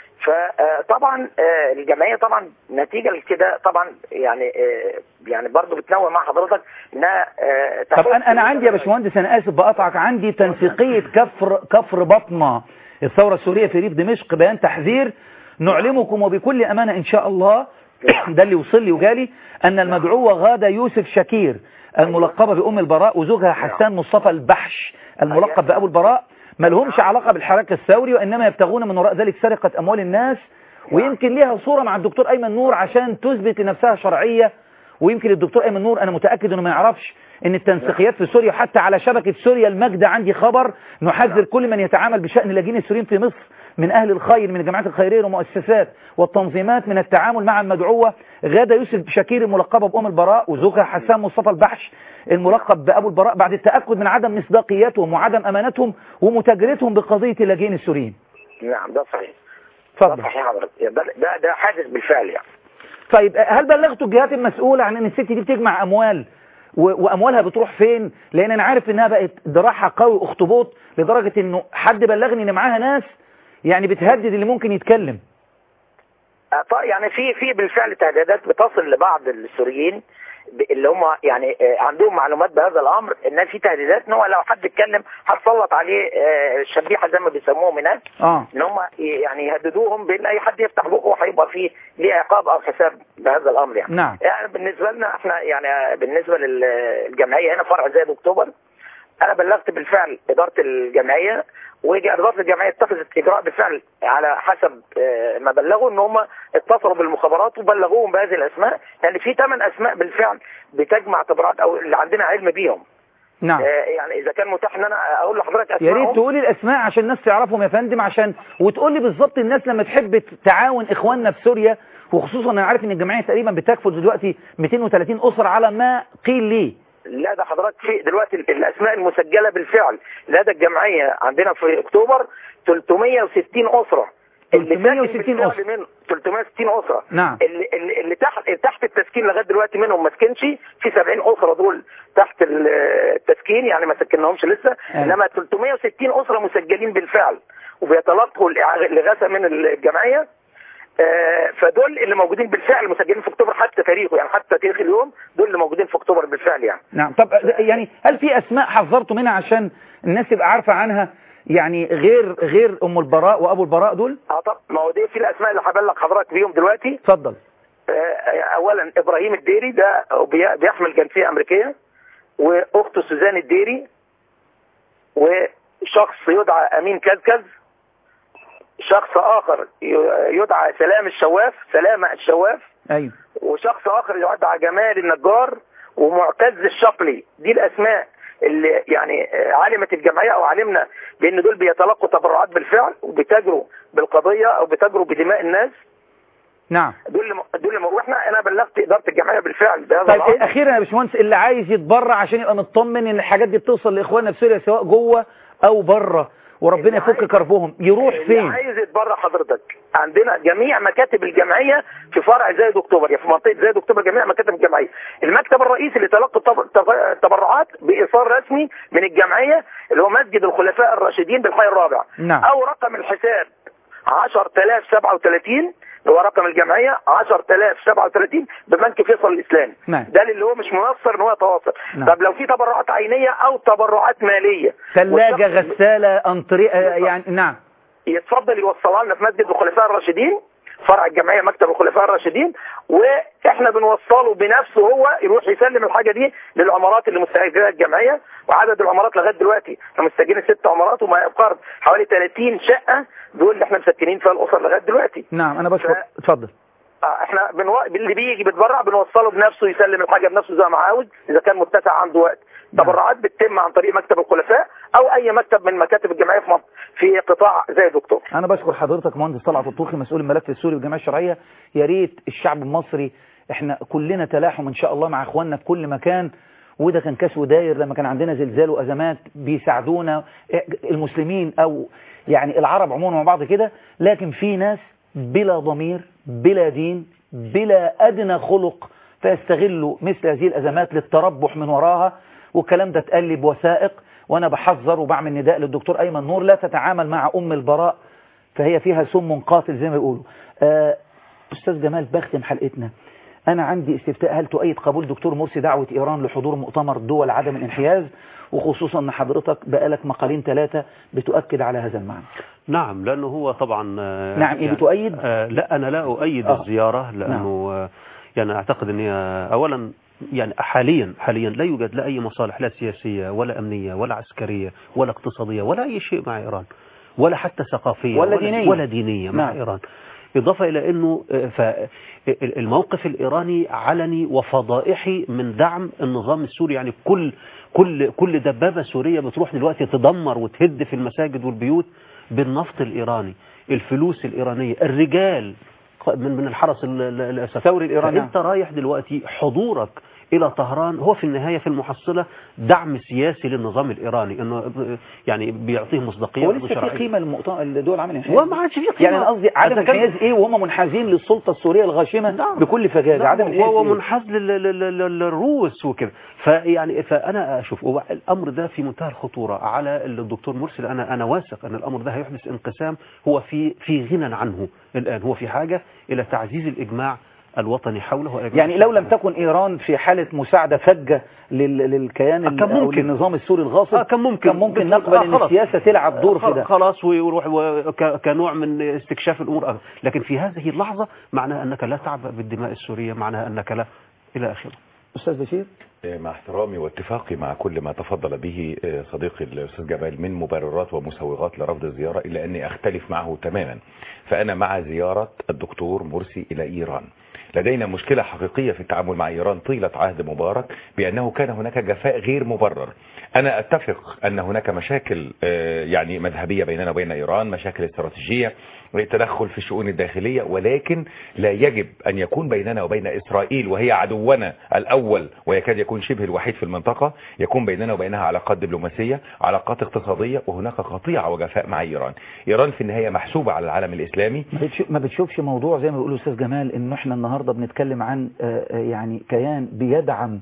S12: فطبعا الجمعيه طبعا نتيجه لكده طبعا يعني يعني برضه بتنوه مع حضرتك انها
S1: طب انا انا عندي يا باشمهندس انا اسف بقطعك عندي تنسيقيه كفر كفر بطنه الثوره السوريه في ريف دمشق بيان تحذير نعلمكم وبكل امانه ان شاء الله ده اللي وصل لي وجالي ان المدعوه غاده يوسف شكير الملقبه بام البراء وزوجها حسان مصطفى البحش الملقب بابو البراء ما لهمش علاقه بالحراك الثوري وانما يبتغون من وراء ذلك سرقه اموال الناس ويمكن ليها صوره مع الدكتور ايمن نور عشان تثبت لنفسها شرعيه ويمكن الدكتور ايمن نور انا متاكد انه ما يعرفش ان التنسيقيات في سوريا حتى على شبكه سوريا المجد عندي خبر نحذر كل من يتعامل بشان اللاجئين السوريين في مصر من اهل الخير من الجماعات الخيريه والمؤسسات والتنظيمات من التعامل مع المدعوه غاده يوسف شكير الملقبه بام البراء وزوجها حسان مصطفى البحش الملقب بابو البراء بعد التاكد من عدم مصداقيتهم وعدم امانتهم ومتاجرتهم بقضيه اللاجئين السوريين.
S12: نعم ده صحيح.
S1: اتفضل.
S12: ده صحيح حضرتك ده ده, ده حادث بالفعل يعني.
S1: طيب هل بلغتوا الجهات المسؤوله عن ان الست دي بتجمع اموال واموالها بتروح فين لان انا عارف انها بقت ذراعها قوي اخطبوط لدرجه انه حد بلغني ان معاها ناس يعني بتهدد اللي ممكن يتكلم
S12: يعني في في بالفعل تهديدات بتصل لبعض السوريين اللي هم يعني عندهم معلومات بهذا الامر ان في تهديدات ان هو لو حد اتكلم هتسلط عليه شبيحه زي ما بيسموهم هناك
S1: اه
S12: ان هم يعني يهددوهم بان اي حد يفتح بقه هيبقى فيه ليه عقاب او حساب بهذا الامر يعني
S1: نعم
S12: يعني بالنسبه لنا احنا يعني بالنسبه للجمعيه هنا فرع زايد اكتوبر انا بلغت بالفعل اداره الجمعيه واداره الجمعيه اتخذت اجراء بالفعل على حسب آه، ما بلغوا ان هم اتصلوا بالمخابرات وبلغوهم بهذه الاسماء لان في ثمان اسماء بالفعل بتجمع تبرعات او اللي عندنا علم بيهم
S1: نعم
S12: آه، يعني اذا كان متاح ان انا اقول لحضرتك
S1: يا
S12: اسمائهم
S1: ريت تقولي الاسماء عشان الناس تعرفهم يا فندم عشان وتقول لي بالظبط الناس لما تحب تعاون اخواننا في سوريا وخصوصا انا عارف ان الجمعيه تقريبا بتكفل دلوقتي 230 اسره على ما قيل لي
S12: لا ده حضرتك في دلوقتي ال- الاسماء المسجله بالفعل لدى الجمعيه عندنا في اكتوبر 360 اسره اللي
S1: 360
S12: ساكن بالفعل
S1: أسرة.
S12: من 360 اسره
S1: نعم.
S12: اللي, اللي, اللي تحت تحت التسكين لغايه دلوقتي منهم ما سكنش في 70 اسره دول تحت ال- التسكين يعني ما سكناهمش لسه
S1: أيوة.
S12: انما 360 اسره مسجلين بالفعل وبيتلقوا الإعا- الاغاثه من الجمعيه آه، فدول اللي موجودين بالفعل مسجلين في اكتوبر حتى تاريخه يعني حتى تاريخ اليوم دول اللي موجودين في اكتوبر بالفعل يعني
S1: نعم طب يعني هل في اسماء حذرتوا منها عشان الناس تبقى عارفه عنها يعني غير غير ام البراء وابو البراء دول
S12: اه طب ما هو دي في الاسماء اللي هبلغ حضرتك بيهم دلوقتي
S1: اتفضل
S12: آه، اولا ابراهيم الديري ده بي- بيحمل جنسيه امريكيه واخته سوزان الديري وشخص يدعى امين كزكز شخص اخر ي- يدعى سلام الشواف سلامة الشواف
S1: ايوه
S12: وشخص اخر يدعى جمال النجار ومعتز الشقلي دي الاسماء اللي يعني آه، علمت الجمعيه او علمنا بان دول بيتلقوا تبرعات بالفعل وبيتاجروا بالقضيه او بيتاجروا بدماء الناس
S1: نعم
S12: دول اللي دول اللي واحنا انا بلغت اداره الجمعيه بالفعل بهذا
S1: طيب
S12: الامر
S1: اخيرا يا باشمهندس اللي عايز يتبرع عشان يبقى مطمن ان الحاجات دي بتوصل لاخواننا في سوريا سواء جوه او بره وربنا يفك كربهم يروح
S12: اللي
S1: فين
S12: عايز يتبرع حضرتك عندنا جميع مكاتب الجمعيه في فرع زايد اكتوبر يعني في منطقه زايد اكتوبر جميع مكاتب الجمعيه المكتب الرئيسي اللي تلقى التبر- تف- التبرعات بايصال رسمي من الجمعيه اللي هو مسجد الخلفاء الراشدين بالحي الرابع
S1: نعم.
S12: او رقم الحساب 10037 اللي هو رقم الجمعيه 10037 ببنك فيصل الاسلامي
S1: نعم.
S12: ده اللي هو مش ميسر ان هو يتواصل
S1: نعم.
S12: طب لو في تبرعات عينيه او تبرعات ماليه
S1: ثلاجة
S12: والشخص-
S1: غسالة أنطري آه، يعني نعم
S12: يتفضل يوصلها لنا في مسجد الخلفاء الراشدين فرع الجمعيه مكتب الخلفاء الراشدين واحنا بنوصله بنفسه هو يروح يسلم الحاجه دي للعمارات اللي مستاجرها الجمعيه وعدد العمارات لغايه دلوقتي احنا مستاجرين ست عمارات وما يقارب حوالي 30 شقه دول اللي احنا مسكنين فيها الاسر لغايه دلوقتي
S1: نعم أنا بشكر اتفضل
S12: آه، احنا بنو... اللي بيجي بيتبرع بنوصله بنفسه يسلم الحاجه بنفسه زي ما عاوز اذا كان متسع عنده وقت تبرعات بتتم عن طريق مكتب الخلفاء او اي مكتب من مكاتب الجمعيه في مصر في قطاع زي دكتور
S1: أنا بشكر حضرتك مهندس طلعت الطوخي مسؤول الملف السوري والجمعية الشرعية يا ريت الشعب المصري احنا كلنا تلاحم إن شاء الله مع إخواننا في كل مكان وده كان كاس وداير لما كان عندنا زلزال وأزمات بيساعدونا المسلمين أو يعني العرب عموما مع بعض كده لكن في ناس بلا ضمير بلا دين بلا أدنى خلق فيستغلوا مثل هذه الأزمات للتربح من وراها والكلام ده اتقال بوثائق وأنا بحذر وبعمل نداء للدكتور أيمن نور لا تتعامل مع أم البراء فهي فيها سم قاتل زي ما بيقولوا آه، أستاذ جمال بختم حلقتنا أنا عندي استفتاء هل تؤيد قبول دكتور مرسي دعوة إيران لحضور مؤتمر دول عدم الانحياز وخصوصا أن حضرتك بقالك مقالين ثلاثة بتؤكد على هذا المعنى
S9: نعم لأنه هو طبعا آه،
S1: نعم، إيه بتؤيد؟
S9: آه لا أنا لا أؤيد
S1: آه.
S9: الزيارة لأنه آه يعني أعتقد أن هي أولا يعني حاليا حاليا لا يوجد لا أي مصالح لا سياسية ولا أمنية ولا عسكرية ولا اقتصادية ولا أي شيء مع إيران ولا حتى ثقافية
S1: ولا دينية.
S9: ولا دينية مع
S1: نعم.
S9: إيران إضافة إلى أنه آه، ف- الموقف الإيراني علني وفضائحي من دعم النظام السوري يعني كل كل كل دبابة سورية بتروح دلوقتي تدمر وتهد في المساجد والبيوت بالنفط الإيراني الفلوس الإيرانية الرجال من من الحرس ال- ال- الأسد
S1: الثوري الإيراني.
S9: فأنت رايح دلوقتي حضورك إلى طهران هو في النهاية في المحصلة دعم سياسي للنظام الإيراني إنه يعني بيعطيه مصداقية
S1: هو لسه في
S9: وشرعية.
S1: قيمة للمؤتمر الدول عمل انحياز
S9: وما عادش في قيمة
S1: يعني أنا قصدي عدم
S9: إذا كان-
S1: انحياز ايه وهم منحازين للسلطة السورية الغاشمة بكل فجاجة
S9: نعم،
S1: عدم انحياز
S9: وهو
S1: إيه؟
S9: منحاز لل- لل- لل- للروس وكده فيعني فانا اشوف هو الامر ده في منتهى الخطوره على الدكتور مرسل انا انا واثق ان الامر ده هيحدث انقسام هو في في غنى عنه الان هو في حاجه الى تعزيز الاجماع الوطني حوله وإجماع
S1: يعني لو لم تكن إيران في حالة مساعدة فجة لل- للكيان ال-
S9: كان
S1: أو
S9: ممكن.
S1: للنظام السوري الغاصب
S9: آه كان ممكن
S1: كان ممكن
S9: بتقول-
S1: نقبل
S9: آه
S1: أن
S9: خلاص.
S1: السياسة تلعب دور في
S9: خلاص-
S1: ده
S9: خلاص ويروح وك- كنوع من استكشاف الامور أكثر. لكن في هذه اللحظه معناها انك لا تعبأ بالدماء السوريه معناها انك لا الى اخره
S1: أستاذ بشير
S8: مع احترامي واتفاقي مع كل ما تفضل به صديقي الأستاذ جمال من مبررات ومسوغات لرفض الزيارة إلا أني أختلف معه تماما فأنا مع زيارة الدكتور مرسي إلى إيران لدينا مشكلة حقيقية في التعامل مع إيران طيلة عهد مبارك بأنه كان هناك جفاء غير مبرر أنا أتفق أن هناك مشاكل يعني مذهبية بيننا وبين إيران مشاكل استراتيجية تدخل في الشؤون الداخلية ولكن لا يجب أن يكون بيننا وبين إسرائيل وهي عدونا الأول ويكاد يكون شبه الوحيد في المنطقة يكون بيننا وبينها علاقات دبلوماسية علاقات اقتصادية وهناك قطيعة وجفاء مع إيران إيران في النهاية محسوبة على العالم الإسلامي
S1: ما بتشوف- ما بتشوفش موضوع زي ما بيقول الأستاذ جمال إنه إحنا النهاردة بنتكلم عن آه، آه، يعني كيان بيدعم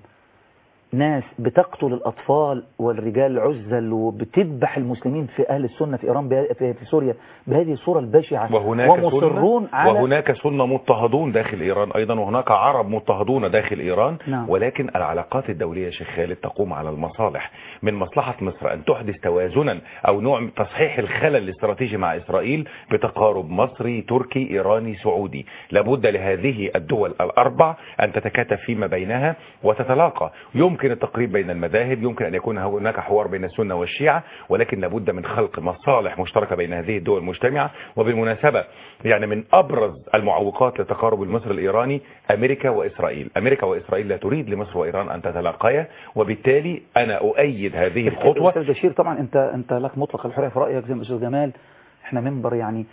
S1: ناس بتقتل الأطفال والرجال العزل وبتذبح المسلمين في أهل السنة في إيران به- في في سوريا بهذه الصورة البشعة
S8: وهناك
S1: ومصرون
S8: سنة
S1: على
S8: وهناك سنة مضطهدون داخل إيران أيضا وهناك عرب مضطهدون داخل إيران
S1: نعم.
S8: ولكن العلاقات الدولية يا شيخ خالد تقوم على المصالح من مصلحة مصر أن تحدث توازنا أو نوع من تصحيح الخلل الاستراتيجي مع إسرائيل بتقارب مصري تركي إيراني سعودي لابد لهذه الدول الأربع أن تتكاتف فيما بينها وتتلاقى يمكن التقريب بين المذاهب يمكن أن يكون هناك حوار بين السنة والشيعة ولكن لابد من خلق مصالح مشتركة بين هذه الدول المجتمعة وبالمناسبة يعني من أبرز المعوقات للتقارب المصري الإيراني أمريكا وإسرائيل أمريكا وإسرائيل لا تريد لمصر وإيران أن تتلاقيا وبالتالي أنا أؤيد هذه الخطوة
S1: أستاذ بشير طبعا أنت أنت لك مطلق الحرية في رأيك زي ما أستاذ جمال إحنا منبر يعني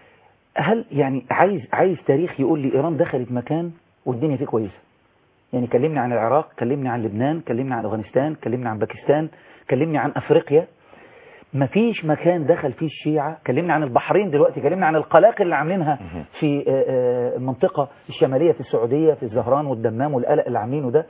S1: هل يعني عايز عايز تاريخ يقول لي إيران دخلت مكان والدنيا فيه كويسة يعني كلمني عن العراق كلمني عن لبنان كلمني عن أفغانستان كلمني عن باكستان كلمني عن أفريقيا مفيش مكان دخل فيه الشيعة كلمني عن البحرين دلوقتي كلمني عن القلاقل اللي عاملينها في آه، آه، المنطقة الشمالية في السعودية في الزهران والدمام والقلق اللي عاملينه ده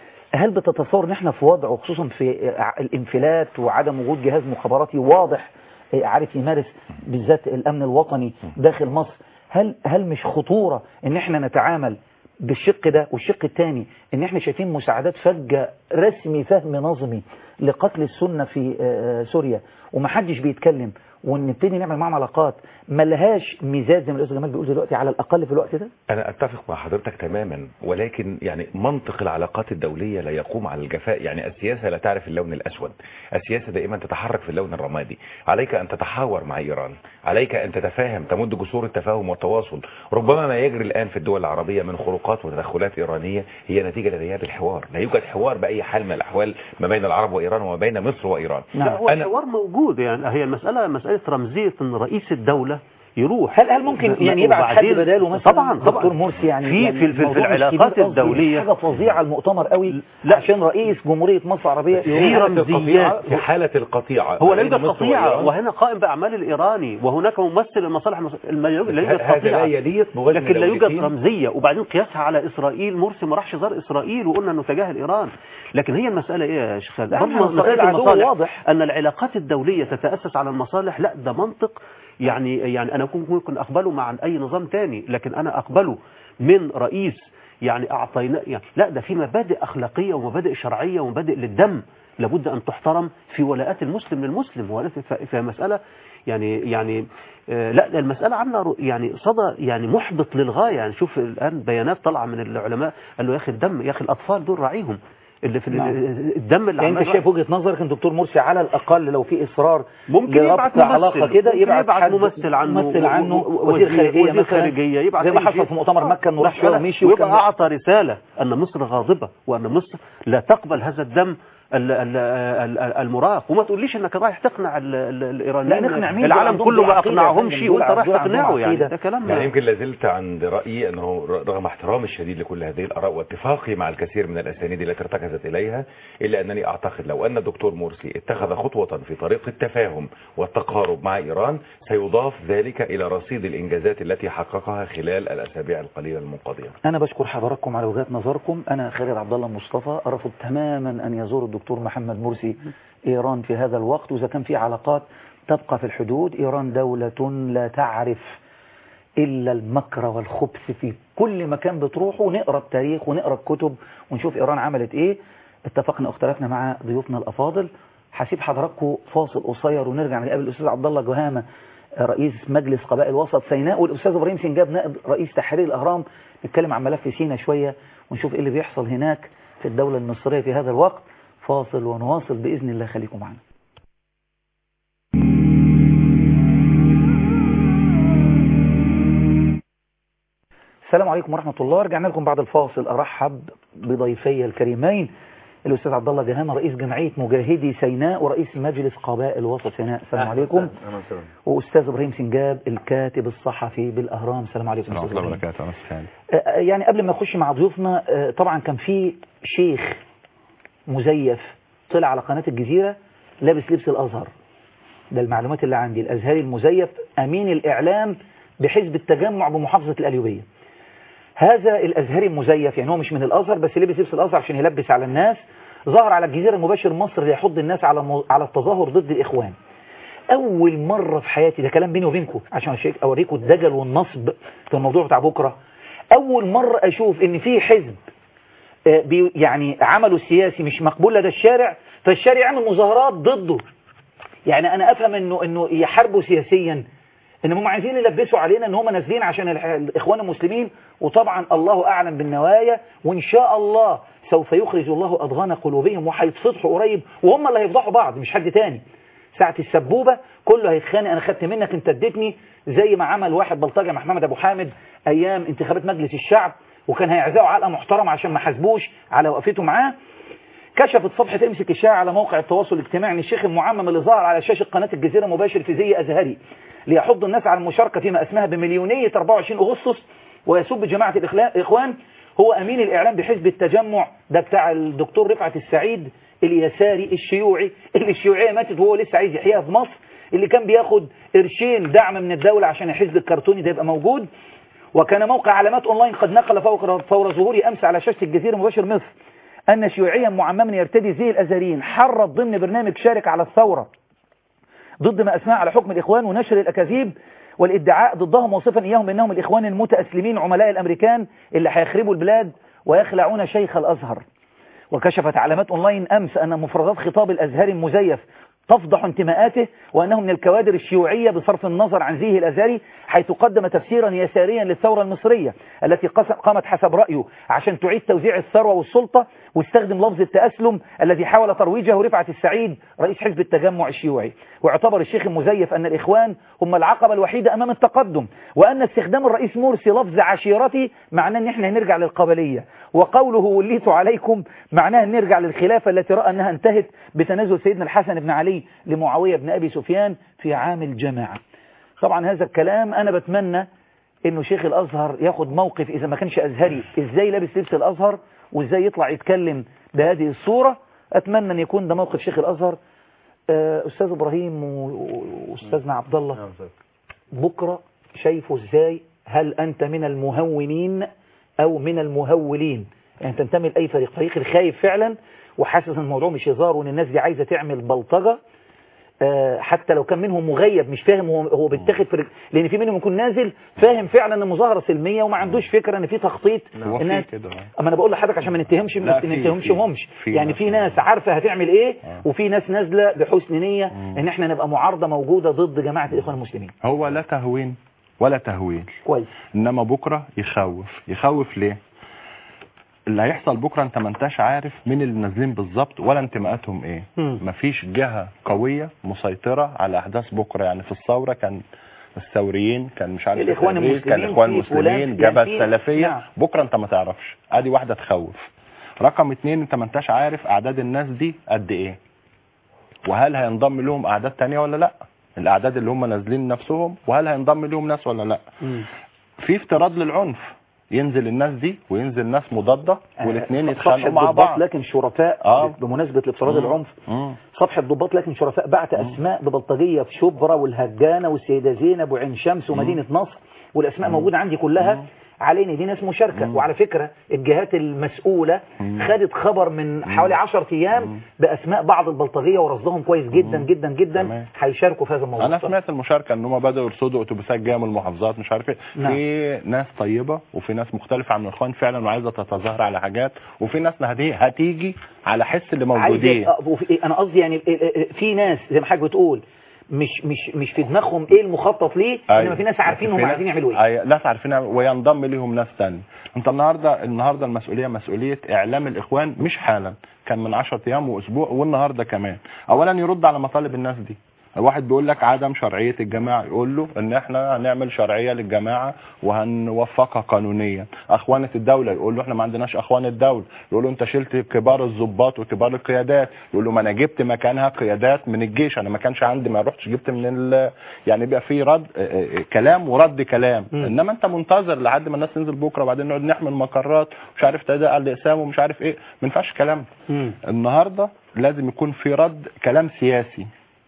S1: هل بتتصور ان احنا في وضع وخصوصا في آه، الانفلات وعدم وجود جهاز مخابراتي واضح آه، عارف يمارس بالذات الامن الوطني داخل مصر هل هل مش خطورة ان احنا نتعامل بالشق ده والشق الثاني ان احنا شايفين مساعدات فجة رسمي فهم نظمي لقتل السنة في آه، سوريا ومحدش بيتكلم ونبتدي نعمل معاهم علاقات ملهاش ميزات زي ما الاستاذ جمال بيقول دلوقتي على الاقل في الوقت ده
S8: أنا أتفق مع حضرتك تماما ولكن يعني منطق العلاقات الدولية لا يقوم على الجفاء يعني السياسة لا تعرف اللون الأسود السياسة دائما تتحرك في اللون الرمادي عليك أن تتحاور مع إيران عليك أن تتفاهم تمد جسور التفاهم والتواصل ربما ما يجري الآن في الدول العربية من خروقات وتدخلات إيرانية هي نتيجة لغياب الحوار لا يوجد حوار بأي حال من الأحوال ما بين العرب وإيران وما بين مصر وإيران
S9: لا هو الحوار موجود يعني هي المسألة مسألة رمزية ان رئيس الدولة يروح
S1: هل هل ممكن يعني يبعت حد
S9: وبعدين-
S1: بداله مثلا
S9: طبعا طبعا
S1: دكتور مرسي يعني
S9: في
S1: يعني
S9: في, في, في
S1: الموضوع مش
S9: العلاقات
S1: كبير قصدي،
S9: الدولية
S1: حاجه فظيعه المؤتمر قوي لا عشان رئيس جمهوريه مصر العربيه
S9: في
S1: يروح.
S9: رمزيات
S8: في حالة القطيعة
S9: هو لا
S8: بين
S9: يوجد
S8: مصر
S9: قطيعة
S8: وإيران.
S9: وهنا قائم بأعمال الإيراني وهناك ممثل لمصالح المص- الم- لا يوجد
S8: هذا لا
S9: قطيعة
S8: يليق بوزن
S9: لكن لا يوجد
S8: دولتين.
S9: رمزية وبعدين قياسها على إسرائيل مرسي ما راحش زار إسرائيل وقلنا إنه تجاهل إيران لكن هي المسألة إيه يا شيخ خالد؟
S1: لا،
S9: برضه
S1: احنا
S9: مسألة
S1: إسرائيل عدو
S9: المصالح
S1: واضح.
S9: أن العلاقات الدولية تتأسس على المصالح لا ده منطق يعني يعني أنا ممكن ممكن أقبله مع أي نظام تاني لكن أنا أقبله من رئيس يعني أعطينا يعني لا ده في مبادئ أخلاقية ومبادئ شرعية ومبادئ للدم لابد أن تحترم في ولاءات المسلم للمسلم وليس في في مسألة يعني يعني آه، لا ده المسألة عاملة رو- يعني صدى يعني محبط للغاية يعني شوف الآن بيانات طالعة من العلماء قال له يا أخي الدم يا أخي الأطفال دول راعيهم اللي في ال-
S1: نعم.
S9: الدم اللي
S1: يعني انت
S9: عمال-
S1: شايف وجهه نظرك ان دكتور مرسي على الاقل لو في اصرار
S9: ممكن
S1: لربط
S9: يبعت ممثل
S1: علاقه كده
S9: ممكن
S1: يبعت,
S9: يبعت
S1: حد
S9: ممثل عنه
S1: ممثل عنه
S9: و- و-
S1: وزير خارجيه
S9: وزير
S1: مثلا
S9: خارجية يبعت
S1: زي ما
S9: أي
S1: حصل
S9: شيء.
S1: في مؤتمر مكه انه راح شويه
S9: مسألة-
S1: ومشي
S9: ويبقى
S1: وكان
S9: أعطى رسالة أن مصر غاضبة وأن مصر لا تقبل هذا الدم ال- ال- ال- المراق وما تقوليش انك رايح تقنع ال- ال- الايرانيين
S1: لا، نقنع مين؟ دول
S9: العالم
S1: عندهم
S9: كله ما
S1: عقيدة يا
S9: اقنعهمش
S1: فندم،
S9: وانت
S1: دول
S9: رايح
S1: عندهم
S9: تقنعه يعني
S1: عقيدة.
S9: ده كلام
S8: يعني يمكن لازلت عند رأيي أنه رغم احترامي الشديد لكل هذه الآراء واتفاقي مع الكثير من الأسانيد التي ارتكزت إليها إلا أنني أعتقد لو أن الدكتور مرسي اتخذ خطوة في طريق التفاهم والتقارب مع إيران سيضاف ذلك إلى رصيد الإنجازات التي حققها خلال الأسابيع القليلة المنقضية
S1: أنا بشكر حضراتكم على وجهات نظركم أنا خالد عبد الله مصطفى أرفض تماما أن يزور الدكتور محمد مرسي إيران في هذا الوقت وإذا كان في علاقات تبقى في الحدود إيران دولة لا تعرف إلا المكر والخبث في كل مكان بتروحه ونقرأ التاريخ ونقرأ الكتب ونشوف إيران عملت إيه اتفقنا واختلفنا مع ضيوفنا الأفاضل هسيب حضراتكم فاصل قصير ونرجع نقابل الأستاذ عبد الله جهامة رئيس مجلس قبائل وسط سيناء والأستاذ إبراهيم سنجاب نائب رئيس تحرير الأهرام نتكلم عن ملف سينا شوية ونشوف إيه اللي بيحصل هناك في الدولة المصرية في هذا الوقت فاصل ونواصل بإذن الله خليكم معنا السلام عليكم ورحمة الله رجعنا لكم بعد الفاصل أرحب بضيفي الكريمين الأستاذ عبد الله جهامة رئيس جمعية مجاهدي سيناء ورئيس مجلس قبائل وسط سيناء السلام عليكم وأستاذ إبراهيم سنجاب الكاتب الصحفي بالأهرام السلام عليكم
S13: ورحمة
S1: أستاذ
S13: الله
S1: إبراهيم.
S13: وبركاته أنا سهل.
S1: آه، يعني قبل ما نخش مع ضيوفنا آه، طبعا كان في شيخ مزيف طلع على قناة الجزيرة لابس لبس الأزهر ده المعلومات اللي عندي الأزهري المزيف أمين الإعلام بحزب التجمع بمحافظة القليوبية هذا الأزهري المزيف يعني هو مش من الأزهر بس لبس لبس الأزهر عشان يلبس على الناس ظهر على الجزيرة المباشر مصر ليحض الناس على م- على التظاهر ضد الإخوان أول مرة في حياتي ده كلام بيني وبينكم عشان أشيك- أوريكم الدجل والنصب في الموضوع بتاع بكرة أول مرة أشوف إن في حزب آه، بي- يعني عمله السياسي مش مقبول لدى الشارع فالشارع يعمل مظاهرات ضده يعني انا افهم انه انه يحاربوا سياسيا ان هم عايزين يلبسوا علينا ان هم نازلين عشان الح- الاخوان المسلمين وطبعا الله اعلم بالنوايا وان شاء الله سوف يخرج الله اضغان قلوبهم وهيتفضحوا قريب وهم اللي هيفضحوا بعض مش حد تاني ساعة السبوبة كله هيتخانق انا خدت منك انت اديتني زي ما عمل واحد بلطجي مع محمد ابو حامد ايام انتخابات مجلس الشعب وكان هيعزقوا علقه محترمه عشان ما حاسبوش على وقفته معاه كشفت صفحة امسك الشائع على موقع التواصل الاجتماعي ان الشيخ المعمم اللي ظهر على شاشة قناة الجزيرة مباشر في زي أزهري ليحض الناس على المشاركة فيما اسمها بمليونية 24 أغسطس ويسب جماعة الإخلا- الإخوان هو أمين الإعلام بحزب التجمع ده بتاع الدكتور رفعت السعيد اليساري الشيوعي اللي الشيوعية ماتت وهو لسه عايز يحييها في مصر اللي كان بياخد قرشين دعم من الدولة عشان الحزب الكرتوني ده يبقى موجود وكان موقع علامات اونلاين قد نقل فور, فور ظهوري امس على شاشه الجزيره مباشر مصر ان شيوعيا معمما يرتدي زي الازهريين حرض ضمن برنامج شارك على الثوره ضد ما اسماه على حكم الاخوان ونشر الاكاذيب والادعاء ضدهم وصفا اياهم بانهم الاخوان المتاسلمين عملاء الامريكان اللي هيخربوا البلاد ويخلعون شيخ الازهر وكشفت علامات اونلاين امس ان مفردات خطاب الازهري المزيف تفضح انتماءاته وانه من الكوادر الشيوعيه بصرف النظر عن زيه الازهري حيث قدم تفسيرا يساريا للثوره المصريه التي قس- قامت حسب رايه عشان تعيد توزيع الثروه والسلطه واستخدم لفظ التاسلم الذي حاول ترويجه رفعت السعيد رئيس حزب التجمع الشيوعي واعتبر الشيخ المزيف ان الاخوان هم العقبه الوحيده امام التقدم وان استخدام الرئيس مرسي لفظ عشيرتي معناه ان احنا هنرجع للقبليه وقوله وليت عليكم معناه ان نرجع للخلافه التي راى انها انتهت بتنازل سيدنا الحسن بن علي لمعاويه بن ابي سفيان في عام الجماعه طبعا هذا الكلام انا بتمنى انه شيخ الازهر ياخد موقف اذا ما كانش ازهري ازاي لابس لبس الازهر وازاي يطلع يتكلم بهذه الصوره اتمنى ان يكون ده موقف شيخ الازهر آه، استاذ ابراهيم و- واستاذنا عبد الله بكره شايفه ازاي هل انت من المهونين او من المهولين يعني تنتمي لاي فريق فريق الخايف فعلا وحاسس ان الموضوع مش هزار وان الناس دي عايزه تعمل بلطجه آه، حتى لو كان منهم مغيب مش فاهم هو هو بيتاخد في رج- لان في منهم يكون نازل فاهم فعلا ان المظاهره سلميه وما عندوش فكره ان في تخطيط
S13: هو في
S1: الناس
S13: كده
S1: اما انا بقول لحضرتك عشان ما نتهمش
S13: لا،
S1: ما
S13: في-
S1: نتهمش
S13: في-
S1: همش
S13: في
S1: يعني
S13: ناس
S1: في ناس عارفه هتعمل ايه وفي ناس نازله بحسن نيه ان احنا نبقى معارضه موجوده ضد جماعه الاخوان المسلمين
S13: هو لا تهوين ولا تهويل
S1: كويس
S13: انما بكره يخوف يخوف ليه اللي هيحصل بكره انت ما انتش عارف مين اللي نازلين بالظبط ولا انتماءاتهم ايه
S1: مم.
S13: مفيش جهه قويه مسيطره على احداث بكره يعني في الثوره كان الثوريين كان مش عارف
S1: الإخوان
S13: التدريس، كان
S1: المسلمين
S13: الاخوان
S1: في فلان،
S13: المسلمين
S1: يعني
S13: جبهه
S1: في-
S13: سلفيه
S1: نعم.
S13: بكره انت ما تعرفش ادي واحده تخوف رقم اتنين انت ما انتش عارف اعداد الناس دي قد ايه وهل هينضم لهم اعداد تانية ولا لا الاعداد اللي هم نازلين نفسهم وهل هينضم لهم ناس ولا لا في افتراض للعنف ينزل الناس دي وينزل ناس مضادة والاثنين
S1: صفحة
S13: يتخانقوا مع
S1: ضباط
S13: بعض
S1: لكن شرفاء
S13: آه.
S1: بمناسبة الافتراض
S13: مم.
S1: العنف
S13: مم.
S1: صفحة ضباط لكن شرفاء بعت أسماء ببلطجية في شبرا والهجانة والسيدة زينب وعين شمس ومدينة نصر والأسماء موجودة عندي كلها علينا دي ناس مشاركة وعلى فكرة الجهات المسؤولة خدت خبر من حوالي 10 أيام بأسماء بعض البلطجية ورصدهم كويس جدا جدا جدا هيشاركوا في هذا الموضوع
S13: انا سمعت المشاركه ان هم بداوا يرصدوا اتوبيسات جايه من المحافظات مش عارف ايه
S1: نعم.
S13: في ناس طيبه وفي ناس مختلفه عن الاخوان فعلا وعايزه تتظاهر على حاجات وفي ناس هتيجي هتيجي على حس اللي موجودين
S1: عايز أ- وفي- انا قصدي يعني في ناس زي ما حضرتك بتقول مش مش مش في دماغهم ايه المخطط ليه انما في ناس عارفين هم
S13: في
S1: عايزين
S13: ناس-
S1: يعملوا ايه
S13: أي- ناس عارفين يعملوا- وينضم ليهم ناس تاني انت النهارده النهارده المسؤوليه مسؤوليه اعلام الاخوان مش حالا كان من 10 ايام واسبوع والنهارده كمان اولا يرد على مطالب الناس دي الواحد بيقول لك عدم شرعيه الجماعه يقول له ان احنا هنعمل شرعيه للجماعه وهنوفقها قانونيا اخوانه الدوله يقول له احنا ما عندناش اخوان الدوله يقول له انت شلت كبار الضباط وكبار القيادات يقول له ما انا جبت مكانها قيادات من الجيش انا ما كانش عندي ما رحتش جبت من ال... يعني بيبقى في رد اه، اه، كلام ورد كلام
S1: مم.
S13: انما انت منتظر لحد ما الناس تنزل بكره وبعدين نقعد نحمل مقرات ومش عارف تدقق الاقسام ومش عارف ايه ما ينفعش كلام
S1: مم.
S13: النهارده لازم يكون في رد كلام سياسي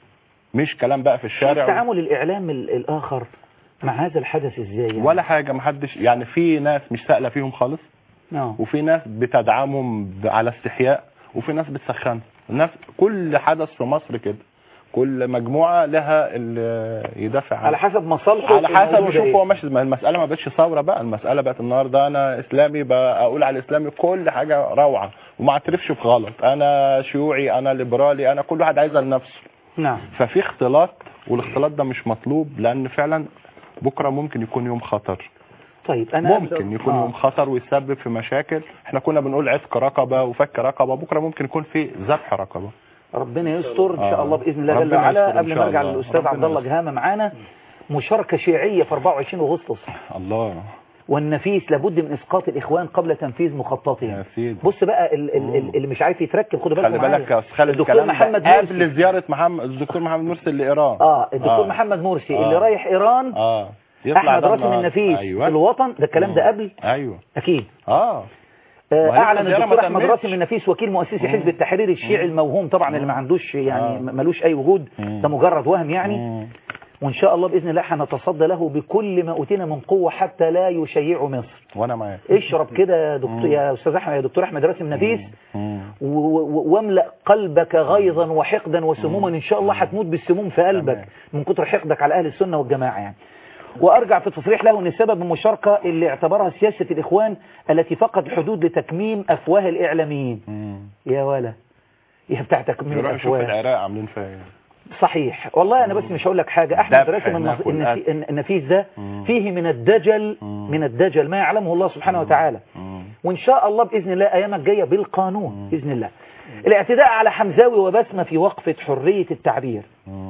S13: مش كلام بقى في الشارع
S1: تعامل الاعلام ال- الاخر مع هذا الحدث ازاي يعني
S13: ولا حاجه محدش يعني في ناس مش سائله فيهم خالص
S1: نعم.
S13: وفي ناس بتدعمهم ب- على استحياء وفي ناس بتسخن الناس كل حدث في مصر كده كل مجموعه لها اللي يدافع عنها
S1: على حسب مصالحه
S13: على
S1: في
S13: حسب
S1: الموضوع ده
S13: يشوف
S1: إيه.
S13: هو ماشي ما المساله ما بقتش ثوره بقى المساله بقت النهارده انا اسلامي بقى اقول على الاسلامي كل حاجه روعه وما اعترفش بغلط انا شيوعي انا ليبرالي انا كل واحد عايزها لنفسه
S1: نعم
S13: ففي اختلاط والاختلاط ده مش مطلوب لان فعلا بكره ممكن يكون يوم خطر
S1: طيب انا
S13: ممكن يكون
S1: آه.
S13: يوم خطر ويسبب في مشاكل احنا كنا بنقول عتق رقبه وفك رقبه بكره ممكن يكون في ذبح رقبه
S1: ربنا يستر ان شاء
S13: آه.
S1: الله باذن الله جل
S13: ربنا
S1: وعلا
S13: يستر إن
S1: قبل
S13: شاء
S1: ما ارجع
S13: الله.
S1: للاستاذ
S13: ربنا
S1: عبد الله
S13: يستر.
S1: جهامه معانا مشاركه شيعيه في 24 اغسطس
S13: الله
S1: والنفيس لابد من اسقاط الاخوان قبل تنفيذ مخططهم
S13: يا سيدي
S1: بص بقى ال- ال- ال- اللي مش عارف يتركب خدوا بالكم
S13: خلي بالك يا
S1: معايا.
S13: استاذ خالد
S1: الدكتور
S13: الكلام ده
S1: محمد
S13: قبل
S1: مرسي
S13: زياره محمد الدكتور محمد مرسي لايران
S1: اه الدكتور محمد مرسي اللي رايح ايران
S13: اه
S1: احمد
S13: ده
S1: راسم
S13: النهاردة.
S1: النفيس
S13: ايوه
S1: الوطن ده الكلام ده قبل
S13: ايوه
S1: اكيد
S13: اه
S1: آه،
S13: وهي
S1: اعلن
S13: الزيارة ما
S1: الدكتور احمد
S13: تمتش.
S1: راسم النفيس وكيل مؤسسي حزب التحرير الشيعي الموهوم طبعا اللي ما عندوش يعني م- ملوش اي وجود ده مجرد وهم يعني وان شاء الله باذن الله هنتصدى له بكل ما اوتينا من قوه حتى لا يشيع مصر
S13: وانا معاك
S1: اشرب كده يا دكتور يا استاذ احمد يا دكتور احمد راسم نفيس و- و- واملا قلبك غيظا وحقدا وسموما ان شاء الله هتموت بالسموم في قلبك من كتر حقدك على اهل السنه والجماعه يعني وارجع في التصريح له ان سبب المشاركه اللي اعتبرها سياسه الاخوان التي فقد الحدود لتكميم افواه الاعلاميين يا ولا يا بتاع تكميم
S13: يروح يشوف
S1: الافواه
S13: العراق عاملين فيها ايه
S1: صحيح والله انا بس مش هقول لك حاجه احمد
S13: ذبح
S1: راسم
S13: هناك
S1: النص-
S13: والقتل.
S1: النفي- النفيس ده فيه من الدجل من الدجل ما يعلمه الله سبحانه وتعالى وان شاء الله باذن الله ايامك جايه بالقانون باذن الله الاعتداء على حمزاوي وبسمه في وقفه حريه التعبير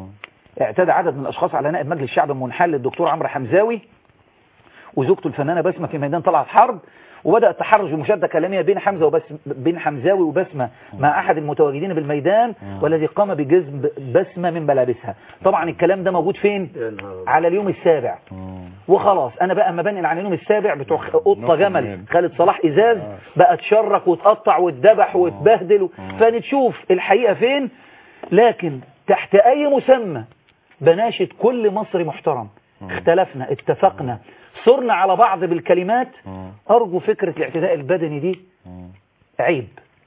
S1: اعتدى عدد من الاشخاص على نائب مجلس الشعب المنحل الدكتور عمرو حمزاوي وزوجته الفنانه بسمه في ميدان طلعت حرب وبدا التحرش ومشاده كلاميه بين حمزه وبس بين حمزاوي وبسمه مع احد المتواجدين بالميدان والذي قام بجذب بسمه من ملابسها طبعا الكلام ده موجود فين على اليوم السابع وخلاص انا بقى اما بنقل عن اليوم السابع بتوع قطه جمل خالد صلاح ازاز بقى اتشرك واتقطع واتذبح واتبهدل فنشوف الحقيقه فين لكن تحت اي مسمى بناشد كل مصري محترم اختلفنا اتفقنا صرنا على بعض بالكلمات ارجو فكرة الاعتداء البدني دي عيب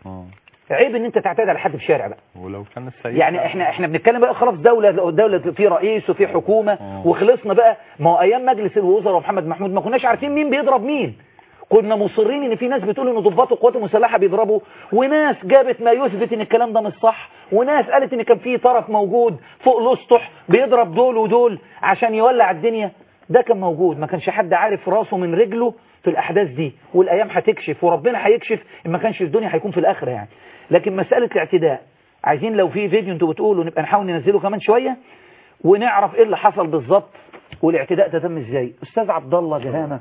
S1: عيب ان انت تعتدي على حد في الشارع بقى
S13: ولو كان السيد
S1: يعني احنا احنا بنتكلم بقى خلاص دولة دولة في رئيس وفي حكومة وخلصنا بقى ما هو ايام مجلس الوزراء ومحمد محمود ما كناش عارفين مين بيضرب مين كنا مصرين ان في ناس بتقول ان ضباط القوات المسلحه بيضربوا وناس جابت ما يثبت ان الكلام ده مش صح وناس قالت ان كان في طرف موجود فوق الاسطح بيضرب دول ودول عشان يولع الدنيا ده كان موجود ما كانش حد عارف راسه من رجله في الاحداث دي والايام هتكشف وربنا هيكشف ان ما كانش في الدنيا هيكون في الاخره يعني لكن مساله الاعتداء عايزين لو في فيديو انتوا بتقولوا نبقى نحاول ننزله كمان شويه ونعرف ايه اللي حصل بالظبط والاعتداء ده تم ازاي استاذ عبد الله جهامه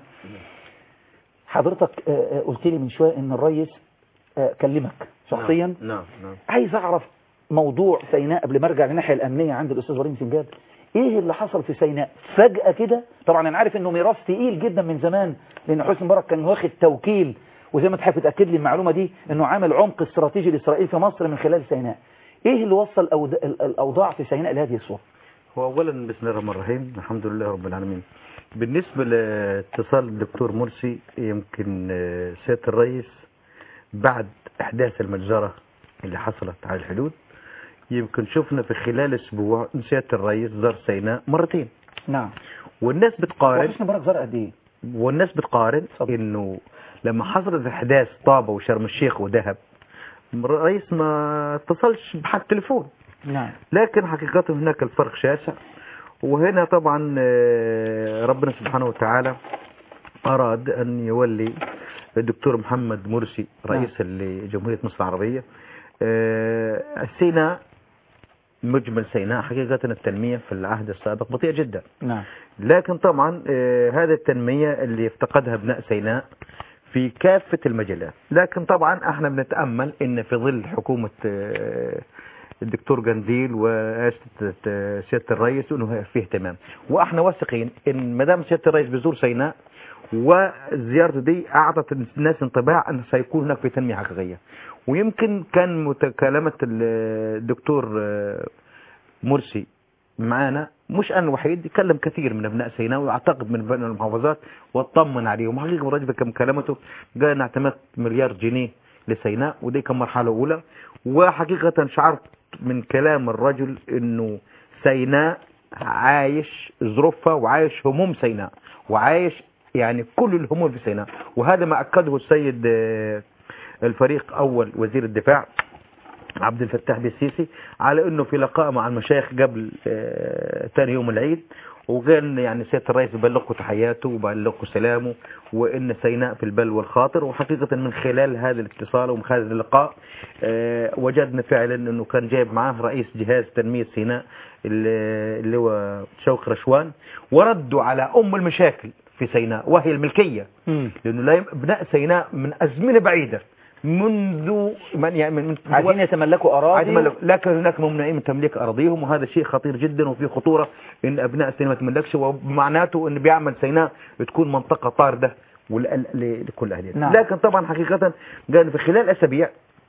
S1: حضرتك آه، آه، قلت لي من شويه ان الريس آه، كلمك شخصيا
S14: نعم نعم
S1: عايز اعرف موضوع سيناء قبل ما ارجع للناحيه الامنيه عند الاستاذ وليد سنجاب ايه اللي حصل في سيناء فجاه كده طبعا انا عارف انه ميراث تقيل جدا من زمان لان حسني مبارك كان واخد توكيل وزي ما تحب تاكد لي المعلومه دي انه عامل عمق استراتيجي لاسرائيل في مصر من خلال سيناء ايه اللي وصل الأود- ال- الاوضاع في سيناء لهذه الصوره
S14: هو اولا بسم الله الرحمن الرحيم الحمد لله رب العالمين بالنسبة لاتصال الدكتور مرسي يمكن آه، سيادة الرئيس بعد احداث المجزرة اللي حصلت على الحدود يمكن شفنا في خلال اسبوع إن سيادة الرئيس زار سيناء مرتين
S1: نعم
S14: والناس بتقارن
S1: وحسني مبارك زار قد ايه
S14: والناس بتقارن انه لما حصلت احداث طابة وشرم الشيخ ودهب الرئيس ما اتصلش بحد تليفون
S1: نعم
S14: لكن حقيقة هناك الفرق شاسع وهنا طبعا آه، ربنا سبحانه وتعالى أراد أن يولي الدكتور محمد مرسي رئيسا لجمهورية مصر العربية آه، سيناء مجمل سيناء حقيقة التنمية في العهد السابق بطيئة جدا
S1: نعم
S14: لكن طبعا آه، هذه التنمية اللي افتقدها ابناء سيناء في كافة المجالات لكن طبعا احنا بنتأمل ان في ظل حكومة آه، الدكتور جنديل وسيادة الرئيس انه في اهتمام واحنا واثقين ان ما دام سيادة الرئيس بيزور سيناء وزيارته دي اعطت الناس انطباع ان سيكون هناك في تنمية حقيقية ويمكن كان متكلمة الدكتور آه، مرسي معانا مش انا الوحيد يكلم كثير من ابناء سيناء واعتقد من بين المحافظات واطمن عليهم حقيقه الراجل كم كلمته قال انا اعتمدت مليار جنيه لسيناء ودي كان مرحله اولى وحقيقه شعرت من كلام الرجل انه سيناء عايش ظروفها وعايش هموم سيناء وعايش يعني كل الهموم في سيناء وهذا ما اكده السيد آه، الفريق اول وزير الدفاع عبد الفتاح بالسيسي على انه في لقاء مع المشايخ قبل آه، ثاني يوم العيد وقال يعني سياده الرئيس يبلغكم تحياته وبلغكم سلامه وان سيناء في البل والخاطر وحقيقه من خلال هذا الاتصال ومن خلال اللقاء آه، وجدنا فعلا انه كان جايب معاه رئيس جهاز تنميه سيناء اللي اللي هو شوقي رشوان وردوا على ام المشاكل في سيناء وهي الملكيه لانه لا يم- ابناء سيناء من ازمنه بعيده منذ من يعني من من
S1: عايزين يتملكوا اراضي
S14: عايزين يتملكوا. لكن هناك ممنوعين من تمليك اراضيهم وهذا شيء خطير جدا وفي خطوره ان ابناء سيناء ما تملكش ومعناته ان بيعمل سيناء بتكون منطقه طارده ول- ل- لكل اهلنا
S1: نعم.
S14: لكن طبعا حقيقه قال في خلال اسابيع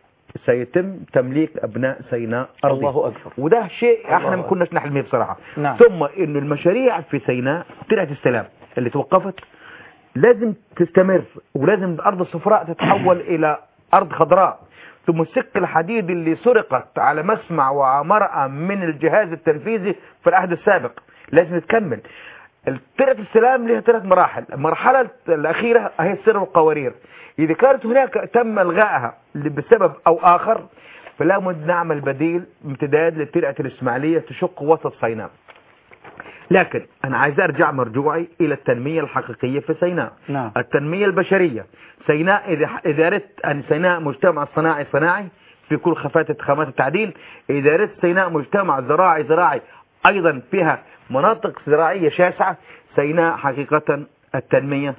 S14: سيتم تمليك ابناء سيناء ارضهم
S1: الله اكبر
S14: وده شيء احنا
S1: الله
S14: ما كناش نحلم به بصراحه
S1: نعم.
S14: ثم انه المشاريع في سيناء طلعت السلام اللي توقفت لازم تستمر ولازم الارض الصفراء تتحول الى ارض خضراء ثم السك الحديد اللي سرقت على مسمع ومرأة من الجهاز التنفيذي في العهد السابق لازم تكمل طلعت السلام لها ثلاث مراحل المرحلة الأخيرة هي السر والقوارير إذا كانت هناك تم إلغائها بسبب أو آخر فلا بد نعمل بديل امتداد لترعة الإسماعيلية تشق وسط سيناء لكن أنا عايز أرجع مرجوعي إلى التنمية الحقيقية في سيناء
S1: نعم
S14: التنمية البشرية سيناء إذا إذا أردت أن سيناء مجتمع صناعي صناعي في كل خفات خامات التعديل إذا أردت سيناء مجتمع زراعي زراعي أيضا فيها مناطق زراعية شاسعة سيناء حقيقة التنمية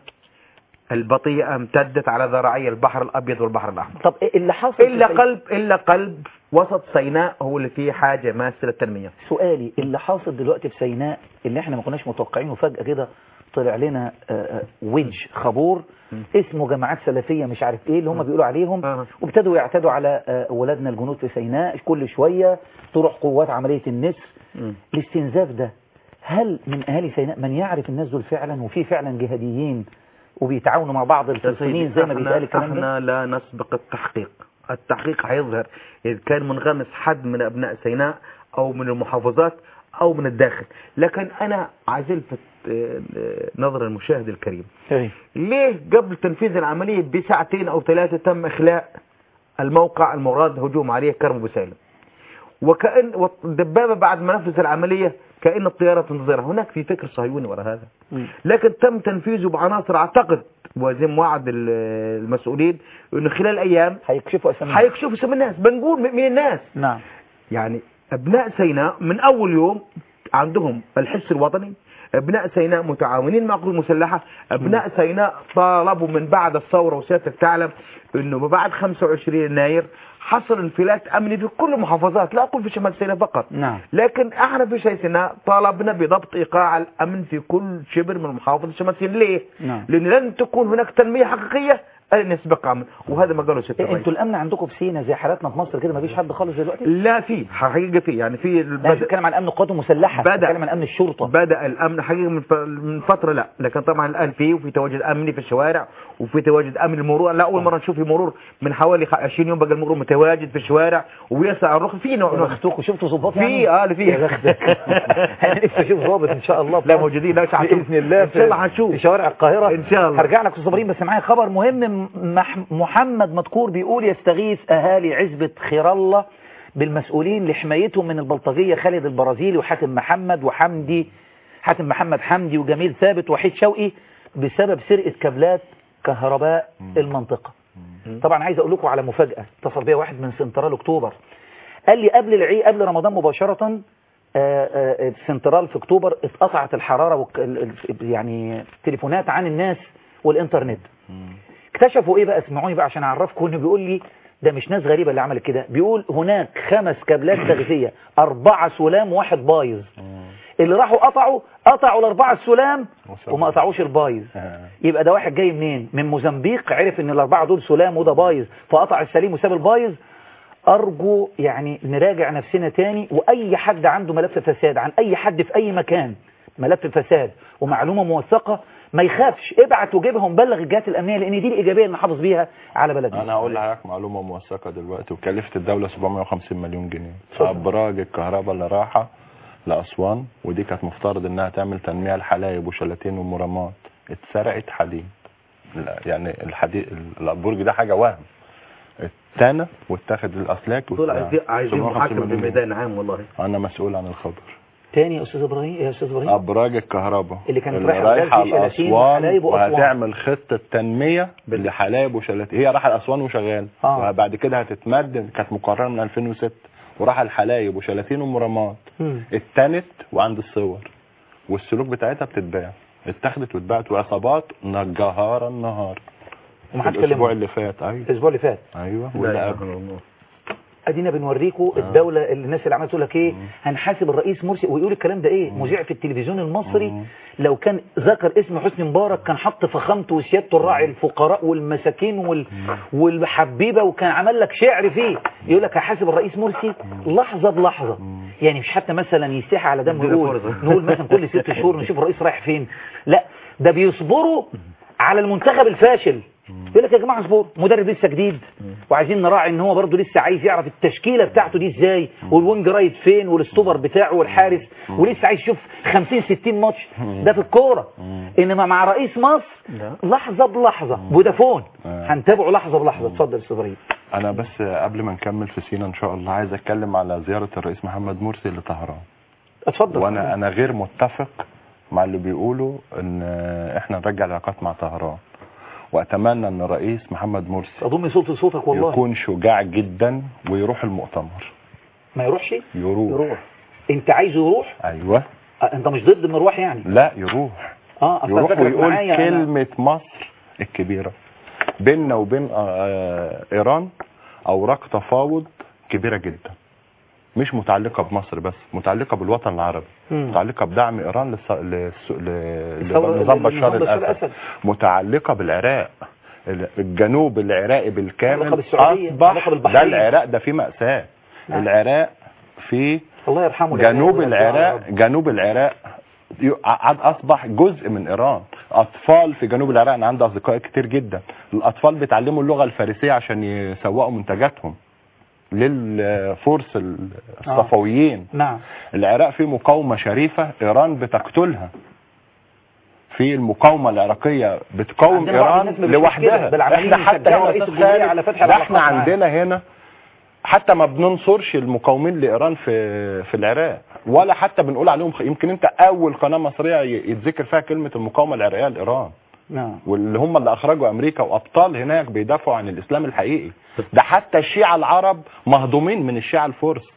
S14: البطيئة امتدت على ذراعي البحر الأبيض والبحر الأحمر
S1: طب إيه اللي حصل
S14: إلا
S1: في
S14: قلب إلا قلب وسط سيناء هو اللي فيه حاجة ماسة للتنمية
S1: سؤالي اللي حاصل دلوقتي في سيناء اللي احنا ما كناش متوقعينه فجأة كده طلع لنا آه، آه، ويدج خبور اسمه جماعات سلفية مش عارف ايه اللي هم بيقولوا عليهم وابتدوا يعتدوا على آه، ولادنا الجنود في سيناء كل شوية تروح قوات عملية النسر الاستنزاف ده هل من اهالي سيناء من يعرف الناس دول فعلا وفي فعلا جهاديين وبيتعاونوا مع بعض الفلسطينيين زي ما
S14: احنا-
S1: بيتقال الكلام ده
S14: احنا لا نسبق التحقيق التحقيق هيظهر إذا كان منغمس حد من أبناء سيناء أو من المحافظات أو من الداخل لكن أنا عايز ألفت آه، آه، نظر المشاهد الكريم ليه قبل تنفيذ العملية بساعتين أو ثلاثة تم إخلاء الموقع المراد هجوم عليه كرم أبو سالم وكأن والدبابة بعد ما نفذ العملية كأن الطيارة تنتظرها هناك في فكر صهيوني وراء هذا لكن تم تنفيذه بعناصر اعتقد وزي ما وعد ال- المسؤولين انه خلال ايام
S1: هيكشفوا اسامي
S14: هيكشفوا اسم الناس بنقول م- مين الناس
S1: نعم
S14: يعني ابناء سيناء من اول يوم عندهم الحس الوطني ابناء سيناء متعاونين مع قوات مسلحه ابناء سيناء طالبوا من بعد الثوره وسيادتك تعلم انه بعد 25 يناير حصل انفلات امني في كل المحافظات لا اقول في شمال سيناء فقط
S1: نعم
S14: لكن احنا في شيء سيناء طالبنا بضبط ايقاع الامن في كل شبر من محافظه شمال سيناء ليه؟
S1: نعم
S14: لان لن تكون هناك تنميه حقيقيه ان يسبق امن وهذا ما قاله ست
S1: إيه انتوا الامن عندكم في سينا زي حالاتنا في مصر كده ما فيش حد خالص دلوقتي
S14: لا في حقيقه في يعني في
S1: لا مش بتكلم عن امن القوات المسلحه
S14: بدأ
S1: بتكلم عن امن الشرطه
S14: بدا الامن حقيقه من ف- من فتره لا لكن طبعا الان في وفي تواجد امني في الشوارع وفي تواجد امن المرور لا اول مره نشوف في مرور من حوالي خ- 20 يوم بقى المرور متواجد في الشوارع وبيسع الرخص في نوع
S1: يا بختكم شفتوا ظباط يعني
S14: في اه اللي في
S1: يا بختك انا نفسي اشوف ظابط ان شاء الله
S14: لا موجودين لا شاء
S1: باذن الله
S14: ان شاء الله هنشوف
S1: في شوارع القاهره
S14: ان شاء الله
S1: هرجع لك استاذ ابراهيم بس معايا خبر مهم مح- محمد مذكور بيقول يستغيث اهالي عزبه خير الله بالمسؤولين لحمايتهم من البلطجية خالد البرازيلي وحاتم محمد وحمدي حاتم محمد حمدي وجميل ثابت وحيد شوقي بسبب سرقة كابلات كهرباء المنطقة طبعا عايز اقول لكم على مفاجأة اتصل بيا واحد من سنترال اكتوبر قال لي قبل العيد قبل رمضان مباشرة آه، آه، السنترال في اكتوبر اتقطعت الحرارة وك... ال- ال- يعني تليفونات عن الناس والانترنت اكتشفوا ايه بقى اسمعوني بقى عشان اعرفكم انه بيقول لي ده مش ناس غريبة اللي عملت كده بيقول هناك خمس كابلات تغذية أربعة سلام واحد بايظ اللي راحوا قطعوا قطعوا الأربعة السلام وما قطعوش البايظ يبقى ده واحد جاي منين من موزمبيق عرف ان الأربعة دول سلام وده بايظ فقطع السليم وساب البايظ أرجو يعني نراجع نفسنا تاني وأي حد عنده ملف فساد عن أي حد في أي مكان ملف فساد ومعلومة موثقة ما يخافش ابعت وجيبهم بلغ الجهات الأمنية لأن دي الإيجابية اللي نحافظ بيها على بلدنا
S13: انا هقول لحضرتك معلومه موثقه دلوقتي وكلفت الدوله 750 مليون جنيه ابراج الكهرباء اللي رايحه لاسوان ودي كانت مفترض انها تعمل تنميه لحلايب وشلاتين ومرامات اتسرقت حديد لا، يعني الحديد البرج ده حاجه وهم اتنى واتاخد الاسلاك
S14: دول عايزين عايزين
S13: 750
S14: محاكمة
S13: مليون جنيه.
S14: بميدان عام والله
S13: انا مسؤول عن الخبر
S1: تاني يا أستاذ إبراهيم يا أستاذ إبراهيم
S13: ابراج الكهرباء
S1: اللي كانت
S13: اللي
S1: رايحة
S13: رايحه
S1: بدل في شلاتين
S13: لاسوان
S1: وحلايب وأسوان.
S13: وهتعمل خطه تنميه لحلايب وشلاتين هي رايحه لاسوان وشغال
S1: آه.
S13: وبعد كده هتتمد كانت مقرره من 2006 وراح الحلايب وشلاتين ومرامات
S1: مم.
S13: اتنت وعند الصور والسلوك بتاعتها بتتباع اتاخدت واتباعت وعصابات نجهار النهار
S1: ومحدش
S13: الاسبوع
S1: كلمه
S13: اللي فات ايوه
S1: الأسبوع اللي فات
S13: ايوه
S14: لا
S13: واللي
S14: إله
S13: قبل
S14: إلا الله.
S1: ادينا بنوريكم الدوله اللي الناس اللي عماله تقول لك ايه هنحاسب الرئيس مرسي ويقول الكلام ده ايه مذيع في التلفزيون المصري لو كان ذكر اسم حسني مبارك كان حط فخامته وسيادته الراعي الفقراء والمساكين وال... والحبيبه وكان عمل لك شعر فيه يقول لك هحاسب الرئيس مرسي لحظه بلحظه يعني مش حتى مثلا يستحي على دم
S14: اديله
S1: يقول
S14: فرصة.
S1: نقول مثلا كل ست شهور نشوف الرئيس رايح فين لا ده بيصبروا على المنتخب الفاشل يقول لك يا جماعه اصبروا مدرب لسه جديد وعايزين نراعي ان هو برضه لسه عايز يعرف التشكيله بتاعته دي ازاي والوينج رايت فين والاستوبر بتاعه والحارس ولسه عايز يشوف 50 60 ماتش ده في الكوره انما مع رئيس مصر لحظه بلحظه فودافون هنتابعه لحظه بلحظه اتفضل يا استاذ ابراهيم
S13: انا بس قبل ما نكمل في سينا ان شاء الله عايز اتكلم على زياره الرئيس محمد مرسي لطهران
S1: اتفضل
S13: وانا انا غير متفق مع اللي بيقولوا ان احنا نرجع العلاقات مع طهران واتمنى ان الرئيس محمد مرسي
S1: اضم صوت صوتك والله
S13: يكون شجاع جدا ويروح المؤتمر
S1: ما يروحش
S13: يروح
S1: يروح انت عايزه يروح
S13: ايوه
S1: آه، انت مش ضد المروح يعني
S13: لا يروح
S1: اه أصل
S13: يروح
S1: فاكرك
S13: ويقول
S1: معايا أنا-
S13: كلمة مصر الكبيرة بيننا وبين آه، إيران أوراق تفاوض كبيرة جدا مش متعلقة بمصر بس متعلقة بالوطن العربي
S1: مم.
S13: متعلقة بدعم إيران للس... للس... ل...
S1: الثورة-
S13: لنظام بشار
S1: لنظام بشار
S13: الأسد
S1: الأسد.
S13: متعلقة بالعراق ال- الجنوب العراقي بالكامل
S1: علاقة بالسعودية،
S13: أصبح
S1: علاقة
S13: ده
S1: بالبحرين.
S13: العراق ده فيه مأساة
S1: نعم.
S13: العراق في
S1: الله يرحمه
S13: جنوب
S1: العراق.
S13: العراق جنوب العراق ي- عاد اصبح جزء من ايران اطفال في جنوب العراق انا عندي اصدقاء كتير جدا الاطفال بيتعلموا اللغه الفارسيه عشان يسوقوا منتجاتهم للفرس الصفويين
S1: نعم
S13: العراق فيه مقاومه شريفه ايران بتقتلها في المقاومه العراقيه بتقاوم
S1: عندنا بعض
S13: ايران
S1: الناس ما بيشوفش
S13: لوحدها
S1: كده، بل عمالين
S13: احنا حتى
S1: يشجعوا
S13: هنا
S1: رئيس
S13: أستاذ
S1: الجمهورية
S13: خالد،
S1: على فتح
S13: ده
S1: العلاقات
S13: احنا
S1: معاه.
S13: عندنا هنا حتى ما بننصرش المقاومين لايران في في العراق ولا حتى بنقول عليهم خ- يمكن انت اول قناه مصريه ي- يتذكر فيها كلمه المقاومه العراقيه لايران
S1: نعم
S13: واللي هم اللي اخرجوا امريكا وابطال هناك بيدافعوا عن الاسلام الحقيقي ده حتى الشيعة العرب مهضومين من الشيعة الفرس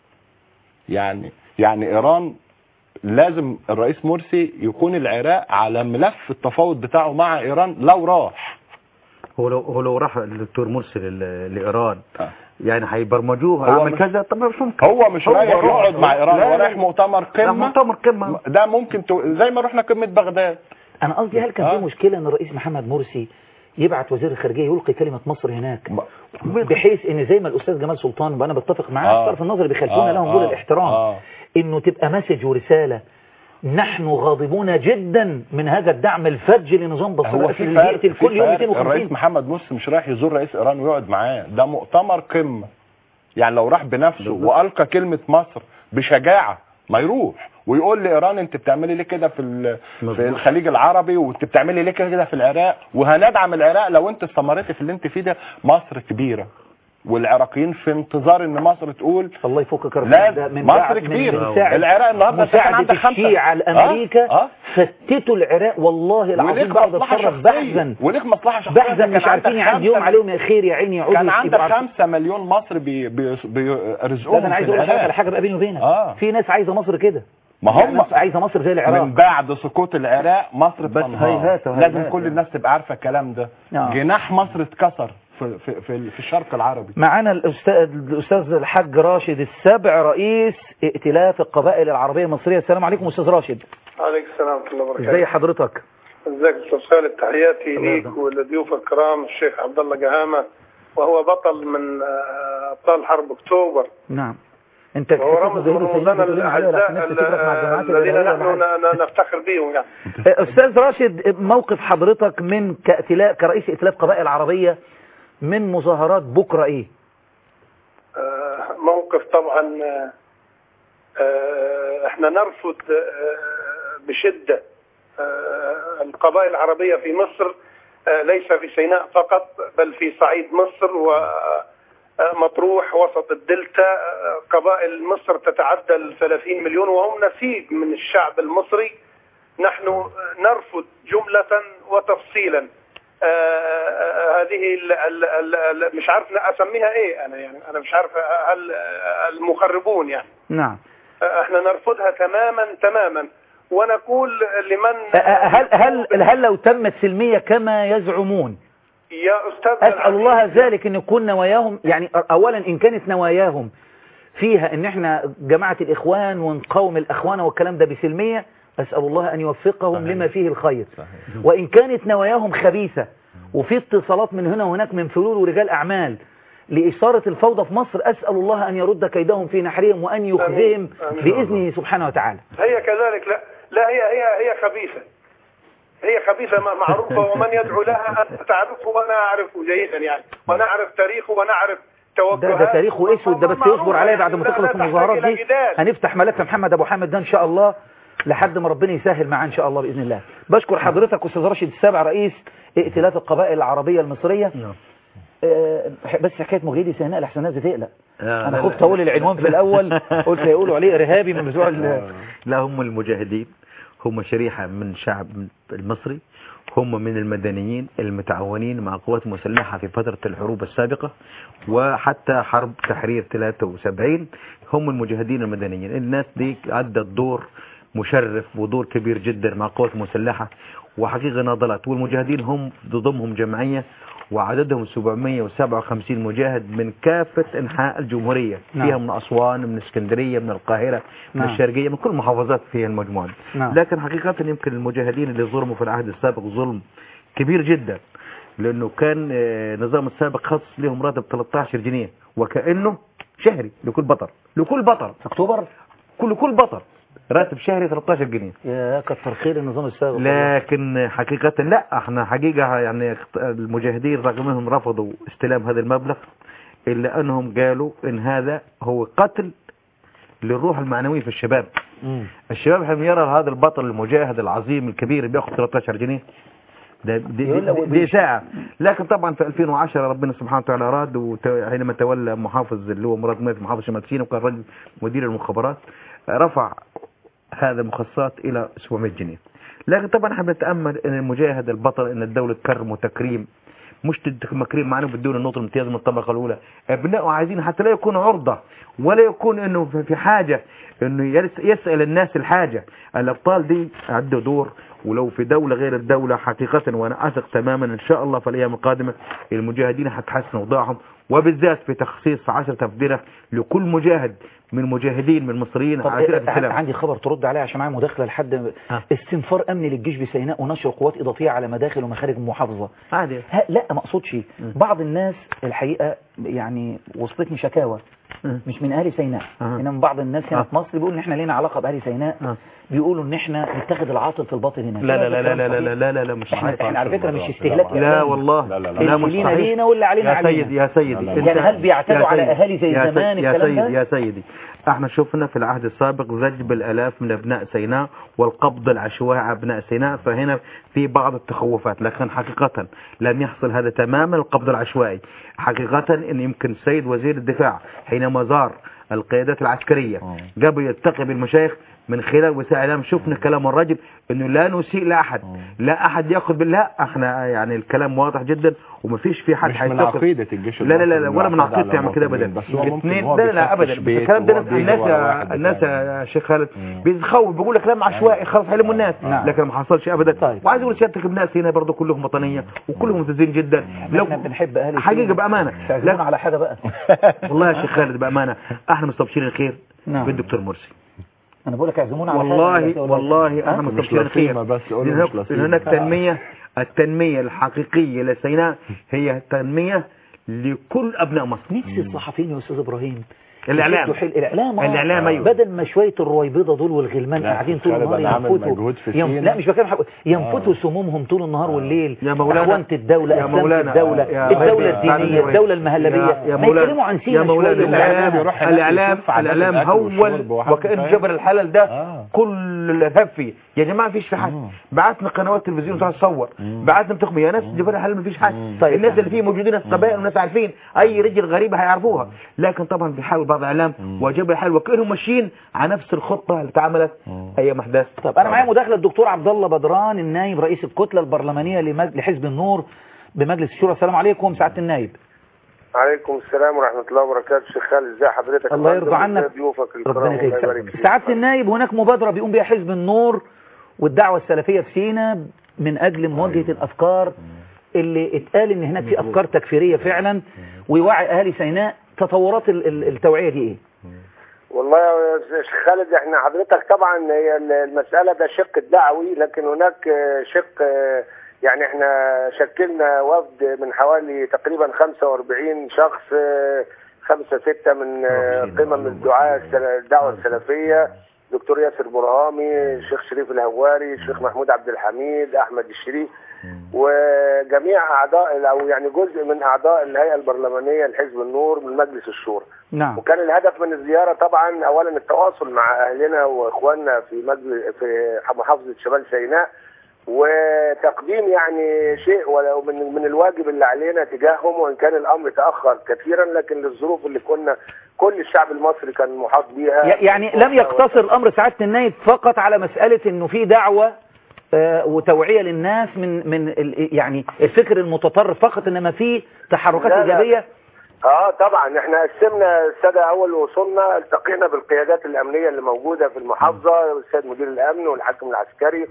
S13: يعني يعني ايران لازم الرئيس مرسي يكون العراق على ملف التفاوض بتاعه مع ايران لو راح
S14: هو لو هو لو راح الدكتور مرسي لل- لايران
S13: آه.
S14: يعني هيبرمجوه
S13: هو
S14: هعمل
S13: مش-
S14: كذا طب مش ممكن
S13: هو مش رايح
S14: راح-
S13: يقعد مع ايران
S14: لا،
S13: هو
S14: لا،
S13: رايح مؤتمر
S14: لا،
S13: قمه
S14: مؤتمر قمه
S13: ده ممكن تو... زي ما رحنا قمه بغداد
S1: انا قصدي هل كان في مشكله ان الرئيس محمد مرسي يبعت وزير الخارجيه يلقي كلمه مصر هناك بحيث ان زي ما الاستاذ جمال سلطان وانا بتفق معاه
S13: آه.
S1: الطرف النظري بيخالفونا
S13: آه،
S1: لهم دول
S13: آه،
S1: الاحترام
S13: آه.
S1: انه تبقى مسج ورساله نحن غاضبون جدا من هذا الدعم الفج لنظام بصر
S13: هو
S1: الأسد
S13: في
S1: اللي
S13: فرق
S1: بيقتل
S13: في
S1: كل يوم
S13: فرق.
S1: 250
S13: الرئيس محمد مرسي مش رايح يزور رئيس ايران ويقعد معاه ده مؤتمر قمه يعني لو راح بنفسه والقى كلمه مصر بشجاعه ما يروح ويقول لايران انت بتعملي ليه كده في ال- في الخليج العربي وانت بتعملي ليه كده في العراق وهندعم العراق لو انت استمرتي في اللي انت فيه ده مصر كبيره والعراقيين في انتظار ان مصر تقول
S1: الله يفك كرب
S13: لا
S1: من
S13: مصر
S1: بعد-
S13: كبير
S1: من مساعد-
S13: العراق النهارده كان
S1: مساعدة
S13: عندك خمسة
S1: الشيعة لامريكا
S13: آه؟ آه؟
S1: فتتوا العراق والله العظيم
S13: وليك
S1: بقعد
S13: مصلحة
S1: اتفرج
S13: شخصية.
S1: بحزن
S13: وليك مصلحة شخصية
S1: بحزن
S13: كان
S1: مش عارفين
S13: عندك
S1: يعدي يوم
S13: خمسة
S1: عليهم يا خير يا عيني يقعدوا
S13: كان عندك
S1: يبقوا عارفين-
S13: خمسة مليون مصري بي بي بيرزقوهم
S1: لا ده انا عايز
S13: في
S1: اقول لحضرتك
S13: العراق.
S1: على حاجه بقى بيني وبينك
S13: آه.
S1: في ناس عايزه مصر كده
S13: ما
S1: يعني
S13: هم
S1: ناس عايزه مصر زي العراق
S13: من بعد سقوط العراق مصر
S14: بس
S13: بتنهار.
S14: هيهات وهيهات
S13: لازم كل
S14: يعني.
S13: الناس تبقى عارفه الكلام ده
S1: آه.
S13: جناح مصر اتكسر في في في, في الشرق العربي
S1: معانا الاستاذ الاستاذ الحاج راشد السبع رئيس ائتلاف القبائل العربيه المصريه السلام عليكم استاذ راشد
S15: عليكم السلام ورحمة الله وبركاته
S1: ازي حضرتك
S15: ازيك استاذ خالد تحياتي ليك ولضيوف الكرام الشيخ عبد الله جهامة وهو بطل من آه، ابطال حرب اكتوبر
S1: نعم انت
S15: وهو رمز من رموزنا الاعزاء الذين نحن ن- نفتخر بهم يعني
S1: استاذ راشد موقف حضرتك من كائتلاف كرئيس ائتلاف قبائل عربيه من مظاهرات بكره ايه
S15: آه، موقف طبعا آه، آه، احنا نرفض آه، بشدة آه، القبائل العربية في مصر آه، ليس في سيناء فقط بل في صعيد مصر ومطروح وسط الدلتا آه، قبائل مصر تتعدى ال 30 مليون وهم نسيج من الشعب المصري نحن نرفض جملة وتفصيلا آه، آه، هذه ال ال ال ال مش عارف اسميها ايه انا يعني انا مش عارف هل المخربون يعني
S1: نعم
S15: آه، احنا نرفضها تماما تماما ونقول لمن
S1: هل هل هل لو تمت سلميه كما يزعمون
S15: يا استاذ
S1: أسأل الله ذلك أن يكون نواياهم يعني أولا إن كانت نواياهم فيها أن احنا جماعة الإخوان ونقاوم الأخوان والكلام ده بسلمية أسأل الله أن يوفقهم لما فيه الخير وإن كانت نواياهم خبيثة وفي اتصالات من هنا وهناك من فلول ورجال أعمال لإثارة الفوضى في مصر أسأل الله أن يرد كيدهم في نحرهم وأن يخزيهم
S15: آمين.
S1: بإذنه سبحانه وتعالى
S15: هي كذلك لا لا هي هي هي خبيثة هي خبيثة م- معروفة ومن يدعو لها أنت تعرفه وأنا أعرفه جيدا يعني ونعرف تاريخه ونعرف
S1: ده,
S15: توجهاته
S1: ده تاريخه اسود ده بس يصبر عليا بعد ما
S15: لا- لا
S1: تخلص
S15: تحتاج
S1: المظاهرات
S15: إلى
S1: دي
S15: جدال.
S1: هنفتح ملف محمد ابو حامد ده ان شاء الله لحد ما ربنا يسهل معاه ان شاء الله باذن الله بشكر حضرتك استاذ راشد السابع رئيس ائتلاف القبائل العربيه المصريه آه، بس حكايه مجيدي سهناء لحسن الناس بتقلق
S14: آه،
S1: انا
S14: لا،
S1: خفت
S14: لا.
S1: اقول العنوان في الاول قلت هيقولوا عليه ارهابي من بتوع ال-
S14: لا هم المجاهدين هم شريحة من الشعب المصري هم من المدنيين المتعاونين مع قوات المسلحة في فترة الحروب السابقة وحتى حرب تحرير 73 هم المجاهدين المدنيين الناس دي أدت دور مشرف ودور كبير جدا مع قوات المسلحة وحقيقة ناضلت والمجاهدين هم ضمهم جمعية وعددهم 757 مجاهد من كافة انحاء الجمهورية
S1: نعم.
S14: فيها من أسوان من اسكندرية من القاهرة من
S1: نعم.
S14: الشرقية من كل محافظات فيها المجموعة دي.
S1: نعم.
S14: لكن حقيقة يمكن المجاهدين اللي ظلموا في العهد السابق ظلم كبير جدا لأنه كان آه، النظام السابق خصص لهم راتب 13 جنيه وكأنه شهري لكل بطل لكل بطل
S1: في اكتوبر
S14: كل كل بطل راتب شهري 13 جنيه
S1: يا كتر خير النظام السابق
S14: لكن حقيقة لا احنا حقيقة يعني المجاهدين رغم انهم رفضوا استلام هذا المبلغ الا انهم قالوا ان هذا هو قتل للروح المعنوية في الشباب
S1: مم.
S14: الشباب حين يرى هذا البطل المجاهد العظيم الكبير اللي بياخذ 13 جنيه ده دي,
S1: يقول له
S14: دي, دي ساعة لكن طبعا في 2010 ربنا سبحانه وتعالى أراد وت- حينما تولى محافظ اللي هو مراد ميت محافظ شمال سيناء وكان رجل مدير المخابرات رفع هذا المخصصات إلى 700 جنيه لكن طبعا احنا بنتأمل ان المجاهد البطل ان الدولة تكرمه تكريم مش تكريم معنا بدون النقطة الامتياز من الطبقة الأولى أبنائه عايزين حتى لا يكون عرضة ولا يكون انه في- في حاجة انه يس- يسأل الناس الحاجة الأبطال دي عندوا دور ولو في دولة غير الدولة حقيقة وأنا أثق تماما إن شاء الله في الأيام القادمة المجاهدين حتحسن أوضاعهم وبالذات في تخصيص 10 أفدرة لكل مجاهد من مجاهدين من المصريين
S1: طب
S14: عاشرة
S1: إيه
S14: السلام
S1: عندي خبر ترد عليه عشان معايا مداخله لحد استنفار امني للجيش بسيناء ونشر قوات اضافيه على مداخل ومخارج المحافظه
S14: عادي
S1: ها لا ما اقصدش بعض الناس الحقيقه يعني وصلتني شكاوى مش من اهالي سيناء انما بعض الناس هنا
S14: آه.
S1: في مصر بيقولوا ان احنا لينا علاقه باهالي سيناء بيقولوا ان احنا نتخذ العاطل في الباطل هناك
S14: لا لا لا لا لا لا لا لا لا مش
S1: احنا, احنا على فكره مش استهلاك
S14: لا
S1: إعلامي.
S14: والله
S1: لا لا لا.
S14: لا
S1: اللي
S14: مش
S1: لينا
S14: صحيح.
S1: لينا واللي علينا
S14: يا
S1: علينا
S14: سيدي يا سيدي
S1: لا لا. يعني هل بيعتدوا
S14: يا
S1: على
S14: سيدي.
S1: أهالي زي
S14: يا
S1: زمان
S14: سيدي يا
S1: الكلام
S14: سيدي
S1: ده؟
S14: يا سيدي احنا شفنا في العهد السابق زج بالالاف من ابناء سيناء والقبض العشوائي على ابناء سيناء فهنا في بعض التخوفات لكن حقيقة لم يحصل هذا تماما القبض العشوائي حقيقة ان يمكن السيد وزير الدفاع حينما زار القيادات العسكرية قبل يلتقي بالمشايخ من خلال وسائل الاعلام شفنا كلام الرجل انه لا نسيء لاحد لا احد ياخذ بالله احنا يعني الكلام واضح جدا ومفيش في حد
S13: مش من
S14: هيتوقف.
S13: عقيدة الجيش
S14: لا لا لا, لا
S13: المصري
S14: ولا من
S13: المعتدى
S14: عقيدتي
S13: على
S14: يعمل كده ابدا
S13: المواطنين. بس هو ممكن
S14: اثنين
S13: هو
S14: لا لا
S13: بيفتش
S14: ابدا
S13: بيته
S14: الكلام ده
S13: وهو
S14: الناس
S13: بيجي
S14: الناس
S13: ورا
S14: يا
S13: واحد
S14: الناس
S13: بتاع.
S14: يا شيخ خالد بيتخوف بيقول كلام عشوائي خلاص هيلموا الناس
S1: نعم.
S14: لكن ما حصلش ابدا وعايز اقول سيادتك الناس هنا برضه كلهم وطنيه وكلهم ممتازين جدا
S1: لو احنا بنحب اهل
S14: حقيقه
S1: سينا.
S14: بامانه
S1: تعزمونا على حاجه بقى
S14: والله يا شيخ خالد بامانه احنا مستبشرين الخير
S1: نعم.
S14: بالدكتور مرسي
S1: انا بقول لك اعزمونا على حاجه
S14: والله والله احنا
S1: مش
S14: مستبشرين الخير
S13: لطيمة بس، قولوا
S14: لأن
S13: مش
S14: هناك-
S13: لطيمة.
S14: لأن هناك تنميه التنميه الحقيقيه لسيناء هي تنميه لكل ابناء مصر
S1: نفسي الصحفيين يا استاذ ابراهيم
S14: الإعلام.
S1: يشدوا حيل الاعلام آه.
S14: الإعلام، أيوه.
S1: بدل ما شويه الرويبضه دول والغلمان
S13: لا،
S1: قاعدين طول
S13: خالد،
S1: النهار
S13: أنا عامل
S1: ينفثوا
S13: مجهود في
S1: ينف...
S13: سينا.
S1: لا مش بتكلم حق... ينفثوا سمومهم طول النهار والليل
S14: يا مولانا.
S1: اخوانه الدوله
S14: يا
S1: اسلامه
S14: مولانا.
S1: الدوله
S14: يا
S1: الدوله
S14: ربي.
S1: الدينيه
S14: يا-
S1: الدوله المهلبيه
S14: يا- يا
S1: ما
S14: مولانا.
S1: يتكلموا عن سينا
S14: يا مولانا
S1: شويه
S14: الاعلام
S13: يروح هناك
S14: الاعلام
S13: يشوف عدد
S14: الاعلام
S13: الأكل
S14: هول
S13: والشرب وحاجة
S14: وكان
S13: فاهم؟
S14: جبل الحلال ده
S13: آه.
S14: كل الهب فيه يا جماعه مفيش في حد بعتنا قنوات تلفزيون تروح تصور بعتنا بتخمي يا ناس جبل الحلال مفيش حد
S1: طيب.
S14: الناس اللي فيه موجودين ناس قبائل وناس عارفين اي رجل غريبه هيعرفوها لكن طبعا بيحاول بعض الاعلام وجبل الحلال وكانهم ماشيين على نفس الخطه اللي اتعملت ايام احداث
S1: طب انا معايا مداخله الدكتور عبد الله بدران النايب رئيس الكتله البرلمانيه لمج... لحزب النور بمجلس الشورى السلام عليكم سعاده النايب
S16: عليكم السلام ورحمة الله وبركاته شيخ خالد ازي حضرتك
S1: الله يرضى
S16: وعندك
S1: عنك.
S16: ضيوفك الكرام
S1: ربنا
S16: الله يبارك
S1: يخليك
S16: فيك
S1: سعاده النايب هناك مبادره بيقوم بها حزب النور والدعوه السلفيه في سينا من اجل مواجهه الافكار اللي اتقال ان هناك في افكار تكفيريه فعلا ويوعي اهالي سيناء تطورات ال- ال- التوعيه دي ايه
S16: والله يا شيخ خالد احنا حضرتك طبعا هي المسألة ده شق الدعوي لكن هناك آه، شق آه، يعني احنا شكلنا وفد من حوالي تقريبا 45 شخص آه، خمسة ستة من آه، قمم الدعاء السل- الدعوة السلفية دكتور ياسر برهامي الشيخ شريف الهواري الشيخ محمود عبد الحميد احمد الشريف وجميع اعضاء او يعني جزء من اعضاء الهيئه البرلمانيه لحزب النور من مجلس الشورى
S1: نعم
S16: وكان الهدف من الزياره طبعا اولا التواصل مع اهلنا واخواننا في مجلس في محافظه شمال سيناء وتقديم يعني شيء ولو من من الواجب اللي علينا تجاههم وان كان الامر تاخر كثيرا لكن للظروف اللي كنا كل الشعب المصري كان محاط بيها
S1: ي- يعني لم يقتصر الامر سعاده النايب فقط على مساله انه في دعوه آه، وتوعيه للناس من من ال- يعني الفكر المتطرف فقط انما في تحركات
S16: لا، لا.
S1: ايجابيه
S16: اه طبعا احنا قسمنا الساده اول وصلنا التقينا بالقيادات الامنيه اللي موجوده في المحافظه السيد مدير الامن والحاكم العسكري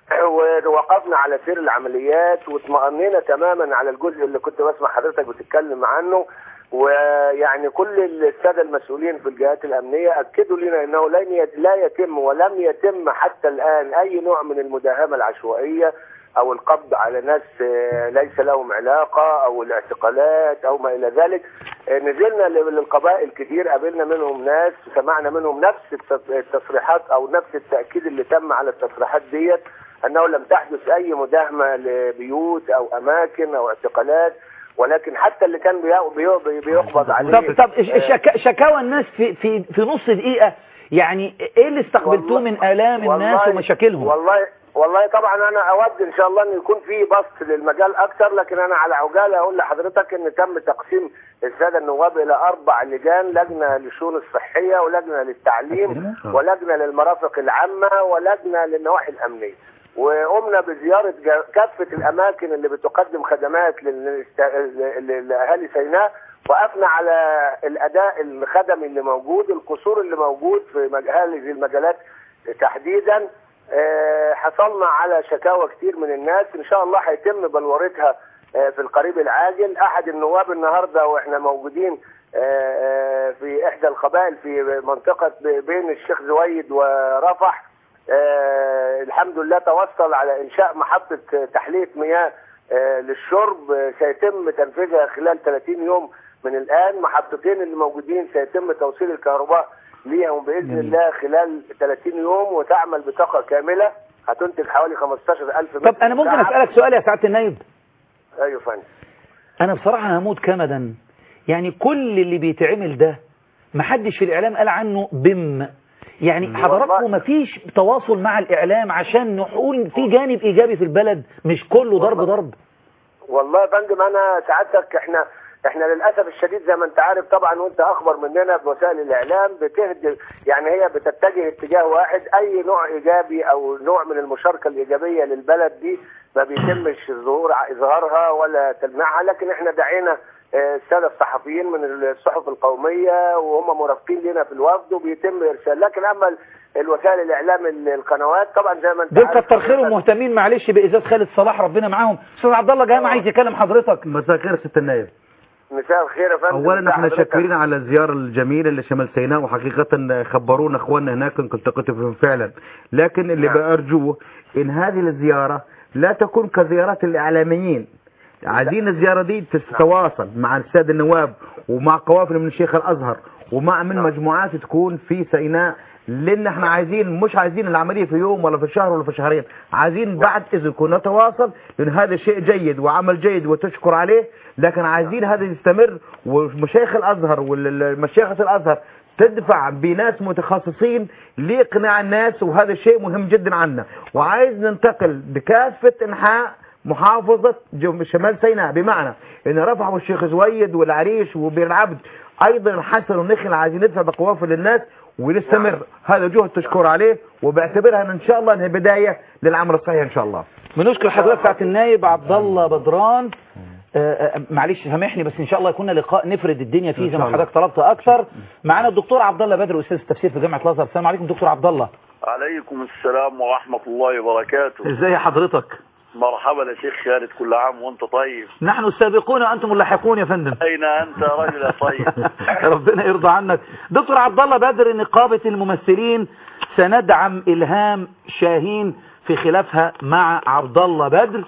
S16: ووقفنا على سير العمليات واطمأنينا تماما على الجزء اللي كنت بسمع حضرتك بتتكلم عنه ويعني كل الساده المسؤولين في الجهات الامنيه اكدوا لنا انه لن يت- لا يتم ولم يتم حتى الان اي نوع من المداهمه العشوائيه او القبض على ناس آه، ليس لهم علاقه او الاعتقالات او ما الى ذلك آه، نزلنا لل- للقبائل كتير قابلنا منهم ناس سمعنا منهم نفس التص- التصريحات او نفس التاكيد اللي تم على التصريحات ديت انه لم تحدث اي مداهمه لبيوت او اماكن او اعتقالات ولكن حتى اللي كان بي- بي- بيقبض عليه
S1: طب طب الش-
S16: آه،
S1: الشكا- شكاوى الناس في في في نص دقيقه يعني ايه اللي استقبلتوه من الام الناس
S16: والله-
S1: ومشاكلهم
S16: والله والله طبعا انا اود ان شاء الله ان يكون في بسط للمجال اكتر لكن انا على عجاله اقول لحضرتك ان تم تقسيم الساده النواب الى اربع لجان لجنه للشؤون الصحيه ولجنه للتعليم ولجنه للمرافق العامه ولجنه للنواحي الامنيه وقمنا بزياره جا- كافه الاماكن اللي بتقدم خدمات للست- ل- لاهالي سيناء وقفنا على الاداء الخدمي اللي موجود القصور اللي موجود في مج- هذه المجالات تحديدا آه، حصلنا على شكاوى كتير من الناس ان شاء الله هيتم بلورتها آه، في القريب العاجل احد النواب النهارده واحنا موجودين آه، آه، في احدى القبائل في منطقه ب- بين الشيخ زويد ورفح آه، الحمد لله توصل على انشاء محطه تحليه مياه آه، للشرب آه، سيتم تنفيذها خلال 30 يوم من الان محطتين اللي موجودين سيتم توصيل الكهرباء ليهم باذن الله خلال 30 يوم وتعمل بطاقه كامله هتنتج حوالي 15000 متر
S1: طب انا ممكن
S16: مكعب.
S1: اسالك سؤال يا سعاده النايب
S16: ايوه فندم
S1: انا بصراحه هموت كمدا يعني كل اللي بيتعمل ده محدش في الإعلام قال عنه بم يعني حضراتكم مفيش تواصل مع الإعلام عشان نقول في جانب إيجابي في البلد مش كله ضرب ضرب
S16: والله يا فندم انا سعادتك احنا احنا للاسف الشديد زي ما انت عارف طبعا وانت اخبر مننا بوسائل الاعلام بتهدف يعني هي بتتجه اتجاه واحد اي نوع ايجابي او نوع من المشاركه الايجابيه للبلد دي ما بيتمش ظهور اظهارها ولا تلميعها لكن احنا دعينا آه، الساده الصحفيين من الصحف القوميه وهم مرافقين لنا في الوفد وبيتم ارسال لكن اما ال- الوسائل الاعلام ال- القنوات طبعا زي ما انت
S1: دول
S16: عارف
S1: كتر خيرهم مهتمين معلش بإزاز خالد صلاح ربنا معاهم أستاذ عبد الله جهام عايز يكلم حضرتك
S14: مساء الخير يا ست النائب
S16: مساء الخير يا فندم
S14: اولا
S16: مساء
S14: احنا
S16: حضرتك.
S14: شاكرين على الزياره الجميله لشمال سيناء وحقيقه خبرونا اخواننا هناك انكم التقيتوا بهم فعلا لكن اللي بارجوه ان هذه الزياره لا تكون كزيارات الاعلاميين عايزين الزياره دي تتواصل مع الساده النواب ومع قوافل من الشيخ الازهر ومع من مجموعات تكون في سيناء لان احنا عايزين مش عايزين العمليه في يوم ولا في شهر ولا في شهرين عايزين بعد اذا كنا نتواصل لان هذا شيء جيد وعمل جيد وتشكر عليه لكن عايزين هذا يستمر ومشايخ الازهر والمشايخ الازهر تدفع بناس متخصصين لاقناع الناس وهذا شيء مهم جدا عنا وعايز ننتقل بكافه انحاء محافظة جو- شمال سيناء بمعنى ان رفعوا الشيخ زويد والعريش وبير العبد ايضا الحسن والنخل عايزين ندفع بقوافل للناس ونستمر هذا جهد تشكر عليه وبعتبرها ان شاء الله انها بداية للعمل الصحيح ان شاء الله
S1: بنشكر حضرتك سعاده النايب عبد الله بدران آه، آه، معلش سامحني بس ان شاء الله يكون لقاء نفرد الدنيا فيه زي ما
S17: إن شاء الله.
S1: حضرتك طلبت اكثر معانا الدكتور عبد الله بدر استاذ التفسير في جامعه الازهر السلام عليكم دكتور عبد الله
S17: عليكم السلام ورحمة الله وبركاته
S1: ازي حضرتك
S17: مرحبا يا شيخ خالد كل عام وانت طيب
S1: نحن السابقون وانتم اللاحقون يا فندم
S17: اين انت يا رجل يا طيب
S1: ربنا يرضى عنك دكتور عبد الله بدر نقابه الممثلين سندعم الهام شاهين في خلافها مع عبد الله بدر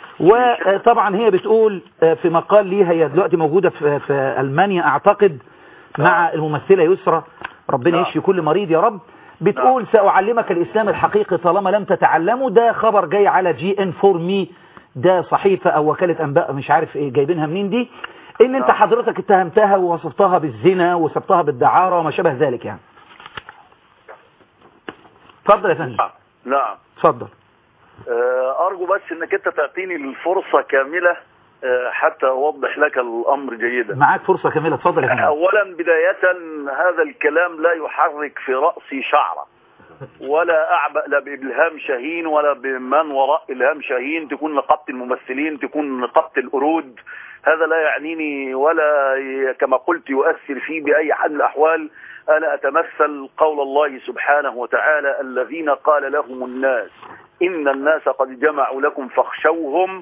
S1: وطبعا هي بتقول في مقال ليها هي دلوقتي موجوده في, في المانيا اعتقد مع الممثله يسرى ربنا يشفي كل مريض يا رب بتقول سأعلمك الإسلام الحقيقي طالما لم تتعلمه ده خبر جاي على جي ان فور مي ده صحيفة أو وكالة أنباء مش عارف إيه جايبينها منين دي إن أنت حضرتك اتهمتها ووصفتها بالزنا وصفتها بالدعارة وما شابه ذلك يعني اتفضل يا فندم
S17: نعم
S1: اتفضل
S17: آه، ارجو بس انك انت تعطيني الفرصة كاملة آه، حتى اوضح لك الامر جيدا
S1: معاك فرصة كاملة اتفضل يا فندم
S17: اولا بداية هذا الكلام لا يحرك في رأسي شعرة ولا اعبأ لا بإلهام شاهين ولا بمن وراء إلهام شاهين تكون نقابة الممثلين تكون نقابة القرود هذا لا يعنيني ولا ي- كما قلت يؤثر فيه بأي حال من الأحوال أنا أتمثل قول الله سبحانه وتعالى الذين قال لهم الناس إن الناس قد جمعوا لكم فاخشوهم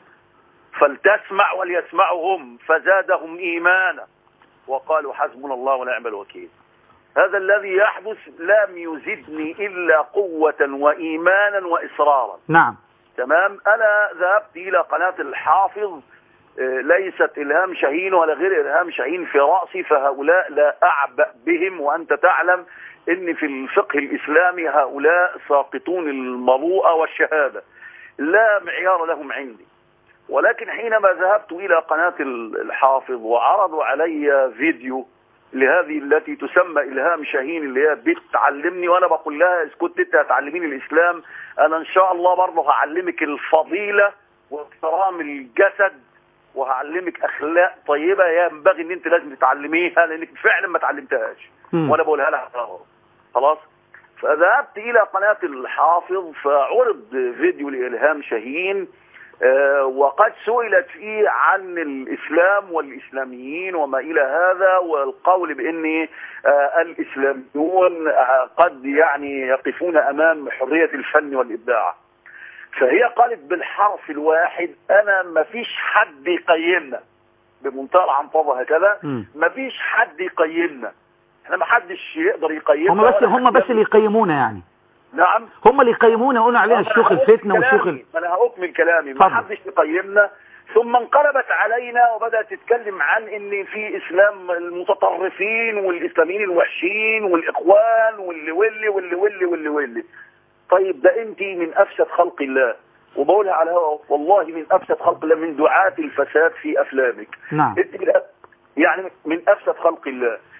S17: فلتسمع وليسمعوا هم فزادهم إيمانا وقالوا حسبنا الله ونعم الوكيل هذا الذي يحدث لم يزدني إلا قوة وإيمانا وإصرارا
S1: نعم
S17: تمام أنا ذهبت إلى قناة الحافظ آه، ليست إلهام شاهين ولا غير إلهام شاهين في رأسي فهؤلاء لا أعبأ بهم وأنت تعلم إن في الفقه الإسلامي هؤلاء ساقطون المروءة والشهادة لا معيار لهم عندي ولكن حينما ذهبت إلى قناة الحافظ وعرضوا علي فيديو لهذه التي تسمى إلهام شاهين اللي هي بتعلمني وأنا بقول لها اسكت أنت هتعلميني الإسلام أنا إن شاء الله برضه هعلمك الفضيلة واحترام الجسد وهعلمك أخلاق طيبة ينبغي إن أنت لازم تتعلميها لأنك فعلا ما تعلمتهاش
S1: مم.
S17: وأنا بقولها لها خلاص فذهبت إلى قناة الحافظ فعرض فيديو لإلهام شاهين آه، وقد سئلت فيه عن الإسلام والإسلاميين وما إلى هذا والقول بأن آه، الإسلاميون آه، قد يعني يقفون أمام حرية الفن والإبداع فهي قالت بالحرف الواحد أنا ما فيش حد يقيمنا بمنتهى العنطزة هكذا ما فيش حد يقيمنا احنا ما حدش يقدر يقيمنا
S1: هم بس
S17: ولا
S1: هم
S17: حد
S1: بس اللي يقيمونا يعني
S17: نعم
S1: هم اللي يقيمونا يقولوا علينا
S17: أنا
S1: الشيوخ
S17: هأكمل
S1: الفتنة والشيوخ ال...
S17: كلامي، ما انا هأكمل كلامي ما
S1: اتفضل.
S17: حدش يقيمنا ثم انقلبت علينا وبدأت تتكلم عن ان في اسلام المتطرفين والاسلاميين الوحشين والاخوان واللي واللي واللي واللي واللي واللي طيب ده انت من افسد خلق الله وبقولها على هوا والله من افسد خلق الله من دعاة الفساد في افلامك
S1: نعم
S17: انت من أف- يعني من افسد خلق الله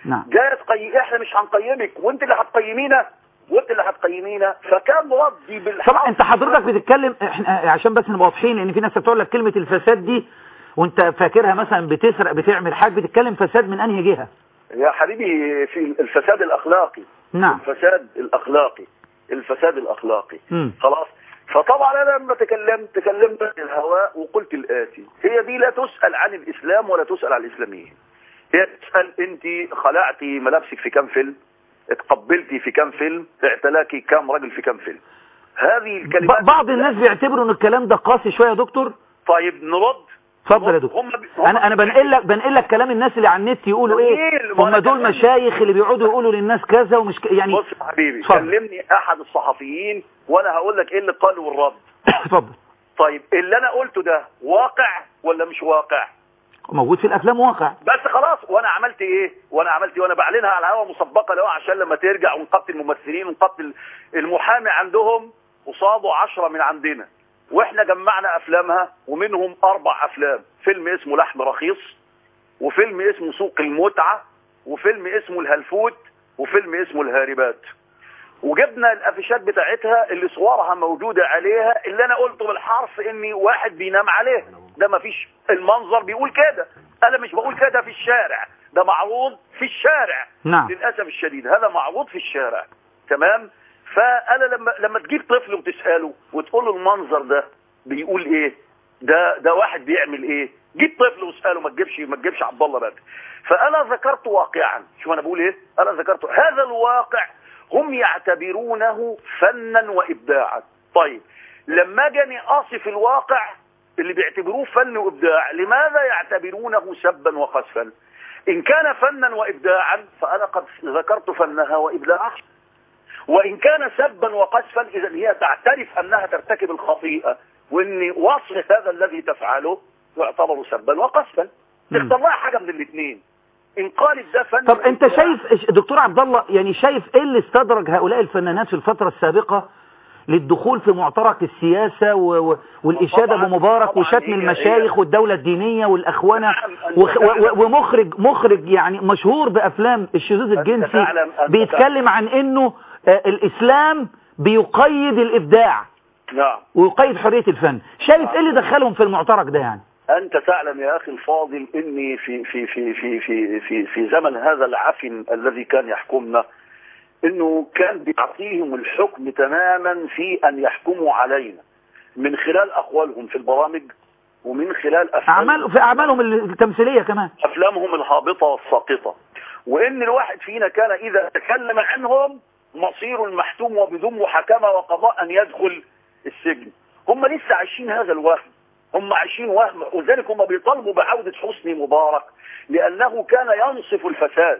S1: نعم
S17: جايه تقيم احنا مش هنقيمك وانت اللي هتقيمينا وانت اللي هتقيمينا فكان ردي بالحق
S1: طبعا انت حضرتك بتتكلم احنا عشان بس نبقى واضحين ان في ناس بتقول لك كلمه الفساد دي وانت فاكرها مثلا بتسرق بتعمل حاجه بتتكلم فساد من انهي جهه
S17: يا حبيبي في الفساد الاخلاقي
S1: نعم
S17: الفساد الاخلاقي الفساد الاخلاقي
S1: مم.
S17: خلاص فطبعا انا لما تكلمت تكلمت عن الهواء وقلت الاتي هي دي لا تسال عن الاسلام ولا تسال عن الاسلاميين هي تسال انت خلعتي ملابسك في كام فيلم اتقبلتي في كام فيلم اعتلاكي كام رجل في كام فيلم هذه الكلمات
S1: ب- بعض الناس بيعتبروا ان الكلام ده قاسي شويه يا دكتور
S17: طيب نرد
S1: اتفضل يا دكتور
S17: هم بي... هم
S1: انا انا بنقل لك بنقل لك كلام الناس اللي على النت يقولوا ايه
S17: جميل،
S1: هم
S17: وأنا
S1: دول
S17: كمان-
S1: مشايخ اللي بيقعدوا يقولوا للناس كذا ومش ك... يعني
S17: بص يا حبيبي
S1: اتفضل.
S17: كلمني احد الصحفيين وانا هقول لك ايه اللي قاله والرد
S1: اتفضل
S17: طيب اللي انا قلته ده واقع ولا مش واقع
S1: موجود في الافلام واقع
S17: بس خلاص وانا عملت ايه وانا عملت ايه وانا بعلنها على الهوا مسبقه له عشان لما ترجع ونقبت الممثلين ونقبت ال- المحامي عندهم قصاده عشرة من عندنا واحنا جمعنا افلامها ومنهم اربع افلام فيلم اسمه لحم رخيص وفيلم اسمه سوق المتعة وفيلم اسمه الهلفوت وفيلم اسمه الهاربات وجبنا الافيشات بتاعتها اللي صورها موجودة عليها اللي انا قلته بالحرف اني واحد بينام عليه ده مفيش المنظر بيقول كده انا مش بقول كده في الشارع ده معروض في الشارع
S1: نعم.
S17: للاسف الشديد هذا معروض في الشارع تمام فانا لما لما تجيب طفل وتساله وتقول له المنظر ده بيقول ايه ده ده واحد بيعمل ايه جيب طفل واساله ما تجيبش ما تجيبش عبد الله بدر فانا ذكرت واقعا شوف انا بقول ايه انا ذكرت هذا الواقع هم يعتبرونه فنا وابداعا طيب لما جاني اصف الواقع اللي بيعتبروه فن وابداع لماذا يعتبرونه سبا وقذفا ان كان فنا وابداعا فانا قد ذكرت فنها وابداعها وإن كان سبا وقذفا إذا هي تعترف أنها ترتكب الخطيئة وإن وصف هذا الذي تفعله يعتبر سبا وقذفا تختار لها حاجة من الاثنين إن قالت ده فن
S1: طب انت شايف دكتور عبد الله يعني شايف ايه اللي استدرج هؤلاء الفنانات في الفترة السابقة للدخول في معترك السياسة و... و... والإشادة بمبارك وشتم المشايخ والدولة الدينية والأخوانة وخ... و... و... ومخرج مخرج يعني مشهور بأفلام الشذوذ الجنسي
S17: تعلم- أنت
S1: بيتكلم عن إنه آه، الإسلام بيقيد الإبداع
S17: نعم
S1: ويقيد حرية الفن شايف ايه اللي دخلهم في المعترك ده يعني
S17: أنت تعلم يا أخي الفاضل إني في في في في في في في زمن هذا العفن الذي كان يحكمنا إنه كان بيعطيهم الحكم تماما في أن يحكموا علينا من خلال أقوالهم في البرامج ومن خلال أفعالهم
S1: أعمال في أعمالهم التمثيلية كمان
S17: أفلامهم الهابطة والساقطة وإن الواحد فينا كان إذا تكلم عنهم مصير المحتوم وبدون محاكمة وقضاء أن يدخل السجن هم لسه عايشين هذا الوهم هم عايشين وهم وذلك هم بيطالبوا بعودة حسني مبارك لأنه كان ينصف الفساد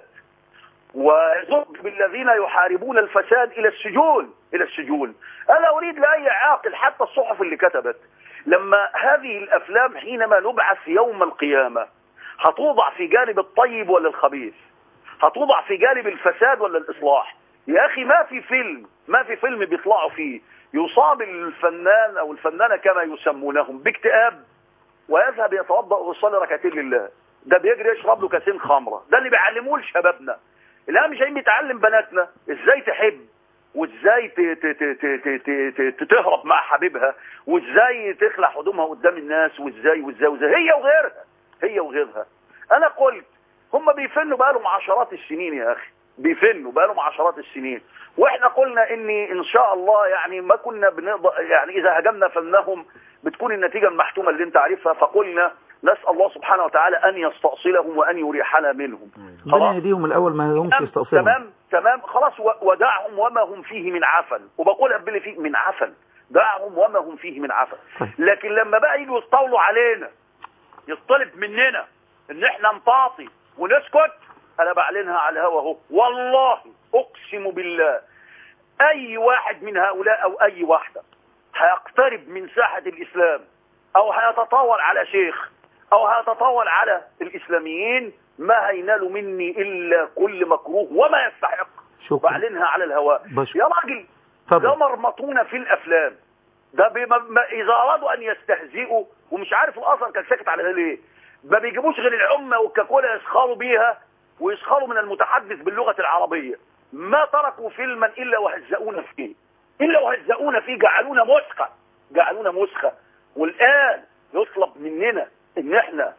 S17: ويزق بالذين يحاربون الفساد إلى السجون إلى السجون أنا أريد لأي عاقل حتى الصحف اللي كتبت لما هذه الأفلام حينما نبعث يوم القيامة هتوضع في جانب الطيب ولا الخبيث هتوضع في جانب الفساد ولا الإصلاح يا أخي ما في فيلم ما في فيلم بيطلعوا فيه يصاب الفنان أو الفنانة كما يسمونهم باكتئاب ويذهب يتوضأ ويصلي ركعتين لله ده بيجري يشرب له كاسين خمرة ده اللي بيعلموه لشبابنا لا مش جايين بيتعلم بناتنا ازاي تحب وازاي ت- ت- ت- ت- ت- ت- ت- تهرب مع حبيبها وازاي تخلع هدومها قدام الناس وازاي وازاي وازاي هي وغيرها هي وغيرها انا قلت هم بيفنوا بقالهم عشرات السنين يا اخي بيفنوا بقالهم عشرات السنين واحنا قلنا اني ان شاء الله يعني ما كنا بنقدر يعني اذا هجمنا فنهم بتكون النتيجة المحتومة اللي انت عارفها فقلنا نسأل الله سبحانه وتعالى ان يستأصلهم وان يريحنا منهم
S1: ربنا يهديهم الأول ما يهمش يستأصلهم
S17: تمام تمام خلاص و- ودعهم وما هم فيه من عفن وبقول قبل فيه من عفن دعهم وما هم فيه من عفن لكن لما بقى يجوا يستولوا علينا يطلب مننا ان احنا نطاطي ونسكت انا بعلنها على الهوا اهو والله اقسم بالله اي واحد من هؤلاء او اي واحده هيقترب من ساحه الاسلام او هيتطاول على شيخ او هيتطاول على الاسلاميين ما هينالوا مني الا كل مكروه وما يستحق
S1: شكرا
S17: بعلنها على الهواء
S1: بشكر.
S17: يا راجل
S1: اتفضل.
S17: ده مرمطون في الافلام ده بما ما اذا ارادوا ان يستهزئوا ومش عارف الاثر كان ساكت على ده ليه ما بيجيبوش غير العمه والكاكولا يسخروا بيها ويسخروا من المتحدث باللغة العربية ما تركوا فيلما إلا وهزؤونا فيه إلا وهزؤونا فيه جعلونا مسخة جعلونا مسخة والآن يطلب مننا إن إحنا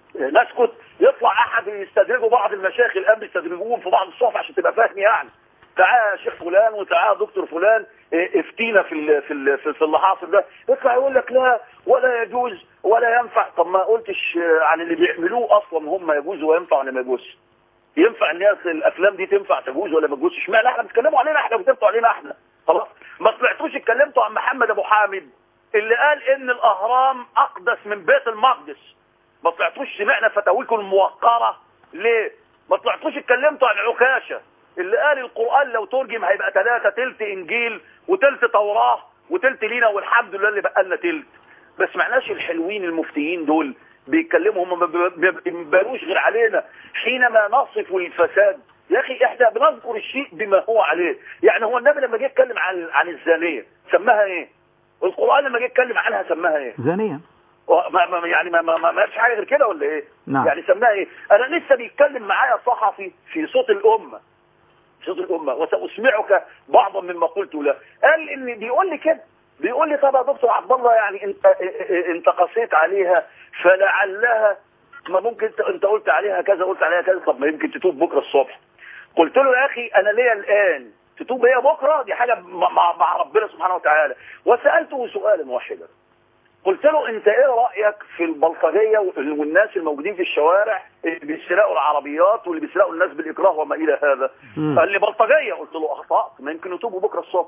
S17: نسكت يطلع أحد يستدرجوا بعض المشايخ الآن بيستدرجوهم في بعض الصحف عشان تبقى فاهم يعني تعالى يا شيخ فلان وتعالى يا دكتور فلان إيه، افتينا في ال في ال في في اللي حاصل ده يطلع يقول لك لا ولا يجوز ولا ينفع طب ما قلتش آه، عن اللي بيعملوه اصلا هم يجوز وينفع ولا ما يجوزش ينفع الناس الافلام دي تنفع تجوز ولا ما تجوزش اشمعنى احنا بتتكلموا علينا احنا بتنفعوا علينا احنا خلاص ما طلعتوش اتكلمتوا عن محمد ابو حامد اللي قال ان الاهرام اقدس من بيت المقدس ما طلعتوش سمعنا فتاويكم الموقره ليه ما طلعتوش اتكلمتوا عن عكاشه اللي قال القران لو ترجم هيبقى ثلاثه تلت انجيل وتلت توراه وتلت لينا والحمد لله اللي بقى لنا تلت ما سمعناش الحلوين المفتيين دول بيتكلموا هم ما بي- ما بيبانوش غير علينا حينما نصف الفساد يا اخي احنا بنذكر الشيء بما هو عليه يعني هو النبي لما جه يتكلم عن عن الزانيه سماها ايه القران لما جه يتكلم عنها سماها ايه
S1: زانية
S17: ما ما يعني ما ما, ما, ما فيش حاجه غير كده ولا ايه
S1: نعم.
S17: يعني سماها ايه انا لسه بيتكلم معايا صحفي في صوت الامه في صوت الامه وساسمعك بعضا مما قلت له قال ان بيقول لي كده بيقول لي طب يا دكتور عبد الله يعني انت انت قسيت عليها فلعلها ما ممكن انت, انت قلت عليها كذا قلت عليها كذا طب ما يمكن تتوب بكره الصبح قلت له يا اخي انا ليا الان تتوب هي بكره دي حاجه مع, مع- مع ربنا سبحانه وتعالى وسالته سؤالا واحدا قلت له انت ايه رايك في البلطجيه وال- والناس الموجودين في الشوارع اللي بيسرقوا العربيات واللي بيسرقوا الناس بالاكراه وما الى هذا
S18: مم.
S17: قال لي بلطجيه قلت له اخطات ما يمكن يتوبوا بكره الصبح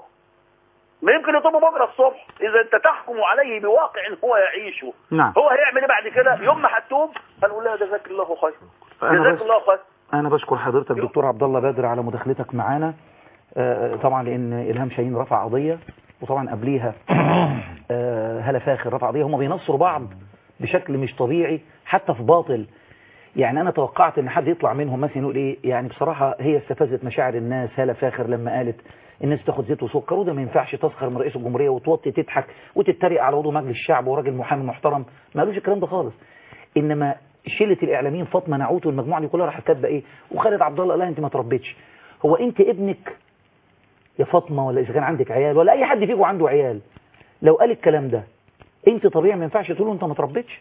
S17: ما يمكن يتوبوا بكره الصبح اذا انت تحكم عليه بواقع هو يعيشه
S1: نعم
S17: هو هيعمل ايه بعد كده يوم ما هتوب هنقول لها جزاك الله خير
S1: أنا
S17: جزاك
S1: بس-
S17: الله خير
S1: أنا بشكر حضرتك دكتور عبد الله بدر على مداخلتك معانا آه، طبعا لأن إلهام شاهين رفع قضية وطبعا قبليها آه، هلا فاخر رفع قضية هم بينصروا بعض بشكل مش طبيعي حتى في باطل يعني أنا توقعت إن حد يطلع منهم مثلا يقول إيه يعني بصراحة هي استفزت مشاعر الناس هلا فاخر لما قالت الناس تاخد زيت وسكر وده ما ينفعش تسخر من رئيس الجمهورية وتوطي تضحك وتتريق على عضو مجلس الشعب وراجل محامي محترم ما قالوش الكلام ده خالص انما شله الاعلاميين فاطمه نعوت والمجموعه دي كلها راحت كاتبه ايه وخالد عبد الله قال لها انت ما تربيتش هو انت ابنك يا فاطمه ولا اذا كان عندك عيال ولا اي حد فيكم عنده عيال لو قال الكلام ده انت طبيعي ما ينفعش تقول له انت ما تربيتش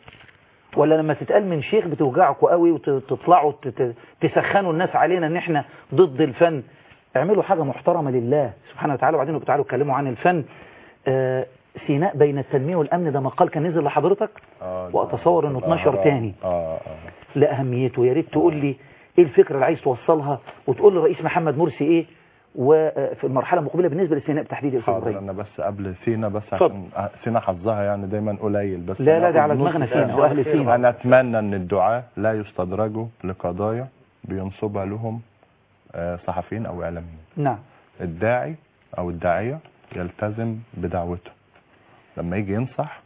S1: ولا لما تتقال من شيخ بتوجعكوا قوي وتطلعوا تت- تسخنوا الناس علينا ان احنا ضد الفن اعملوا حاجه محترمه لله سبحانه وتعالى وبعدين تعالوا اتكلموا عن الفن آه سيناء بين التنميه والامن ده مقال كان نزل لحضرتك واتصور انه اتنشر تاني
S13: اه اه
S1: لأهميته يا ريت تقول لي ايه الفكرة اللي عايز توصلها وتقول للرئيس محمد مرسي ايه وفي المرحلة المقبلة بالنسبة للسيناء بالتحديد يا استاذ
S13: حاضر
S1: ابراهيم
S13: انا بس قبل سينا بس
S1: اتفضل.
S13: عشان سينا حظها يعني دايما قليل بس
S1: لا، لا، ده على
S13: ناخد نص
S1: دماغنا
S13: ساعة.
S1: سينا وأهل سينا.
S13: انا اتمنى ان الدعاة لا يستدرجوا لقضايا بينصبها لهم آه، صحفيين او اعلاميين
S1: نعم
S13: الداعي او الداعية يلتزم بدعوته لما يجي ينصح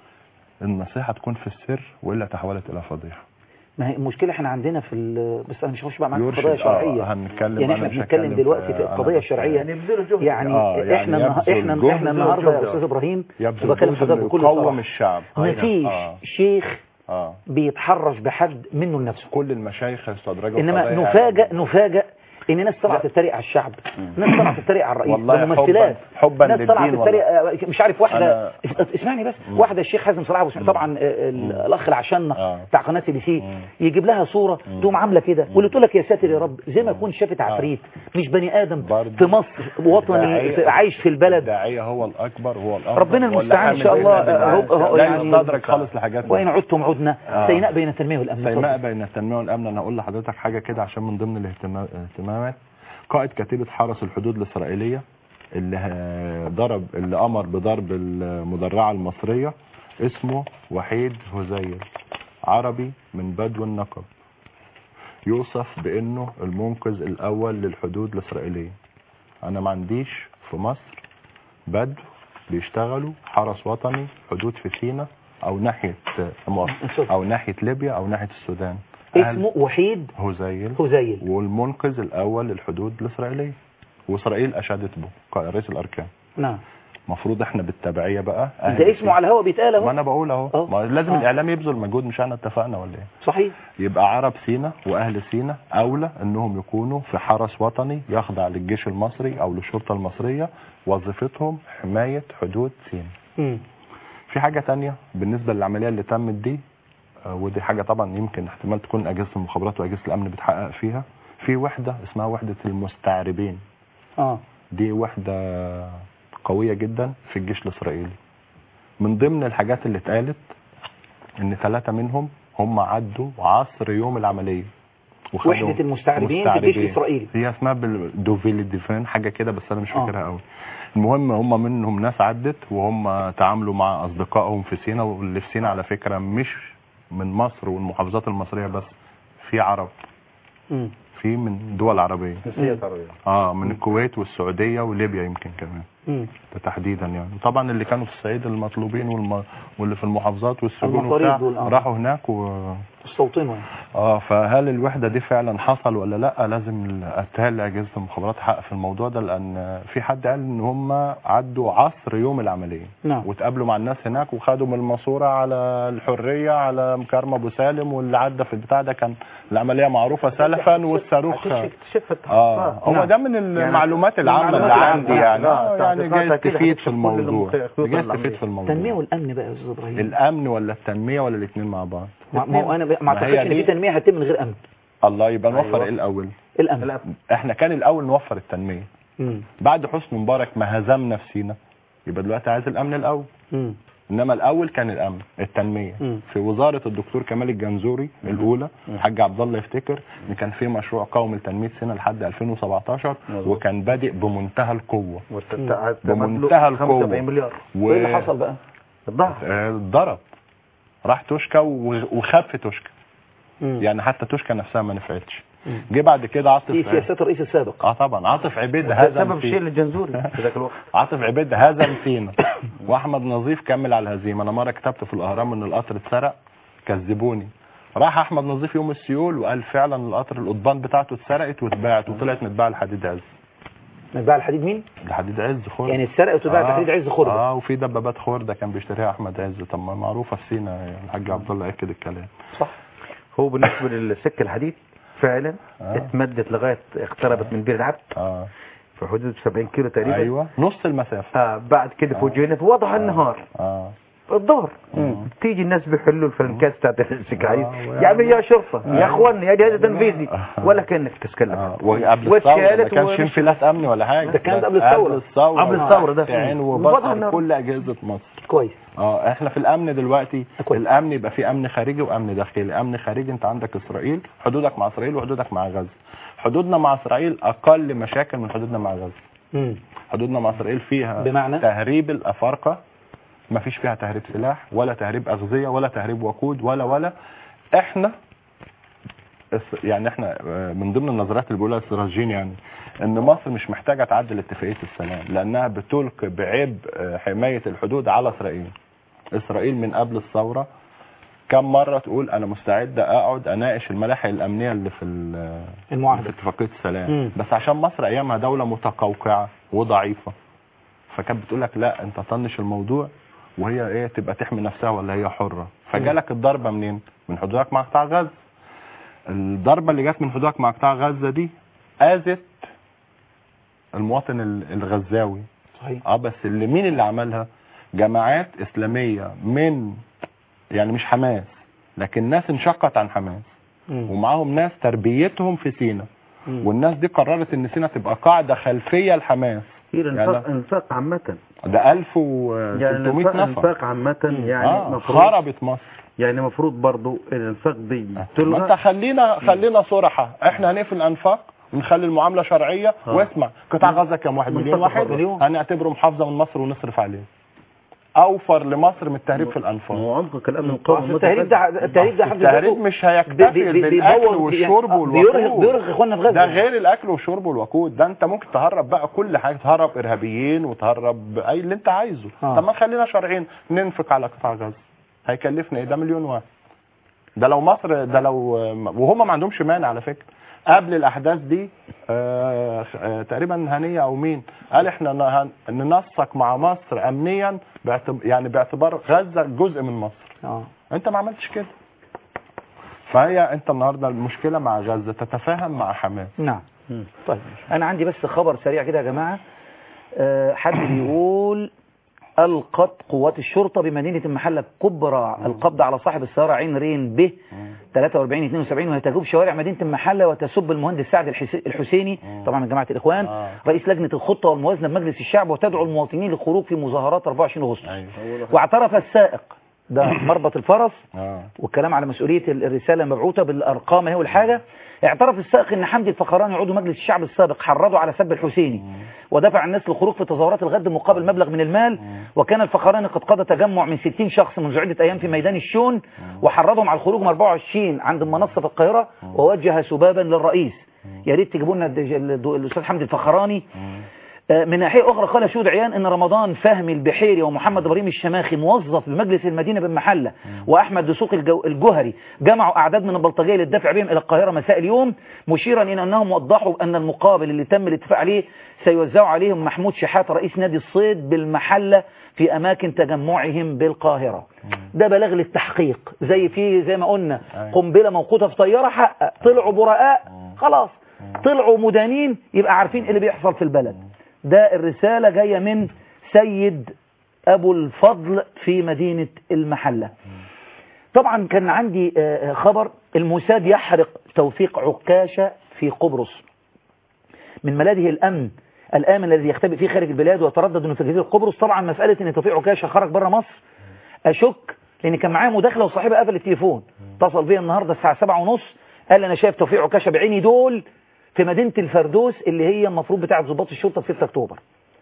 S13: النصيحة تكون في السر والا تحولت الى فضيحة
S1: ما هي المشكلة احنا عندنا في ال- بس انا مش هخش بقى معاك في
S13: يرشد،
S1: قضايا
S13: آه،
S1: شرعية
S13: هنتكلم
S1: يعني
S13: أنا
S1: احنا
S13: مش
S1: بنتكلم
S13: هتكلم
S1: دلوقتي
S13: في-
S1: في
S13: أنا
S1: القضية
S13: بس-
S1: الشرعية
S13: يعني
S1: يعني,
S13: آه، يعني
S1: احنا النها-
S13: يبذل
S1: احنا
S13: جهد
S1: احنا النهارده يا
S13: وجهد.
S1: استاذ ابراهيم
S13: يبذل
S1: وبكلم
S13: جهد
S1: حضرتك
S13: إنه
S1: بكل
S13: يقوم
S1: صراحة
S13: الشعب
S1: مفيش
S13: آه.
S1: شيخ
S13: اه
S1: بيتحرش بحد منه لنفسه
S13: كل المشايخ يستدرجوا
S1: انما
S13: قضايا
S1: نفاجئ نفاجئ ان ناس طلعت تتريق على الشعب ناس طلعت تتريق على الرئيس
S13: والله
S1: ده ممثلات
S13: حباً- حباً
S1: ناس طلعت
S13: للدين
S1: تتريق آه، مش عارف واحده
S13: أنا-
S1: اس- اسمعني بس واحده الشيخ حازم صلاح أبو اسماعيل طبعا آه، ال- الاخ العشان بتاع قناه سي بي سي يجيب لها صوره تقوم عامله كده واللي تقول لك يا ساتر يا رب زي ما يكون شافت عفريت مش بني ادم في مصر وطني
S13: الداعية-
S1: عايش في البلد
S13: الداعية هو الأكبر هو الأفضل
S1: ربنا
S13: هو اللي
S1: المستعان ان
S13: حامل
S1: شاء الله
S13: بين
S1: آه،
S13: الناس.
S1: هو- هو
S13: لا
S1: يعني
S13: يستدرك خالص لحاجات
S1: وان عدتم عدنا
S13: آه.
S1: سيناء بين التنميه والامن
S13: سيماء
S1: اتفضل.
S13: بين التنمية والأمن أنا هقول لحضرتك حاجة كده عشان من ضمن الاهتمام- الاهتمامات قائد كتيبة حرس الحدود الإسرائيلية اللي ه- ضرب اللي أمر بضرب المدرعة المصرية اسمه وحيد هزيل عربي من بدو النقب يوصف بأنه المنقذ الأول للحدود الإسرائيلية أنا ما عنديش في مصر بدو بيشتغلوا حرس وطني حدود في سيناء أو ناحية مصر أو ناحية ليبيا أو ناحية السودان
S1: اسمه وحيد
S13: هزيل
S1: هزيل
S13: والمنقذ الأول للحدود الإسرائيلية وإسرائيل أشادت به رئيس الأركان
S1: نعم
S13: المفروض احنا بالتبعيه بقى
S1: انت
S13: أهل
S1: اسمه على الهوا بيتقال
S13: ما
S1: اهو
S13: انا بقول اهو ما لازم
S1: آه.
S13: الاعلام يبذل مجهود مش احنا اتفقنا ولا ايه
S1: صحيح
S13: يبقى عرب سينا واهل سينا اولى انهم يكونوا في حرس وطني يخضع للجيش المصري او للشرطه المصريه وظيفتهم حمايه حدود سينا
S1: مم.
S13: في حاجه تانية بالنسبه للعمليه اللي تمت دي آه، ودي حاجه طبعا يمكن احتمال تكون اجهزه المخابرات واجهزه الامن بتحقق فيها في وحده اسمها وحده المستعربين
S1: اه
S13: دي وحده قويه جدا في الجيش الاسرائيلي من ضمن الحاجات اللي اتقالت ان ثلاثه منهم هم عدوا عصر يوم العمليه وخدوا
S1: وحدة المستعربين في الجيش الإسرائيلي.
S13: هي اسمها بالدوفيل ديفان حاجه كده بس انا مش
S1: آه.
S13: فاكرها قوي المهم هم منهم ناس عدت وهم تعاملوا مع اصدقائهم في سينا واللي في سينا على فكره مش من مصر والمحافظات المصريه بس في عرب
S1: مم.
S13: في من دول عربيه
S14: جنسيات عربية.
S13: اه من الكويت والسعوديه وليبيا يمكن كمان
S1: مم.
S13: ده تحديدا يعني طبعا اللي كانوا في الصعيد المطلوبين والم... واللي في المحافظات والسجون
S1: المطاريد
S13: وبتاع
S1: دول، آه.
S13: راحوا هناك و...
S1: الصوتين
S13: اه فهل الوحده دي فعلا حصل ولا لا لازم الاتهال لاجهزه المخابرات حق في الموضوع ده لان في حد قال ان هم عدوا عصر يوم العمليه
S1: نعم
S13: واتقابلوا مع الناس هناك وخدوا من الماسوره على الحريه على مكرم ابو سالم واللي عدى في البتاع ده كان العمليه معروفه سلفا والصاروخ اه هو
S14: نعم.
S13: ده من المعلومات العامه اللي
S14: المعلومات
S13: عندي
S14: العامة.
S13: يعني
S14: لا،
S13: آه، يعني
S14: تحقيقاتها
S13: جايز
S14: كده
S13: تفيد في
S14: هتكشف كل
S13: الموضوع
S14: الخيوط
S13: جايز
S14: العامية.
S13: تفيد في الموضوع
S1: التنمية والأمن بقى يا أستاذ إبراهيم
S13: الامن ولا التنميه ولا الاثنين مع بعض
S1: ما ما هو أنا ب- ما
S13: ما هي
S1: أعتقدش إن
S13: دي-
S1: في تنمية هتتم من غير أمن
S13: الله يبقى نوفر
S1: أيوة.
S13: ايه الاول
S1: الأمن
S13: احنا كان الاول نوفر التنميه
S1: مم.
S13: بعد حسني مبارك ما هزمنا في سينا يبقى دلوقتي عايز الامن الاول
S1: مم.
S13: انما الاول كان الامن التنميه
S1: مم.
S13: في وزاره الدكتور كمال الجنزوري الاولى الحاج عبد الله يفتكر ان كان في مشروع قومي لتنميه سينا لحد 2017
S14: مظبوط.
S13: وكان بادئ بمنتهى القوه
S14: والتعاد
S13: بمنتهى القوه
S14: 75 مليار
S13: و-
S1: وإيه اللي حصل بقى؟
S14: الضعف
S13: آه، اتضرب راح توشكا و- وخاب في توشكا
S1: مم.
S13: يعني حتى توشكا نفسها ما نفعتش
S1: مم.
S13: جه بعد كده عاطف
S1: دي سياسات الرئيس السابق
S13: اه طبعا عاطف عبيد
S14: ده
S13: هزم
S14: سبب
S13: في-
S14: شيء للجنزوري في ذاك الوقت
S13: عاطف عبيد هزم سينا واحمد نظيف كمل على الهزيمه انا مره كتبت في الاهرام ان القطر اتسرق كذبوني راح احمد نظيف يوم السيول وقال فعلا القطر القضبان بتاعته اتسرقت واتباعت وطلعت متباعه لحديد عز
S1: متباع الحديد مين؟
S13: لحديد عز خرد
S1: يعني اتسرقت واتباعت لحديد عز خردة.
S13: اه وفي دبابات خرده كان بيشتريها احمد عز طب ما معروفه في سينا يعني الحاج عبد الله اكد الكلام
S14: هو بالنسبة للسكة الحديد فعلا
S13: آه.
S14: اتمدت لغاية اقتربت من بير العبد
S13: اه
S14: في حدود 70 كيلو تقريبا
S13: ايوه نص المسافه
S14: آه بعد كده فوجئنا في وضع النهار
S13: اه
S14: الظهر تيجي الناس بيحلوا الفلنكات بتاعت السكة الحديد
S13: ويعني-
S14: يا عمي يا شرطة
S13: آه.
S14: يا اخوان يا جهاز تنفيذي
S13: آه.
S14: ولا كانك تتكلم
S13: وقبل الثوره ما كانش في انفلات امني ولا حاجه
S1: ده كان قبل الثورة.
S13: قبل الثوره
S14: قبل الثورة ده.
S13: عين
S14: ووضع
S13: وبصر
S14: النار.
S13: كل اجهزه مصر
S1: كويس
S13: اه احنا في الامن دلوقتي
S1: كويس.
S13: الامن يبقى في امن خارجي وامن داخلي امن خارجي انت عندك اسرائيل حدودك مع اسرائيل وحدودك مع غزه حدودنا مع اسرائيل اقل مشاكل من حدودنا مع غزه
S1: مم.
S13: حدودنا مع اسرائيل فيها
S1: بمعنى؟
S13: تهريب الافارقه ما فيش فيها تهريب سلاح ولا تهريب اغذيه ولا تهريب وقود ولا ولا احنا اس- يعني احنا آه، من ضمن النظريات اللي بيقولها السراجين يعني ان مصر مش محتاجه تعدل اتفاقيه السلام لانها بتلقي بعبء آه، حمايه الحدود على اسرائيل اسرائيل من قبل الثوره كم مره تقول انا مستعد اقعد اناقش الملاحق الامنيه اللي في ال-
S1: المعاهدة.
S13: في اتفاقيه السلام
S1: مم.
S13: بس عشان مصر ايامها دوله متقوقعه وضعيفه فكانت بتقول لك لا انت طنش الموضوع وهي ايه تبقى تحمي نفسها ولا هي حره فجالك الضربه منين من حدودك مع قطاع غزه الضربه اللي جت من حدودك مع قطاع غزه دي اذت المواطن ال- الغزاوي
S1: صحيح
S13: اه بس اللي مين اللي عملها جماعات اسلاميه من يعني مش حماس لكن ناس انشقت عن حماس
S1: مم.
S13: ومعاهم ناس تربيتهم في سينا
S1: مم.
S13: والناس دي قررت ان سينا تبقى قاعده خلفيه لحماس
S14: هي الانفاق انفاق عامة
S13: ده 1300
S14: يعني الانفاق
S13: نفر
S14: انفاق عامة يعني
S13: آه
S14: مفروض
S13: خربت مصر
S14: يعني المفروض برضو الانفاق دي
S13: ما انت
S14: تلغى
S13: خلينا خلينا صراحه احنا هنقفل الانفاق ونخلي المعامله شرعيه
S14: آه.
S13: واسمع قطاع غزه كام واحد مليون
S14: منطقة
S13: واحد
S14: مليون.
S13: هنعتبره محافظه من مصر ونصرف عليه اوفر لمصر من التهريب في الانفاق
S14: وعمق الامن القومي
S1: أصل التهريب ده التهريب ده حمد
S13: التهريب
S1: ذاته
S13: مش
S1: بي-
S13: هيكتفي
S1: بي- بي-
S13: بالاكل
S1: بيبوظ-
S13: والشرب
S1: يعني
S13: والوقود
S1: بيرهق بيرهق اخواننا في غزه
S13: ده غير الاكل والشرب والوقود ده انت ممكن تهرب بقى كل حاجه تهرب ارهابيين وتهرب اي اللي انت عايزه
S1: آه.
S13: طب ما خلينا شرعين ننفق على قطاع غزه هيكلفنا ايه ده مليون واحد ده لو مصر ده لو وهم ما عندهمش مانع على فكره قبل الاحداث دي آه آه تقريبا هنيه او مين قال احنا نه- ننسق مع مصر امنيا باعتب- يعني باعتبار غزه جزء من مصر
S1: اه
S13: انت ما عملتش كده فهي انت النهارده المشكله مع غزه تتفاهم مع حماس
S1: نعم طيب انا عندي بس خبر سريع كده يا جماعه آه، حد بيقول القت قوات الشرطه بمدينه المحله الكبرى القبض على صاحب السياره عين رين ب 43 72 وهي تجوب شوارع مدينه المحله وتسب المهندس سعد الحس- الحسيني طبعا من جماعه الاخوان رئيس لجنه الخطه والموازنه بمجلس الشعب وتدعو المواطنين للخروج في مظاهرات 24 اغسطس واعترف السائق ده مربط الفرس والكلام على مسؤولية ال- الرسالة المبعوثة بالأرقام هي والحاجة اعترف السائق ان حمدي الفخراني عضو مجلس الشعب السابق حرضه على سب الحسيني ودفع الناس للخروج في تظاهرات الغد مقابل مبلغ من المال وكان الفخراني قد قضى تجمع من 60 شخص منذ عدة أيام في ميدان الشون وحرضهم على الخروج من 24 عند المنصة في القاهرة ووجه سبابا للرئيس يا ريت تجيبوا لنا الدج- الد- الأستاذ حمدي الفخراني آه، من ناحية أخرى قال شهود عيان أن رمضان فهمي البحيري ومحمد إبراهيم الشماخي موظف بمجلس المدينة بالمحلة وأحمد دسوق الجو- الجهري جمعوا أعداد من البلطجية للدفع بهم إلى القاهرة مساء اليوم مشيرا إلى أنهم وضحوا أن المقابل اللي تم الاتفاق عليه سيوزعوا عليهم محمود شحات رئيس نادي الصيد بالمحلة في أماكن تجمعهم بالقاهرة ده بلاغ للتحقيق زي في زي ما قلنا قنبلة موقوتة في طيارة حقق طلعوا براء خلاص طلعوا مدانين يبقى عارفين ايه اللي بيحصل في البلد ده الرسالة جاية من سيد أبو الفضل في مدينة المحلة طبعا كان عندي آه، آه، خبر الموساد يحرق توثيق عكاشة في قبرص من ملاذه الأمن الآمن الذي يختبئ فيه خارج البلاد ويتردد انه في جزيرة قبرص طبعا مسألة ان توفيق عكاشة خرج بره مصر أشك لأن كان معايا مداخلة وصاحبها قفل التليفون اتصل بيا النهاردة الساعة سبعة ونص قال لي أنا شايف توفيق عكاشة بعيني دول في مدينة الفردوس اللي هي المفروض بتاعة ضباط الشرطة في 6 أكتوبر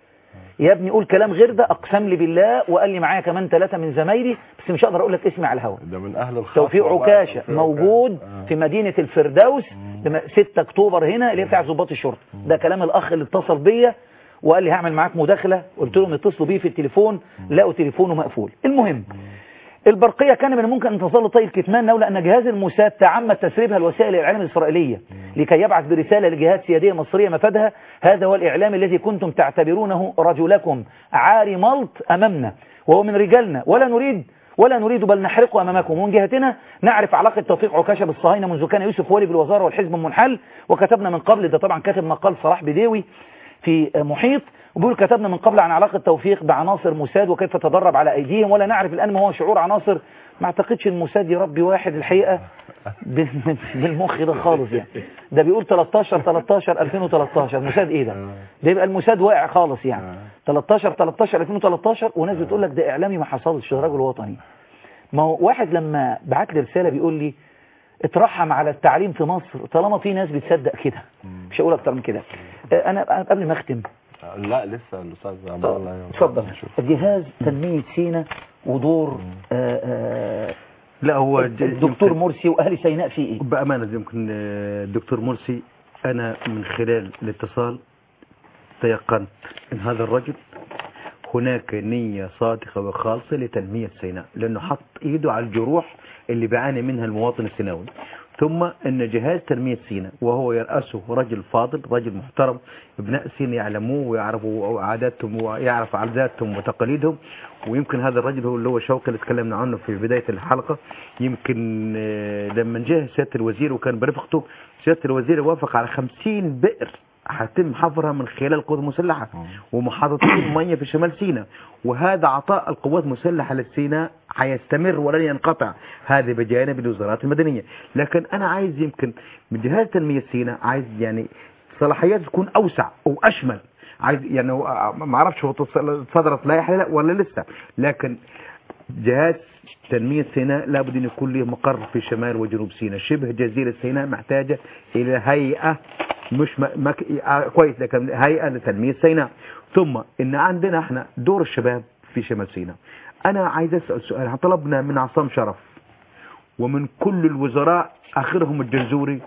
S1: يا ابني قول كلام غير ده أقسم لي بالله وقال لي معايا كمان ثلاثة من زمايلي بس مش هقدر أقول لك اسمي على الهوا
S13: ده من اهل الخاص
S1: توفيق
S13: والله،
S1: عكاشة
S13: توفيق
S1: موجود في مدينة الفردوس لما- 6 أكتوبر هنا اللي هي بتاع ضباط الشرطة ده كلام الأخ اللي اتصل بيا وقال لي هعمل معاك مداخلة قلت لهم يتصلوا بيه في التليفون لقوا تليفونه مقفول المهم البرقية كان من الممكن أن تظل طي الكتمان لولا أن جهاز الموساد تعمد تسريبها الوسائل الإعلام الإسرائيلية لكي يبعث برسالة لجهات سيادية مصرية مفادها هذا هو الإعلام الذي كنتم تعتبرونه رجلكم عاري ملط أمامنا وهو من رجالنا ولا نريد ولا نريد بل نحرقه أمامكم ومن جهتنا نعرف علاقة توفيق عكاشة بالصهاينة منذ كان يوسف ولي بالوزارة والحزب المنحل وكتبنا من قبل ده طبعا كاتب مقال صلاح بديوي في محيط وبيقول كتبنا من قبل عن علاقة توفيق بعناصر موساد وكيف تدرب على أيديهم ولا نعرف الآن ما هو شعور عناصر ما اعتقدش ان موساد يربي واحد الحقيقة بال- بالمخ ده خالص يعني ده بيقول 13 13 2013 موساد ايه ده ده يبقى الموساد واقع خالص يعني 13 13 2013 وناس بتقول لك ده اعلامي ما حصلش ده راجل وطني ما هو واحد لما بعت لي رسالة بيقول لي اترحم على التعليم في مصر طالما في ناس بتصدق كده مش هقول اكتر من كده آه، انا أنا قبل ما اختم
S13: لا لسه الاستاذ عبد الله يوم.
S1: اتفضل جهاز تنمية سينا ودور آه، آه،
S14: لا هو
S1: الدكتور مرسي واهل سيناء فيه ايه
S14: بأمانة يمكن آه، الدكتور مرسي أنا من خلال الاتصال تيقنت أن هذا الرجل هناك نية صادقة وخالصة لتنمية سيناء لأنه حط إيده على الجروح اللي بيعاني منها المواطن السيناوي ثم أن جهاز تنمية سيناء وهو يرأسه رجل فاضل رجل محترم ابناء سيناء يعلموه ويعرفوا عاداتهم ويعرف عاداتهم وتقاليدهم ويمكن هذا الرجل هو اللي هو شوقي اللي تكلمنا عنه في بداية الحلقة يمكن آه، لما جه سيادة الوزير وكان برفقته سيادة الوزير وافق على 50 بئر هتم حفرها من خلال القوات المسلحة ومحاطتين مية في شمال سيناء وهذا عطاء القوات المسلحة لسيناء حيستمر ولن ينقطع هذا بجانب الوزارات المدنية لكن أنا عايز يمكن من جهاز تنمية سيناء عايز يعني صلاحيات تكون أوسع وأشمل عايز يعني هو- ما اعرفش هو تص- صدرت لائحة لا ولا لسه لكن جهاز تنمية سيناء لابد أن يكون له مقر في شمال وجنوب سيناء شبه جزيرة سيناء محتاجة إلى هيئة مش م... مك... آه، كويس لكن هيئة لتنمية سيناء ثم إن عندنا احنا دور الشباب في شمال سيناء أنا عايز أسأل سؤال احنا طلبنا من عصام شرف ومن كل الوزراء آخرهم الجنزوري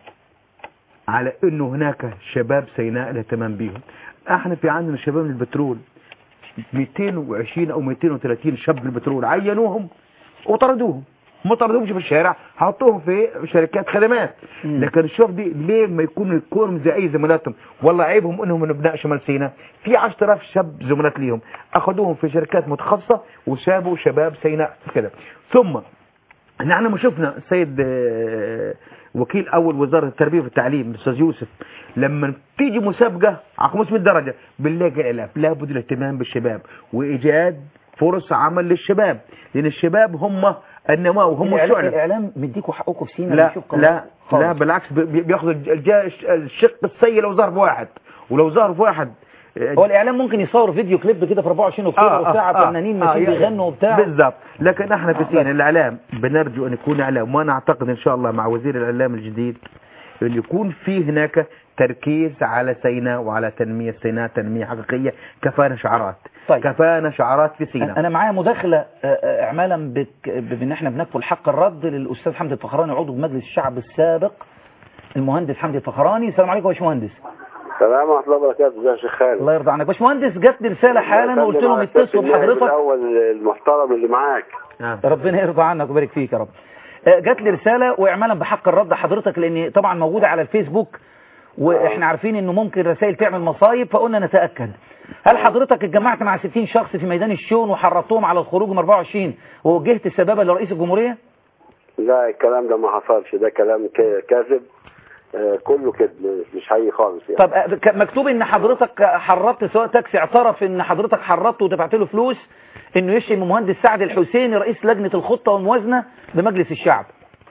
S14: على انه هناك شباب سيناء الاهتمام بيهم احنا في عندنا شباب البترول 220 او 230 شاب البترول عينوهم وطردوهم
S18: ما طردهمش في الشارع حطوهم في شركات خدمات لكن الشوف دي ليه ما يكون يكونوا زي اي زملاتهم والله عيبهم انهم من ابناء شمال سيناء في 10000 شاب زملات ليهم اخذوهم في شركات متخصصه وسابوا شباب سيناء كده ثم نحن ما شفنا السيد آه، وكيل اول وزاره التربيه والتعليم الاستاذ يوسف لما تيجي مسابقه على 500 درجه بنلاقي اعلام لابد الاهتمام بالشباب وايجاد فرص عمل للشباب لان الشباب هم النواه وهم
S1: الإعلام,
S18: الشعله
S1: الإعلام مديكوا حقكم في سينا
S18: لا
S1: بنشوف قناة
S18: لا
S1: خالص.
S18: لا بالعكس بي- بياخذ الج- الشق السيء لو ظهر في واحد ولو ظهر في واحد
S1: هو الإعلام ممكن يصور فيديو كليب كده في 24 اكتوبر وبتاع فنانين ماشيين
S18: يعني
S1: بيغنوا وبتاع
S18: بالظبط لكن احنا في
S1: آه،
S18: سينا
S1: بس.
S18: الاعلام بنرجو ان يكون اعلام وانا اعتقد ان شاء الله مع وزير الاعلام الجديد ان يكون في هناك تركيز على سيناء وعلى تنميه سيناء تنميه حقيقيه كفانا شعارات
S1: طيب.
S18: كفانا شعارات في سيناء
S1: انا معايا مداخله آه، آه، اعمالا بك- بان احنا بنكفل حق الرد للاستاذ حمدي الفخراني عضو مجلس الشعب السابق المهندس حمدي الفخراني السلام عليكم يا باشمهندس
S19: السلام ورحمة الله وبركاته ازي يا شيخ خالد
S1: الله يرضى عنك باشمهندس جات لي رساله حالا وقلت لهم اتصلوا بحضرتك
S19: الأول المحترم اللي معاك
S1: ربنا يرضى عنك ويبارك فيك يا رب آه، جات لي رساله واعمالا بحق الرد حضرتك لان طبعا موجوده على الفيسبوك واحنا عارفين انه ممكن رسائل تعمل مصايب فقلنا نتاكد هل حضرتك اتجمعت مع 60 شخص في ميدان الشون وحرضتهم على الخروج من 24 ووجهت السبابه لرئيس الجمهوريه
S19: لا الكلام ده ما حصلش ده كلام ك- كاذب آه، كله كذب مش حقيقي خالص يعني
S1: طب آه، ك- مكتوب ان حضرتك حرضت سواء تاكسي اعترف ان حضرتك حرضت ودفعت له فلوس انه يشتم مهندس سعد الحسيني رئيس لجنه الخطه والموازنه بمجلس الشعب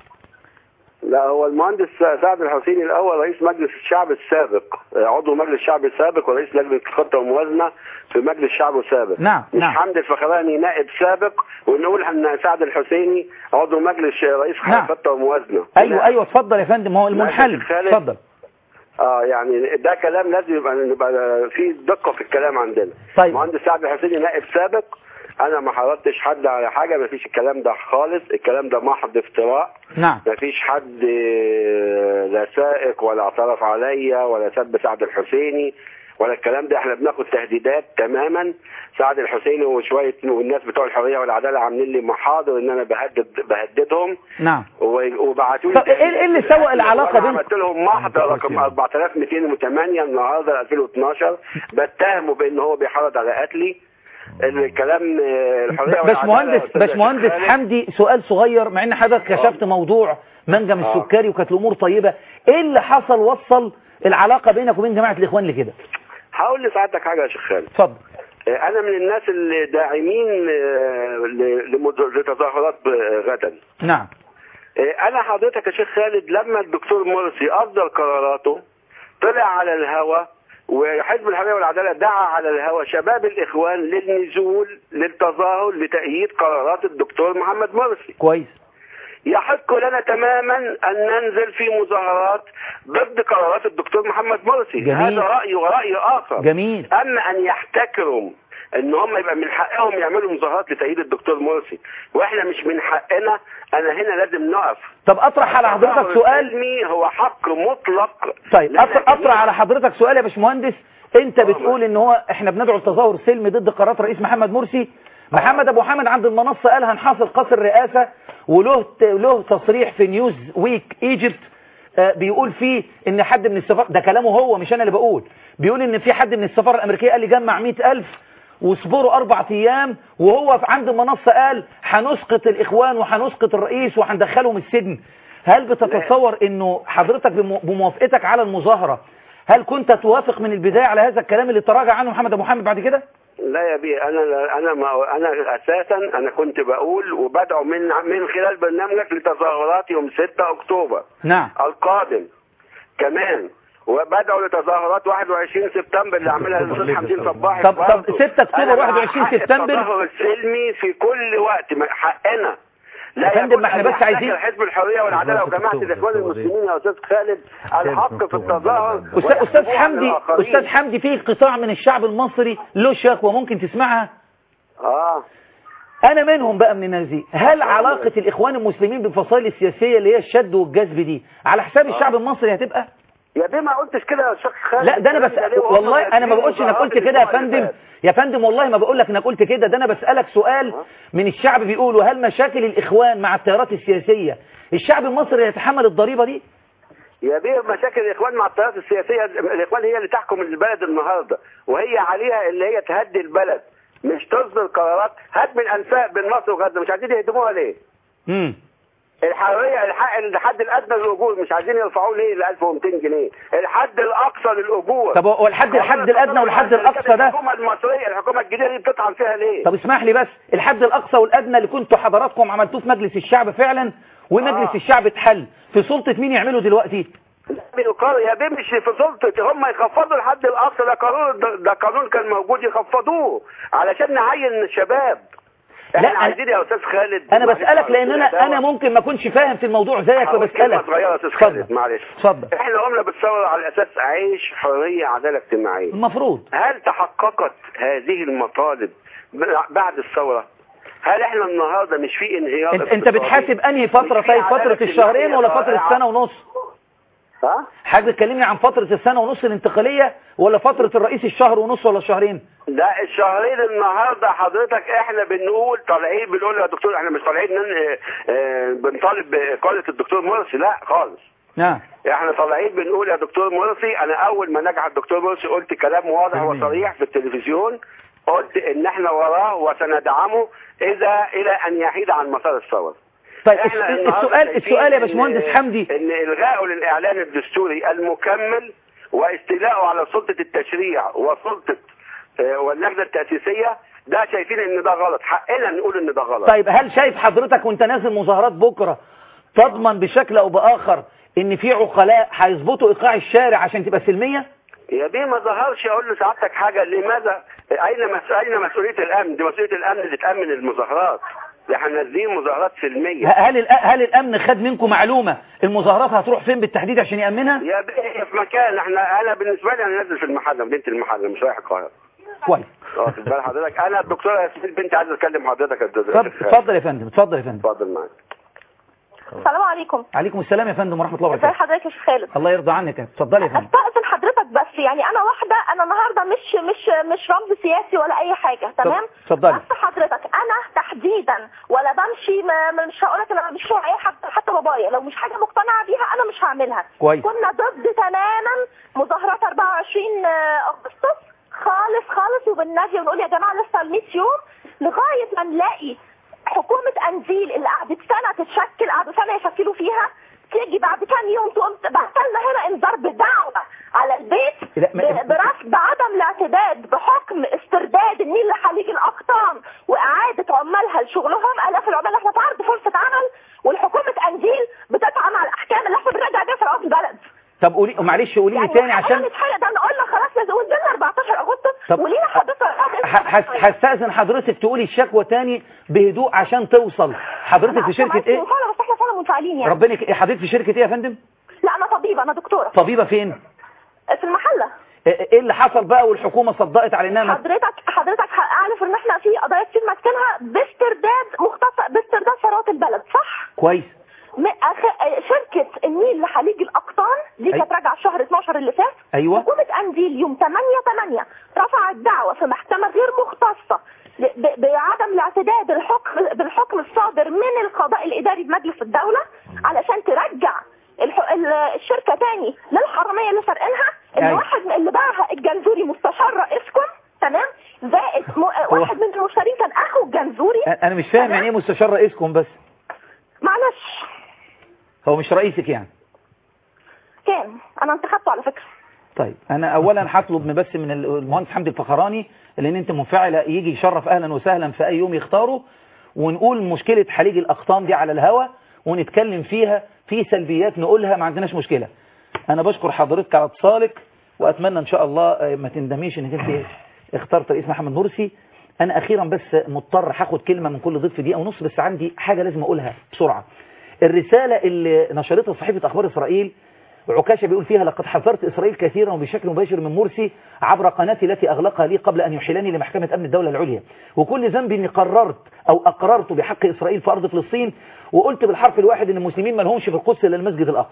S19: لا هو المهندس سعد الحسيني الاول رئيس مجلس الشعب السابق آه، عضو مجلس الشعب السابق ورئيس لجنه الخطه والموازنه في مجلس الشعب السابق
S1: نعم
S19: مش
S1: نعم
S19: حمدي الفخراني نائب سابق ونقول ان سعد الحسيني عضو مجلس رئيس
S1: نعم.
S19: الخطه والموازنه
S1: ايوه ايوه اتفضل يا فندم هو
S19: لا،
S1: المنحل
S19: يا شيخ خالد.
S1: اتفضل
S19: اه يعني ده كلام لازم يبقى نبقى في دقه في الكلام عندنا
S1: طيب.
S19: مهندس سعد الحسيني نائب سابق انا ما حرضتش حد على حاجه ما فيش الكلام ده خالص الكلام ده محض افتراء
S1: نعم
S19: ما فيش حد آه، لا سائق ولا اعترف عليا ولا سب سعد الحسيني ولا الكلام ده احنا بناخد تهديدات تماما سعد الحسيني وشويه والناس بتوع الحريه والعداله عاملين لي محاضر ان انا بهدد بهددهم
S1: نعم
S19: و- وبعتوا لي
S1: طب ايه إيه اللي سوى العلاقه
S19: وأنا
S1: بين
S19: عملت لهم محضر رقم 4208 النهارده 2012 بتهمه بان هو بيحرض على قتلي الكلام آه، الحريه والعداله يا
S1: باشمهندس
S19: أستاذ
S1: باشمهندس
S19: خالد.
S1: حمدي سؤال صغير مع ان حضرتك كشفت موضوع منجم
S19: آه.
S1: السكري وكانت الامور طيبه ايه اللي حصل وصل العلاقه بينك وبين جماعه الاخوان لكده
S19: هقول لسعادتك حاجه يا شيخ خالد
S1: اتفضل
S19: آه، انا من الناس اللي داعمين آه، ل- لمد- لتظاهرات ب- غدا
S1: نعم
S19: آه، انا حضرتك يا شيخ خالد لما الدكتور مرسي اصدر قراراته طلع على الهوى وحزب الحريه والعداله دعا على الهوى شباب الاخوان للنزول للتظاهر لتأييد قرارات الدكتور محمد مرسي
S1: كويس
S19: يحق لنا تماما ان ننزل في مظاهرات ضد قرارات الدكتور محمد مرسي
S1: جميل.
S19: هذا رايي وراي اخر
S1: جميل
S19: اما ان يحتكروا ان هم يبقى من حقهم يعملوا مظاهرات لتأييد الدكتور مرسي واحنا مش من حقنا انا هنا لازم نقف
S1: طب اطرح على حضرتك
S19: التظاهر
S1: سؤال
S19: السلمي هو حق مطلق
S1: طيب
S19: لنا
S1: أطرح, اطرح على حضرتك سؤال يا باشمهندس انت بتقول ان هو احنا بندعو لتظاهر سلمي ضد قرارات رئيس محمد مرسي محمد ابو حامد عند المنصه قال هنحاصر قصر الرئاسه وله له تصريح في نيوز ويك ايجيبت آه، بيقول فيه ان حد من السفاره ده كلامه هو مش انا اللي بقول بيقول ان في حد من السفاره الامريكيه قال لي جمع 100000 واصبروا اربع ايام وهو في عند المنصه قال هنسقط الاخوان وهنسقط الرئيس وهندخلهم السجن هل بتتصور انه حضرتك بمو- بموافقتك على المظاهره هل كنت توافق من البدايه على هذا الكلام اللي تراجع عنه محمد ابو حامد بعد كده
S19: لا يا بيه انا انا ما انا اساسا انا كنت بقول وبدعو من من خلال برنامجك لتظاهرات يوم 6 اكتوبر
S1: نعم
S19: القادم كمان وبدعو لتظاهرات 21 سبتمبر اللي عملها الاستاذ حمدين صباحي
S1: طب طب
S19: برضه.
S1: 6 اكتوبر
S19: أنا مع
S1: 21
S19: حق
S1: سبتمبر
S19: التظاهر السلمي في كل وقت ما- حقنا
S1: يا فندم،
S19: يكون
S1: ما احنا
S19: أن
S1: بس
S19: يحتكر
S1: عايزين-
S19: حزب الحريه والعداله وجماعه الاخوان المسلمين يا استاذ خالد الحق في التظاهر
S1: استاذ استاذ
S19: ويحسبوه عن
S1: حمدي
S19: الآخرين.
S1: استاذ حمدي في قطاع من الشعب المصري له شكوى ممكن تسمعها
S19: اه
S1: انا منهم بقى من الناس دي هل علاقه الاخوان المسلمين بالفصائل السياسيه اللي هي الشد والجذب دي على حساب الشعب المصري هتبقى
S19: يا بيه ما قلتش كده يا شيخ خالد
S1: لا ده انا بس
S19: الكلام ده ليه وهم
S1: والله انا ما
S19: مقدمين
S1: بقولش انك
S19: مظاهرات
S1: قلت كده يا
S19: الأسبوع اللي
S1: فندم
S19: فات.
S1: يا فندم والله ما بقول لك انك قلت كده ده انا بسالك سؤال من الشعب بيقولوا هل مشاكل الاخوان مع التيارات السياسيه الشعب المصري يتحمل الضريبه دي
S19: يا بيه مشاكل الاخوان مع التيارات السياسيه الاخوان هي اللي تحكم البلد النهارده وهي عليها اللي هي تهدي البلد مش تصدر قرارات هات من انفاق بين مصر وغزه مش عايزين يهدموها ليه؟
S1: امم
S19: الحريه الحق الحد الادنى للاجور مش عايزين يرفعوه ليه ل 1200 جنيه الحد الاقصى للاجور
S1: طب هو الحد الحد الادنى والحد الاقصى ده
S19: الحكومه المصريه الحكومه الجديده دي بتطعن فيها ليه؟
S1: طب اسمح لي بس الحد الاقصى والادنى اللي كنتوا حضراتكم عملتوه في مجلس الشعب فعلا ومجلس
S19: آه.
S1: الشعب اتحل في سلطه مين يعمله دلوقتي
S19: بيقال يا بيه مش في سلطة هم يخفضوا الحد الأقصى ده قانون ده- ده قانون كان موجود يخفضوه علشان نعين الشباب احنا
S1: لا، أنا-
S19: عايزين يا أستاذ خالد
S1: انا
S19: معلش
S1: بسالك لان
S19: معلش،
S1: انا انا ممكن ما اكونش فاهم في الموضوع زيك
S19: هقول كلمة
S1: فبسالك
S19: صغيرة يا أستاذ
S1: اتفضل
S19: خالد معلش
S1: اتفضل
S19: احنا قمنا بالثورة على أساس عيش حرية عدالة اجتماعية
S1: المفروض
S19: هل تحققت هذه المطالب بعد الثورة؟ هل احنا النهارده مش في انهيار
S1: انت, انت
S19: اقتصادي؟
S1: بتحاسب انهي فتره
S19: مش في
S1: طيب فتره
S19: عدالة
S1: الشهرين ولا
S19: اجتماعية
S1: فتره السنه ونص
S19: ها؟
S1: حضرتك بتكلمني عن فتره السنه ونص الانتقاليه ولا فتره الرئيس الشهر ونص ولا شهرين
S19: لا الشهرين النهارده حضرتك احنا بنقول طالعين بنقول يا دكتور احنا مش طالعين نن- اه، بنطالب باقاله الدكتور مرسي لا خالص
S1: نعم
S19: احنا طالعين بنقول يا دكتور مرسي انا اول ما نجح الدكتور مرسي قلت كلام واضح وصريح في التلفزيون قلت ان احنا وراه وسندعمه اذا الى ان يحيد عن مسار الثوره
S1: طيب
S19: احنا
S1: الس-
S19: النهاردة
S1: السؤال
S19: شايفين
S1: السؤال يا
S19: إن-
S1: باشمهندس حمدي
S19: ان الغائه للاعلان الدستوري المكمل واستيلاءه على سلطه التشريع وسلطه آه، واللجنه التاسيسيه ده شايفين ان ده غلط حقنا نقول ان ده غلط
S1: طيب هل شايف حضرتك وانت نازل مظاهرات بكره تضمن بشكل او باخر ان في عقلاء هيظبطوا ايقاع الشارع عشان تبقى سلميه
S19: يا بيه ما ظهرش اقول لسعادتك حاجه لماذا اين مس... اين مسؤوليه الامن دي مسؤوليه الامن اللي تامن المظاهرات ده احنا نازلين مظاهرات سلميه
S1: هل الأ- هل الامن خد منكم معلومه المظاهرات هتروح فين بالتحديد عشان يامنها
S19: يا بيه في مكان احنا انا بالنسبه لي انا نازل في المحله مدينه المحله مش رايح القاهره
S1: كويس
S19: واخد بال حضرتك انا الدكتوره ياسمين بنتي عايز اتكلم حضرتك يا دكتور
S1: اتفضل اتفضل يا فندم اتفضل يا فندم
S19: اتفضل معاك
S20: السلام عليكم
S1: عليكم السلام يا فندم ورحمه الله
S20: ازي
S1: وبركاته
S20: حضرتك يا شيخ خالد
S1: الله يرضى عنك اتفضلي يا فندم
S20: استأذن حضرتك بس يعني انا واحده انا النهارده مش مش مش رمز سياسي ولا اي حاجه تمام
S1: اتفضلي
S20: بس حضرتك انا تحديدا ولا بمشي ما ما- مش هقول لك انا مش اي حتى حتى بابايا لو مش حاجه مقتنعه بيها انا مش هعملها
S1: كويس.
S20: كنا ضد تماما مظاهرات 24 اغسطس خالص خالص وبالنادي ونقول يا جماعه لسه ال 100 يوم لغايه ما نلاقي حكومه انزيل اللي قعدت سنه تتشكل قعدوا سنه يشكلوا فيها تيجي بعد كام يوم تقوم بعت لنا هنا انذار بدعوه على البيت
S1: لا، ما-
S20: ب- برفض بعدم الاعتداد بحكم استرداد النيل لخليج الاقطان واعاده عمالها لشغلهم الاف العمال احنا في عرض فرصه عمل والحكومه انزيل بتطعن على الاحكام اللي احنا بنراجع بيها في رئاسه البلد
S1: طب قولي معلش قولي لي تاني عشان
S20: نتحرق ده نقول لك خلاص لازم ونزلنا 14 اغسطس
S1: طب-
S20: ولينا حضرتك
S1: ه- هس- هستأذن حضرتك تقولي الشكوى تاني بهدوء عشان توصل حضرتك في شركة ايه
S20: بس احنا فعلا منفعلين يعني
S1: ربنا يك- حضرتك في شركة ايه يا فندم
S20: لا انا طبيبه انا دكتوره
S1: طبيبة فين
S20: في المحله
S1: ايه اللي حصل بقى والحكومة صدقت على انها ما-
S20: حضرتك حضرتك عارف ان احنا في قضايا كتير ماسكينها باسترداد مختص باسترداد ثروات البلد صح؟
S1: كويس
S20: م- أخ... شركة النيل لخليج الأقطان دي
S1: أي-
S20: كانت راجعة شهر 12 اللي فات
S1: ايوه
S20: حكومة أنزيل يوم 8 8 رفعت دعوة في محكمة غير مختصة ل- ب- بعدم الاعتداد الحكم بالحكم الصادر من القضاء الإداري بمجلس الدولة علشان ترجع الح... ال- الشركة تاني للحرامية اللي سارقينها اللي
S1: أيوة.
S20: واحد من اللي باعها الجنزوري مستشار رئيسكم تمام زائد م... واحد من المشترين كان أخو الجنزوري
S1: انا مش فاهم يعني ايه مستشار رئيسكم بس
S20: معلش
S1: هو مش رئيسك يعني
S20: كان أنا انتخبته على فكرة
S1: طيب انا اولا هطلب من بس من المهندس حمدي الفخراني لان انت منفعله يجي يشرف اهلا وسهلا في اي يوم يختاره ونقول مشكله حليج الاقطام دي على الهوا ونتكلم فيها في سلبيات نقولها ما عندناش مشكله انا بشكر حضرتك على اتصالك واتمنى ان شاء الله آه، ما تندميش انك انت اخترت رئيس محمد مرسي انا اخيرا بس مضطر هاخد كلمه من كل ضيف في دقيقه ونص بس عندي حاجه لازم اقولها بسرعه الرساله اللي نشرتها صحيفه اخبار اسرائيل عكاشة بيقول فيها لقد حذرت إسرائيل كثيرا وبشكل مباشر من مرسي عبر قناتي التي أغلقها لي قبل أن يحيلني لمحكمة أمن الدولة العليا وكل ذنب أني قررت أو أقررت بحق إسرائيل في أرض فلسطين وقلت بالحرف الواحد أن المسلمين ما لهمش في القدس إلا المسجد الأقصى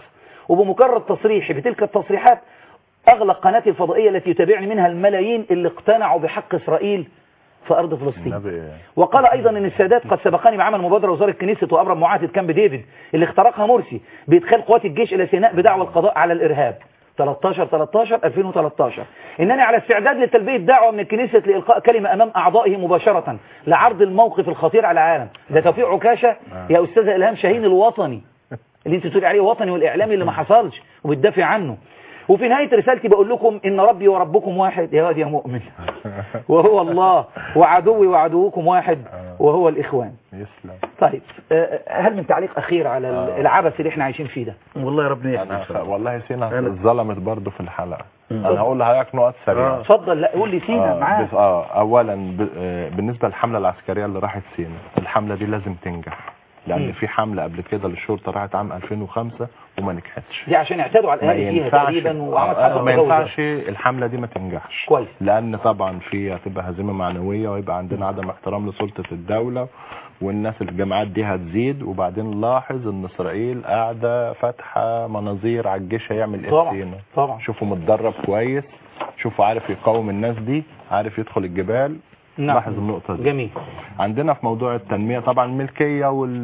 S1: وبمجرد تصريحي بتلك التصريحات أغلق قناتي الفضائية التي يتابعني منها الملايين اللي اقتنعوا بحق إسرائيل في أرض فلسطين
S13: النبي
S1: وقال أيضا أن السادات قد سبقني بعمل مبادرة وزارة كنيسة وأبرم معاهدة كامب ديفيد اللي اخترقها مرسي بإدخال قوات الجيش إلى سيناء بدعوى القضاء على الإرهاب 13 13 2013 إنني على استعداد لتلبية دعوة من الكنيسة لإلقاء كلمة أمام أعضائه مباشرة لعرض الموقف الخطير على العالم ده توفيق عكاشة يا أستاذة إلهام شاهين الوطني اللي انت بتقولي عليه وطني والإعلامي اللي ما حصلش وبتدافع عنه وفي نهاية رسالتي بقول لكم إن ربي وربكم واحد يا واد يا مؤمن وهو الله وعدوي وعدوكم واحد وهو الإخوان
S13: يسلم
S1: طيب آه، هل من تعليق أخير على
S13: آه.
S1: العبث اللي احنا عايشين فيه ده
S14: والله يا ربنا
S13: انا
S14: يحفظك
S13: خ- والله سينا
S14: أنا-
S13: اتظلمت برضو في الحلقه
S14: مم.
S13: انا هقول لحضرتك نقط سريعه
S1: اتفضل لا قول لي سينا
S13: آه،
S1: معاك
S13: بس اه اولا ب... آه بالنسبه للحمله العسكريه اللي راحت سينا الحمله دي لازم تنجح لان
S1: مم.
S13: في حمله قبل كده للشرطه راحت عام 2005 وما نجحتش
S1: دي عشان اعتادوا على
S13: ما
S1: الأهالي فيها
S13: ينفعش
S1: تقريبا وعمل
S13: آه،
S1: حصل
S13: ما
S1: تجاوز
S13: ينفعش الحمله دي ما تنجحش
S1: كويس
S13: لان طبعا في هتبقى هزيمه معنويه ويبقى عندنا عدم احترام لسلطه الدوله والناس الجماعات دي هتزيد وبعدين نلاحظ ان اسرائيل قاعده فاتحه مناظير على الجيش هيعمل ايه
S1: طبعا.
S13: في سينا
S1: طبعا
S13: شوفوا متدرب كويس شوفوا عارف يقاوم الناس دي عارف يدخل الجبال
S1: نعم.
S13: لاحظ النقطه دي
S1: جميل
S13: عندنا في موضوع التنمية طبعا الملكية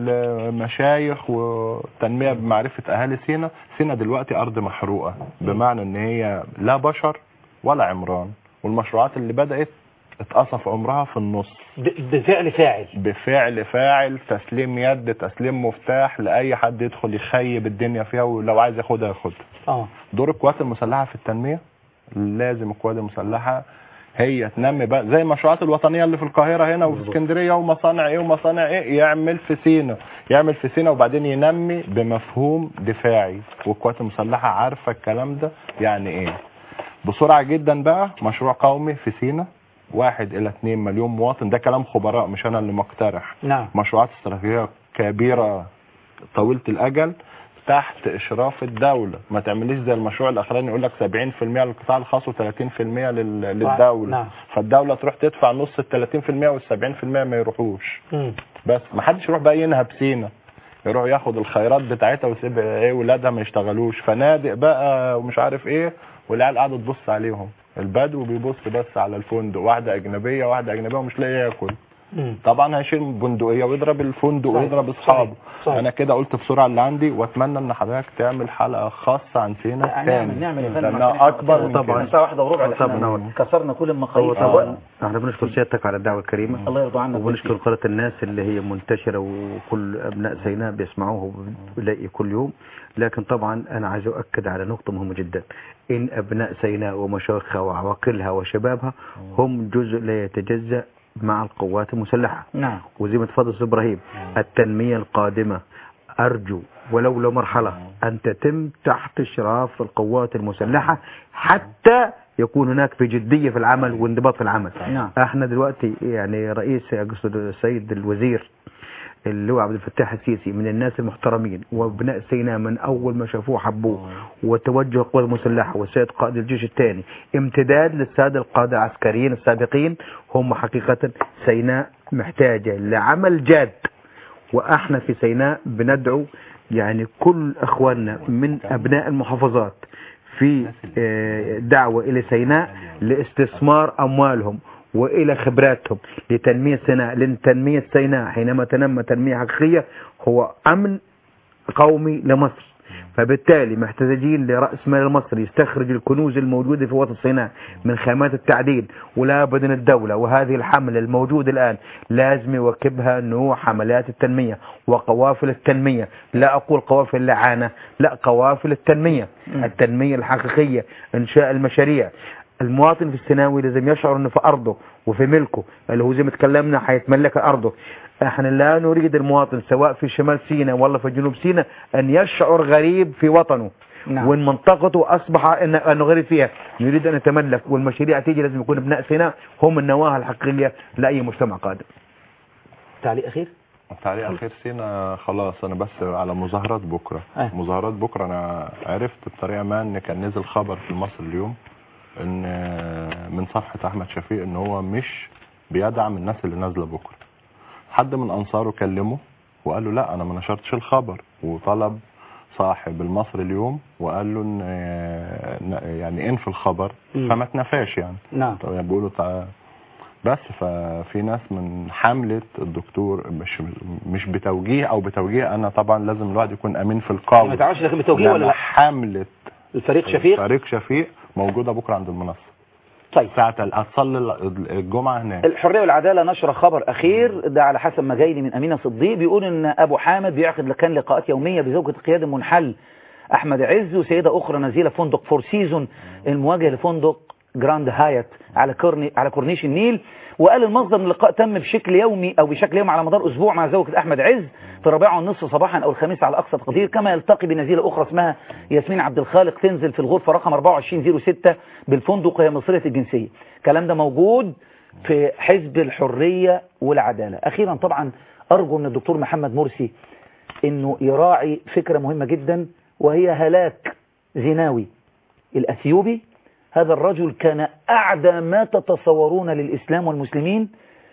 S13: والمشايخ والتنمية بمعرفة أهالي سينا سينا دلوقتي أرض محروقة بمعنى إن هي لا بشر ولا عمران والمشروعات اللي بدأت اتقصف عمرها في النص
S1: ب- بفعل فاعل
S13: بفعل فاعل تسليم يد تسليم مفتاح لأي حد يدخل يخيب الدنيا فيها ولو عايز ياخدها ياخدها
S1: اه
S13: دور القوات المسلحة في التنمية لازم القوات المسلحة هي تنمي بقى زي المشروعات الوطنية اللي في القاهرة هنا وفي اسكندرية ومصانع ايه ومصانع ايه يعمل في سينا يعمل في سينا وبعدين ينمي بمفهوم دفاعي والقوات المسلحة عارفة الكلام ده يعني ايه بسرعة جدا بقى مشروع قومي في سينا واحد الى اتنين مليون مواطن ده كلام خبراء مش انا اللي مقترح
S1: نعم
S13: مشروعات استراتيجية كبيرة طويلة الأجل تحت إشراف الدولة ما تعمليش زي المشروع الأخراني يقول لك 70% للقطاع الخاص و30% لل... للدولة
S1: نعم.
S13: فالدولة تروح تدفع نص ال 30% وال 70% ما يروحوش
S1: مم.
S13: بس ما حدش يروح بقى ينهب سينا يروح ياخد الخيرات بتاعتها ويسيب ايه ولادها ما يشتغلوش فنادق بقى ومش عارف ايه والعيال قاعده تبص عليهم البدو بيبص بس على الفندق واحده اجنبيه واحده اجنبيه ومش لاقي ياكل
S1: مم.
S13: طبعا هيشيل بندقيه ويضرب الفندق
S1: صحيح.
S13: ويضرب اصحابه
S1: صحيح. صحيح.
S13: انا كده قلت بسرعه اللي عندي واتمنى ان حضرتك تعمل حلقه خاصه عن سينا
S1: نعمل
S13: تاني
S1: نعمل يا فندم
S13: لانها
S1: عشان إحنا
S13: اكبر من
S1: طبعا
S13: كده
S1: الساعه واحدة وربع ده
S14: طبعا.
S1: احنا كسرنا كل المقاييس
S14: طبعا احنا بنشكر سيادتك على الدعوه الكريمه
S1: الله يرضى عنك
S14: وبنشكر قناه الناس اللي هي منتشره وكل ابناء سيناء بيسمعوه وبيلاقي كل يوم لكن طبعا انا عايز اؤكد على نقطه مهمه جدا ان ابناء سيناء ومشايخها وعواقلها وشبابها هم جزء لا يتجزا مع القوات المسلحه
S1: نعم
S14: وزي ما تفضل أستاذ ابراهيم التنميه القادمه ارجو ولو لمرحله ان تتم تحت اشراف القوات المسلحه حتى يكون هناك في جديه في العمل وانضباط في العمل
S1: نعم.
S14: احنا دلوقتي يعني رئيس اقصد السيد الوزير اللي هو عبد الفتاح السيسي من الناس المحترمين وابناء سيناء من اول ما شافوه حبوه وتوجه القوات المسلحه والسيد قائد الجيش الثاني امتداد للساده القاده العسكريين السابقين هم حقيقه سيناء محتاجه لعمل جاد واحنا في سيناء بندعو يعني كل اخواننا من ابناء المحافظات في آه، دعوه الى سيناء لاستثمار اموالهم والى خبراتهم لتنميه سيناء لان تنميه سيناء حينما تنمى تنميه حقيقيه هو امن قومي لمصر فبالتالي محتاجين لرأس مال المصري يستخرج الكنوز الموجودة في وسط سيناء من خامات التعدين ولا بدن الدولة وهذه الحملة الموجودة الآن لازم يواكبها نوع حملات التنمية وقوافل التنمية لا أقول قوافل اللعانة لا قوافل التنمية التنمية الحقيقية إنشاء المشاريع المواطن في السيناوي لازم يشعر انه في ارضه وفي ملكه اللي هو زي ما اتكلمنا هيتملك ارضه احنا لا نريد المواطن سواء في شمال سيناء ولا في جنوب سيناء ان يشعر غريب في وطنه
S1: نعم.
S14: وان منطقته اصبح إن انه غريب فيها نريد ان نتملك والمشاريع تيجي لازم يكون ابناء سيناء هم النواه الحقيقيه لاي مجتمع قادم
S1: تعليق اخير
S13: تعليق اخير سينا خلاص انا بس على مظاهرات بكره
S1: آه.
S13: مظاهرات بكره انا عرفت بطريقه ما ان كان نزل خبر في مصر اليوم ان من صفحه احمد شفيق ان هو مش بيدعم الناس اللي نازله بكره حد من انصاره كلمه وقال له لا انا ما نشرتش الخبر وطلب صاحب المصري اليوم وقال له ان آه، ن- يعني انفي الخبر
S1: مم.
S13: فما اتنفاش يعني
S1: نعم
S13: طب يعني بيقولوا تع- بس ففي ناس من حملة الدكتور مش مش بتوجيه او بتوجيه انا طبعا لازم الواحد يكون امين في القول
S1: ما تعرفش لكن بتوجيه ولا
S13: إنما
S1: لا
S13: حملة
S1: الفريق شفيق
S13: فريق شفيق موجودة بكرة عند المنصة
S1: طيب
S13: ساعة هتصلي الجمعة هناك
S1: الحرية والعدالة نشر خبر أخير ده على حسب ما جاي لي من أمينة صديق بيقول إن أبو حامد بيعقد كان لقاءات يومية بزوجة القيادة المنحل أحمد عز وسيدة أخرى نزيلة في فندق فور سيزون المواجه لفندق جراند هايت على كورني على كورنيش النيل وقال المصدر ان اللقاء تم بشكل يومي او بشكل يومي على مدار اسبوع مع زوجة احمد عز في الرابعه والنصف صباحا او الخميس على اقصى تقدير كما يلتقي بنزيله اخرى اسمها ياسمين عبد الخالق تنزل في الغرفه رقم 2406 بالفندق وهي مصريه الجنسيه الكلام ده موجود في حزب الحريه والعداله اخيرا طبعا ارجو من الدكتور محمد مرسي انه يراعي فكره مهمه جدا وهي هلاك زيناوي الاثيوبي هذا الرجل كان أعدى ما تتصورون للإسلام والمسلمين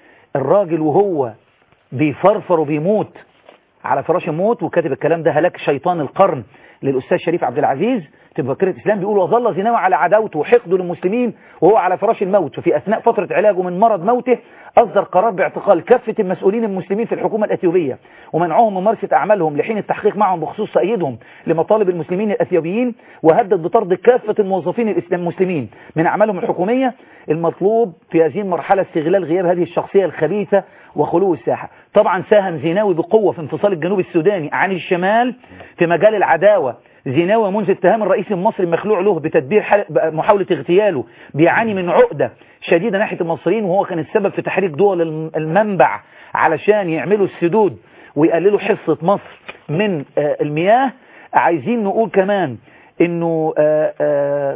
S1: الراجل وهو بيفرفر وبيموت على فراش الموت وكاتب الكلام ده هلاك شيطان القرن للأستاذ شريف عبد العزيز في مفكرة الإسلام بيقول وظل زيناوي على عداوته وحقده للمسلمين وهو على فراش الموت ففي أثناء فترة علاجه من مرض موته أصدر قرار باعتقال كافة المسؤولين المسلمين في الحكومة الأثيوبية ومنعهم ممارسة أعمالهم لحين التحقيق معهم بخصوص تأييدهم لمطالب المسلمين الأثيوبيين وهدد بطرد كافة الموظفين الإسلام المسلمين من أعمالهم الحكومية المطلوب في هذه المرحلة استغلال غياب هذه الشخصية الخبيثة وخلو الساحة طبعا ساهم زيناوي بقوة في انفصال الجنوب السوداني عن الشمال في مجال العداوة زيناوي منذ اتهام الرئيس المصري المخلوع له بتدبير حل- محاولة اغتياله بيعاني من عقدة شديدة ناحية المصريين وهو كان السبب في تحريك دول الم- المنبع علشان يعملوا السدود ويقللوا حصة مصر من آه، المياه عايزين نقول كمان انه آه، آه،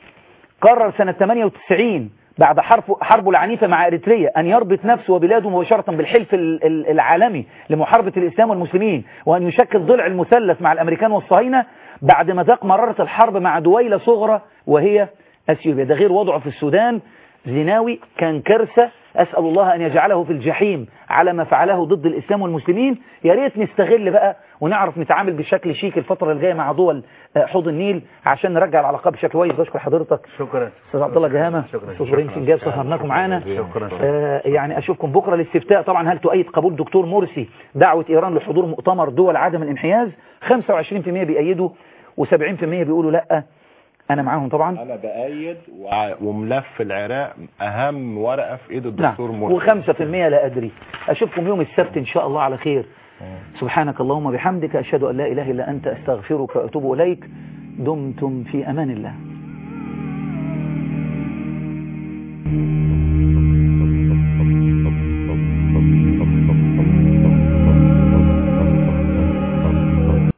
S1: قرر سنة 98 بعد حرب حربه العنيفة مع إريتريا أن يربط نفسه وبلاده مباشرة بالحلف ال- ال- العالمي لمحاربة الإسلام والمسلمين وأن يشكل ضلع المثلث مع الأمريكان والصهاينة بعد ما ذاق مرارة الحرب مع دويلة صغرى وهي أثيوبيا ده غير وضعه في السودان زيناوي كان كارثة أسأل الله أن يجعله في الجحيم على ما فعله ضد الإسلام والمسلمين يا ريت نستغل بقى ونعرف نتعامل بشكل شيك الفترة الجاية مع دول آه، حوض النيل عشان نرجع العلاقات بشكل كويس بشكر حضرتك
S14: شكرا
S1: استاذ عبد الله جهامه استاذ ابراهيم سنجاب سهرناكم معانا
S14: شكرا
S1: آه يعني اشوفكم بكره الاستفتاء طبعا هل تؤيد قبول دكتور مرسي دعوه ايران لحضور مؤتمر دول عدم الانحياز 25% بيأيدوا و70% بيقولوا لا انا معاهم طبعا
S13: انا بايد وع- وملف العراق اهم ورقه في ايد الدكتور
S1: نعم
S13: مرسي
S1: و5% لا ادري اشوفكم يوم السبت ان شاء الله على خير سبحانك اللهم بحمدك اشهد ان لا اله الا انت استغفرك واتوب اليك دمتم في امان الله